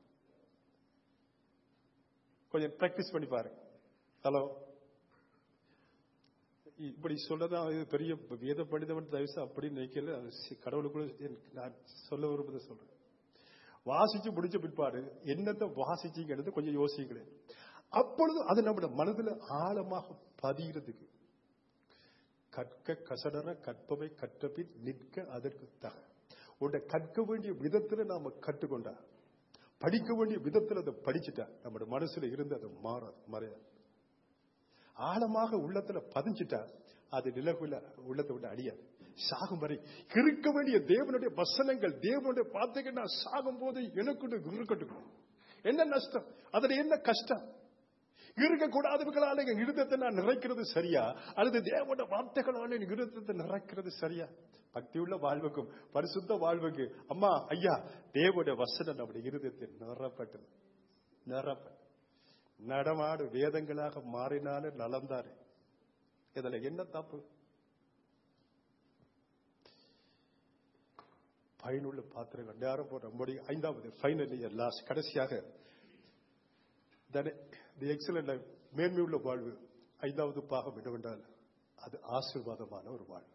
கொஞ்சம் பிராக்டிஸ் பண்ணி பாருங்க ஹலோ இப்படி சொல்லதா இது பெரிய வேத படித்தவன் தயவுசு அப்படி நினைக்கல அது சி- கடவுளுக்குள்ள என்- நான் சொல்ல விரும்புறதை சொல்றேன் வாசிச்சு முடிச்ச பிற்பாடு என்னத்தை வாசிச்சீங்கிறது கொஞ்சம் யோசிக்கிறேன் அப்பொழுது அது நம்முடைய மனதுல ஆழமாக பதிகிறதுக்கு கற்க கசடர கற்பவை கற்றபின் நிற்க அதற்கு தக உன்னை கற்க வேண்டிய விதத்துல நாம கற்றுக்கொண்டா படிக்க வேண்டிய விதத்துல அதை படிச்சுட்டா நம்முடைய மனசுல இருந்து அதை மாறாது மறையாது ஆழமாக உள்ளத்துல பதிஞ்சிட்டா அது நிலவுல உள்ளத்தை விட்டு அடியாது சாகும் வரை இருக்க வேண்டிய தேவனுடைய வசனங்கள் தேவனுடைய பார்த்தீங்கன்னா சாகும் போது எனக்கு இருக்கட்டும் என்ன நஷ்டம் அதுல என்ன கஷ்டம் இருக்கக்கூடாதவர்களால எங்க இருதத்தை நான் நிறைக்கிறது சரியா அல்லது தேவனுடைய வார்த்தைகளால எங்க இருதத்தை நிறைக்கிறது சரியா பக்தியுள்ள வாழ்வுக்கும் பரிசுத்த வாழ்வுக்கு அம்மா ஐயா தேவனுடைய வசனம் நம்முடைய இருதயத்தை நிறப்பட்டது நிறப்பட்டது நடமாடு வேதங்களாக மாறினாலும் நலந்தாரு இதுல என்ன தப்பு பயனுள்ள பாத்திரங்கள் நேரம் போற நம்முடைய ஐந்தாவது ஃபைனலி லாஸ்ட் கடைசியாக தி எக்ஸலண்ட் மேன்மையுள்ள வாழ்வு ஐந்தாவது பாகம் என்னவென்றால் அது ஆசீர்வாதமான ஒரு வாழ்வு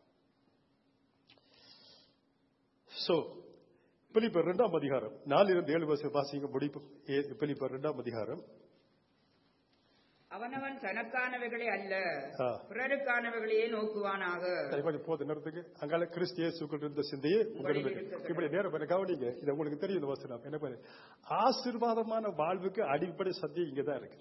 சோ பிலிப்பர் இரண்டாம் அதிகாரம் நாலிலிருந்து ஏழு வருஷம் வாசிங்க முடிப்பு ஏ- பிலிப்பர் இரண்டாம் அதிகாரம் அவனவன் தனக்கானவைகளை அல்ல ஆ. பிறருக்கானவைகளையே நோக்குவானாக சரி, கொஞ்சம் போது நேரத்துக்கு அங்கால கிறிஸ்து இயேசுக்குள் இருந்த சிந்தையே உங்களுக்கு இருக்கிறது. இப்படி நேரம் பண்ண கவனிங்க இது உங்களுக்கு தெரியும் இந்த வசனம் என்ன பண்ணு ஆசீர்வாதமான வாழ்வுக்கு அடிப்படை சத்தியம் இங்கதான் இருக்கு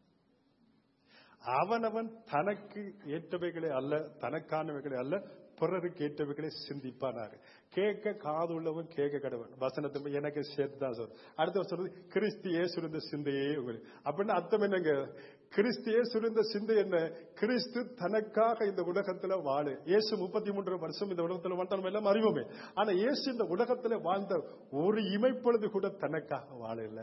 அவனவன் தனக்கு ஏற்றவைகளை அல்ல தனக்கானவைகளை அல்ல பிறருக்கு ஏற்றவைகளை சிந்திப்பானாரு கேட்க காது உள்ளவன் கேட்க கடவன் வசனத்தை போய் எனக்கு சேர்த்து தான் சொல்ற அடுத்த சொல்றது கிறிஸ்தியே சுருந்த சிந்தையே உங்களுக்கு அப்படின்னு அர்த்தம் என்னங்க கிறிஸ்தியே சுருந்த சிந்தை என்ன கிறிஸ்து தனக்காக இந்த உலகத்துல வாழு இயேசு முப்பத்தி மூன்று வருஷம் இந்த உலகத்துல வாழ்ந்த நம்ம எல்லாம் அறிவோமே ஆனா இயேசு இந்த உலகத்துல வாழ்ந்த ஒரு இமைப்பொழுது கூட தனக்காக வாழல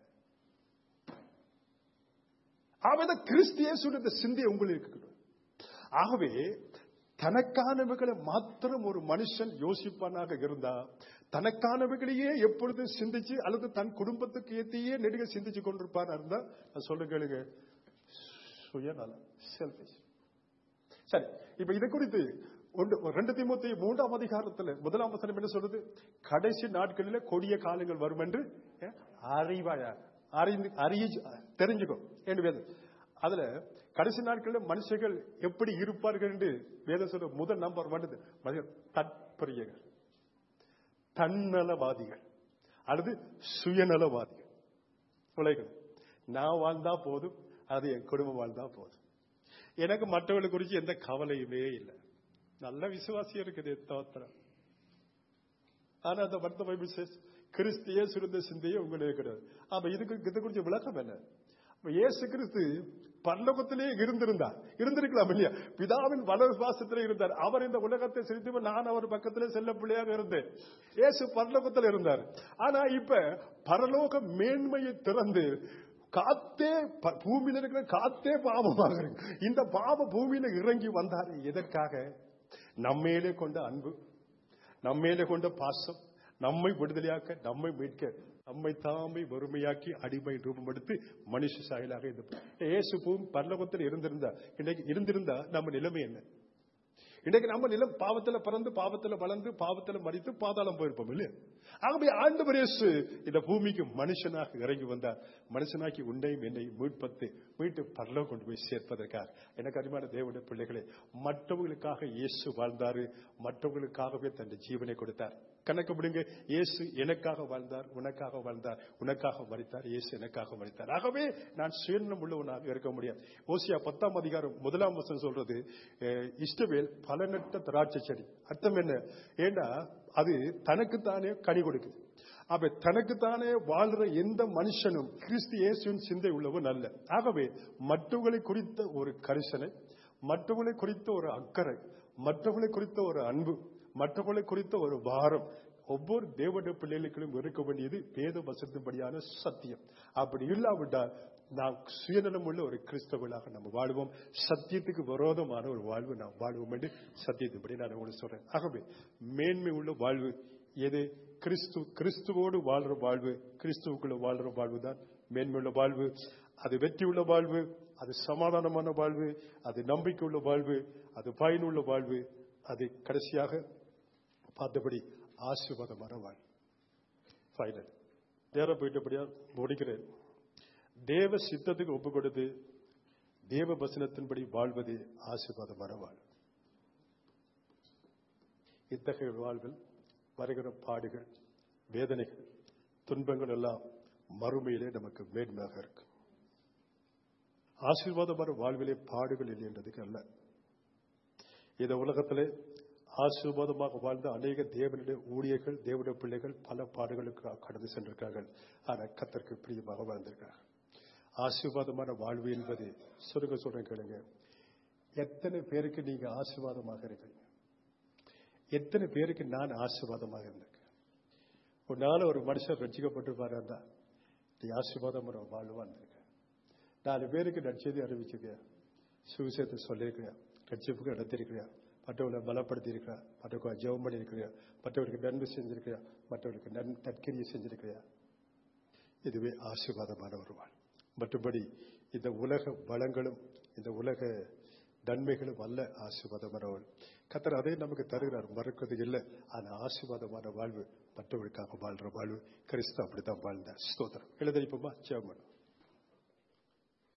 அவன் கிறிஸ்தியேசுடைய இந்த சிந்தை உங்களுக்கு இருக்கணும் ஆகவே தனக்கானவைகளை மாத்திரம் ஒரு மனுஷன் யோசிப்பானாக இருந்தா தனக்கானவைகளையே எப்பொழுதும் சிந்திச்சு அல்லது தன் குடும்பத்துக்கு ஏத்தியே நெடுக சிந்திச்சு கொண்டிருப்பானா இருந்தா நான் சொல்ல கேளுங்க சுயநலம் செல்ஃபிஷ் சரி இப்ப இதை குறித்து ஒன்று ரெண்டு திமுத்தி மூன்றாம் அதிகாரத்துல முதலாம் வசனம் என்ன சொல்றது கடைசி நாட்களில கொடிய காலங்கள் வரும் என்று அஹ், அறிவாயா அறிந்து அறிய தெரிஞ்சுக்கோ என்று வேதம் அதுல கடைசி நாட்களில் மனுஷர்கள் எப்படி இருப்பார்கள் என்று வேதம் சொல்ற முதல் நம்பர் வந்தது தற்பரியர்கள் தன்னலவாதிகள் அல்லது சுயநலவாதிகள் உலகம் நான் வாழ்ந்தா போதும் அது என் குடும்பம் வாழ்ந்தா போதும் எனக்கு மற்றவர்களை குறித்து எந்த கவலையுமே இல்லை நல்ல விசுவாசியம் இருக்குது தோத்திரம் ஆனா அந்த வருத்த பைபிள் says, கிறிஸ்து இயேசு இருந்த சிந்தையே உங்களுக்கு இருக்கிறது அப்ப இதுக்கு இதை குறிச்ச விளக்கம் என்ன அப்ப இயேசு கிறிஸ்து பரலோகத்திலே இருந்திருந்தார் இருந்திருக்கலாம் இல்லையா பிதாவின் வலதுபாசத்திலே இருந்தார் அவர் இந்த உலகத்தை செலுத்தி நான் அவர் பக்கத்திலே செல்ல பிள்ளையாக இருந்தேன் இயேசு பரலோகத்தில் இருந்தார் ஆனா இப்ப பரலோக மேன்மையை திறந்து காத்தே ப- பூமியில இருக்கிற காத்தே பாவமாக இருக்கு இந்த பாவ பூமியில இறங்கி வந்தார் எதற்காக நம்மேலே கொண்ட அன்பு நம்மேலே கொண்ட பாசம் நம்மை விடுதலையாக்க நம்மை மீட்க நம்மை தாமை வறுமையாக்கி அடிமை ரூபம் எடுத்து மனுஷ சாயலாக இந்த இயேசு பூம் பரலோகத்தில் இருந்திருந்தா இன்னைக்கு இருந்திருந்தா நம்ம நிலைமை என்ன இன்னைக்கு நம்ம நிலம் பாவத்துல பிறந்து பாவத்துல வளர்ந்து பாவத்துல மறித்து பாதாளம் போயிருப்போம் இல்லையா ஆகவே ஆண்டவர் இயேசு இந்த பூமிக்கு மனுஷனாக இறங்கி வந்தார் மனுஷனாக்கி உன்னையும் என்னை மீட்பத்து மீட்டு பரலோகம் கொண்டு போய் சேர்ப்பதற்காக எனக்கு அருமையான தேவனுடைய பிள்ளைகளே மற்றவங்களுக்காக இயேசு வாழ்ந்தாரு மற்றவங்களுக்காகவே தன் ஜீவனை கொடுத்தார் கணக்கு விடுங்க இயேசு எனக்காக வாழ்ந்தார் உனக்காக வாழ்ந்தார் உனக்காக மறித்தார் இயேசு எனக்காக மறித்தார் ஆகவே நான் சுயநலம் உள்ளவனாக இருக்க முடியாது ஓசியா பத்தாம் அதிகாரம் முதலாம் வசனம் சொல்றது அஹ், இஷ்டவேல் பலனற்ற திராட்சை செடி அர்த்தம் என்ன ஏண்டா அது தனக்குத்தானே கனி கொடுக்குது அப்ப தனக்குத்தானே வாழ்ற எந்த மனுஷனும் கிறிஸ்து இயேசுவின் சிந்தை உள்ளவன் அல்ல ஆகவே மற்றவர்களை குறித்த ஒரு கரிசனை மற்றவர்களை குறித்த ஒரு அக்கறை மற்றவர்களை குறித்த ஒரு அன்பு மற்றவர்களை குறித்த ஒரு பாரம் ஒவ்வொரு தேவனுடைய பிள்ளைகளுக்கும் இருக்க வேண்டியது வேத வசத்தின்படியான சத்தியம் அப்படி இல்லாவிட்டால் நாம் சுயநலம் உள்ள ஒரு கிறிஸ்தவர்களாக நம்ம வாழ்வோம் சத்தியத்துக்கு விரோதமான ஒரு வாழ்வு நாம் வாழ்வோம் என்று சத்தியத்தின்படி நான் உங்களுக்கு சொல்றேன் ஆகவே மேன்மை உள்ள வாழ்வு எது கிறிஸ்து கிறிஸ்துவோடு வாழ்ற வாழ்வு கிறிஸ்துவுக்குள்ள வாழ்ற வாழ்வு தான் மேன்மையுள்ள வாழ்வு அது வெற்றியுள்ள வாழ்வு அது சமாதானமான வாழ்வு அது நம்பிக்கையுள்ள வாழ்வு அது பயனுள்ள வாழ்வு அது கடைசியாக பார்த்தபடி ஆசீர்வாதமான வாழ்வு ஃபைனல் நேரம் போயிட்டபடியா முடிக்கிறேன் தேவ சித்தத்துக்கு ஒப்பு கொடுத்து தேவ வசனத்தின்படி வாழ்வது ஆசீர்வாதமான வாழ்வு இத்தகைய வாழ்வில் வருகிற பாடுகள் வேதனைகள் துன்பங்கள் எல்லாம் மறுமையிலே நமக்கு மேன்மையாக இருக்கும் ஆசீர்வாதமான வாழ்விலே பாடுகள் இல்லை என்றதுக்கு அல்ல இந்த உலகத்திலே ஆசீர்வாதமாக வாழ்ந்த அநேக தேவனுடைய ஊழியர்கள் தேவனுடைய பிள்ளைகள் பல பாடுகளுக்கு கடந்து சென்றிருக்கார்கள் ஆனால் கத்தருக்கு பிரியமாக வாழ்ந்திருக்கிறார்கள் ஆசீர்வாதமான வாழ்வு என்பது சொல்லுங்க சொல்றேன் கேளுங்க எத்தனை பேருக்கு நீங்க ஆசீர்வாதமாக இருக்கீங்க எத்தனை பேருக்கு நான் ஆசீர்வாதமாக இருந்திருக்கேன் ஒரு நாள் ஒரு மனுஷன் ரட்சிக்கப்பட்டிருப்பாரு இருந்தா நீ ஆசீர்வாதம் வாழ்வா இருந்திருக்க நாலு பேருக்கு நற்செய்தி அறிவிச்சிருக்கியா சுவிசேஷத்தை சொல்லியிருக்கிறியா ரட்சிப்புக்கு நடத்திருக்கிறியா மற்றவர்களை பலப்படுத்தி இருக்கிறா மற்றவர்களை ஜெபம் பண்ணியிருக்கிறியா மற்றவர்களுக்கு நன்மை செஞ்சிருக்கிறியா மற்றவர்களுக்கு நன் நற்கிரியை செஞ்சிருக்கிறியா இதுவே ஆசீர்வாதமான ஒரு வாழ் மற்றபடி இந்த உலக வளங்களும் இந்த உலக நன்மைகளும் அல்ல ஆசீர்வாதமான வாழ் கத்தர் அதை நமக்கு தருகிறார் மறுக்கிறது இல்லை ஆனா ஆசீர்வாதமான வாழ்வு மற்றவர்களுக்காக வாழ்ற வாழ்வு கிறிஸ்து அப்படித்தான் வாழ்ந்தார் ஸ்தோத்திரம் எழுதரிப்போமா ஜெபம் பண்ணும்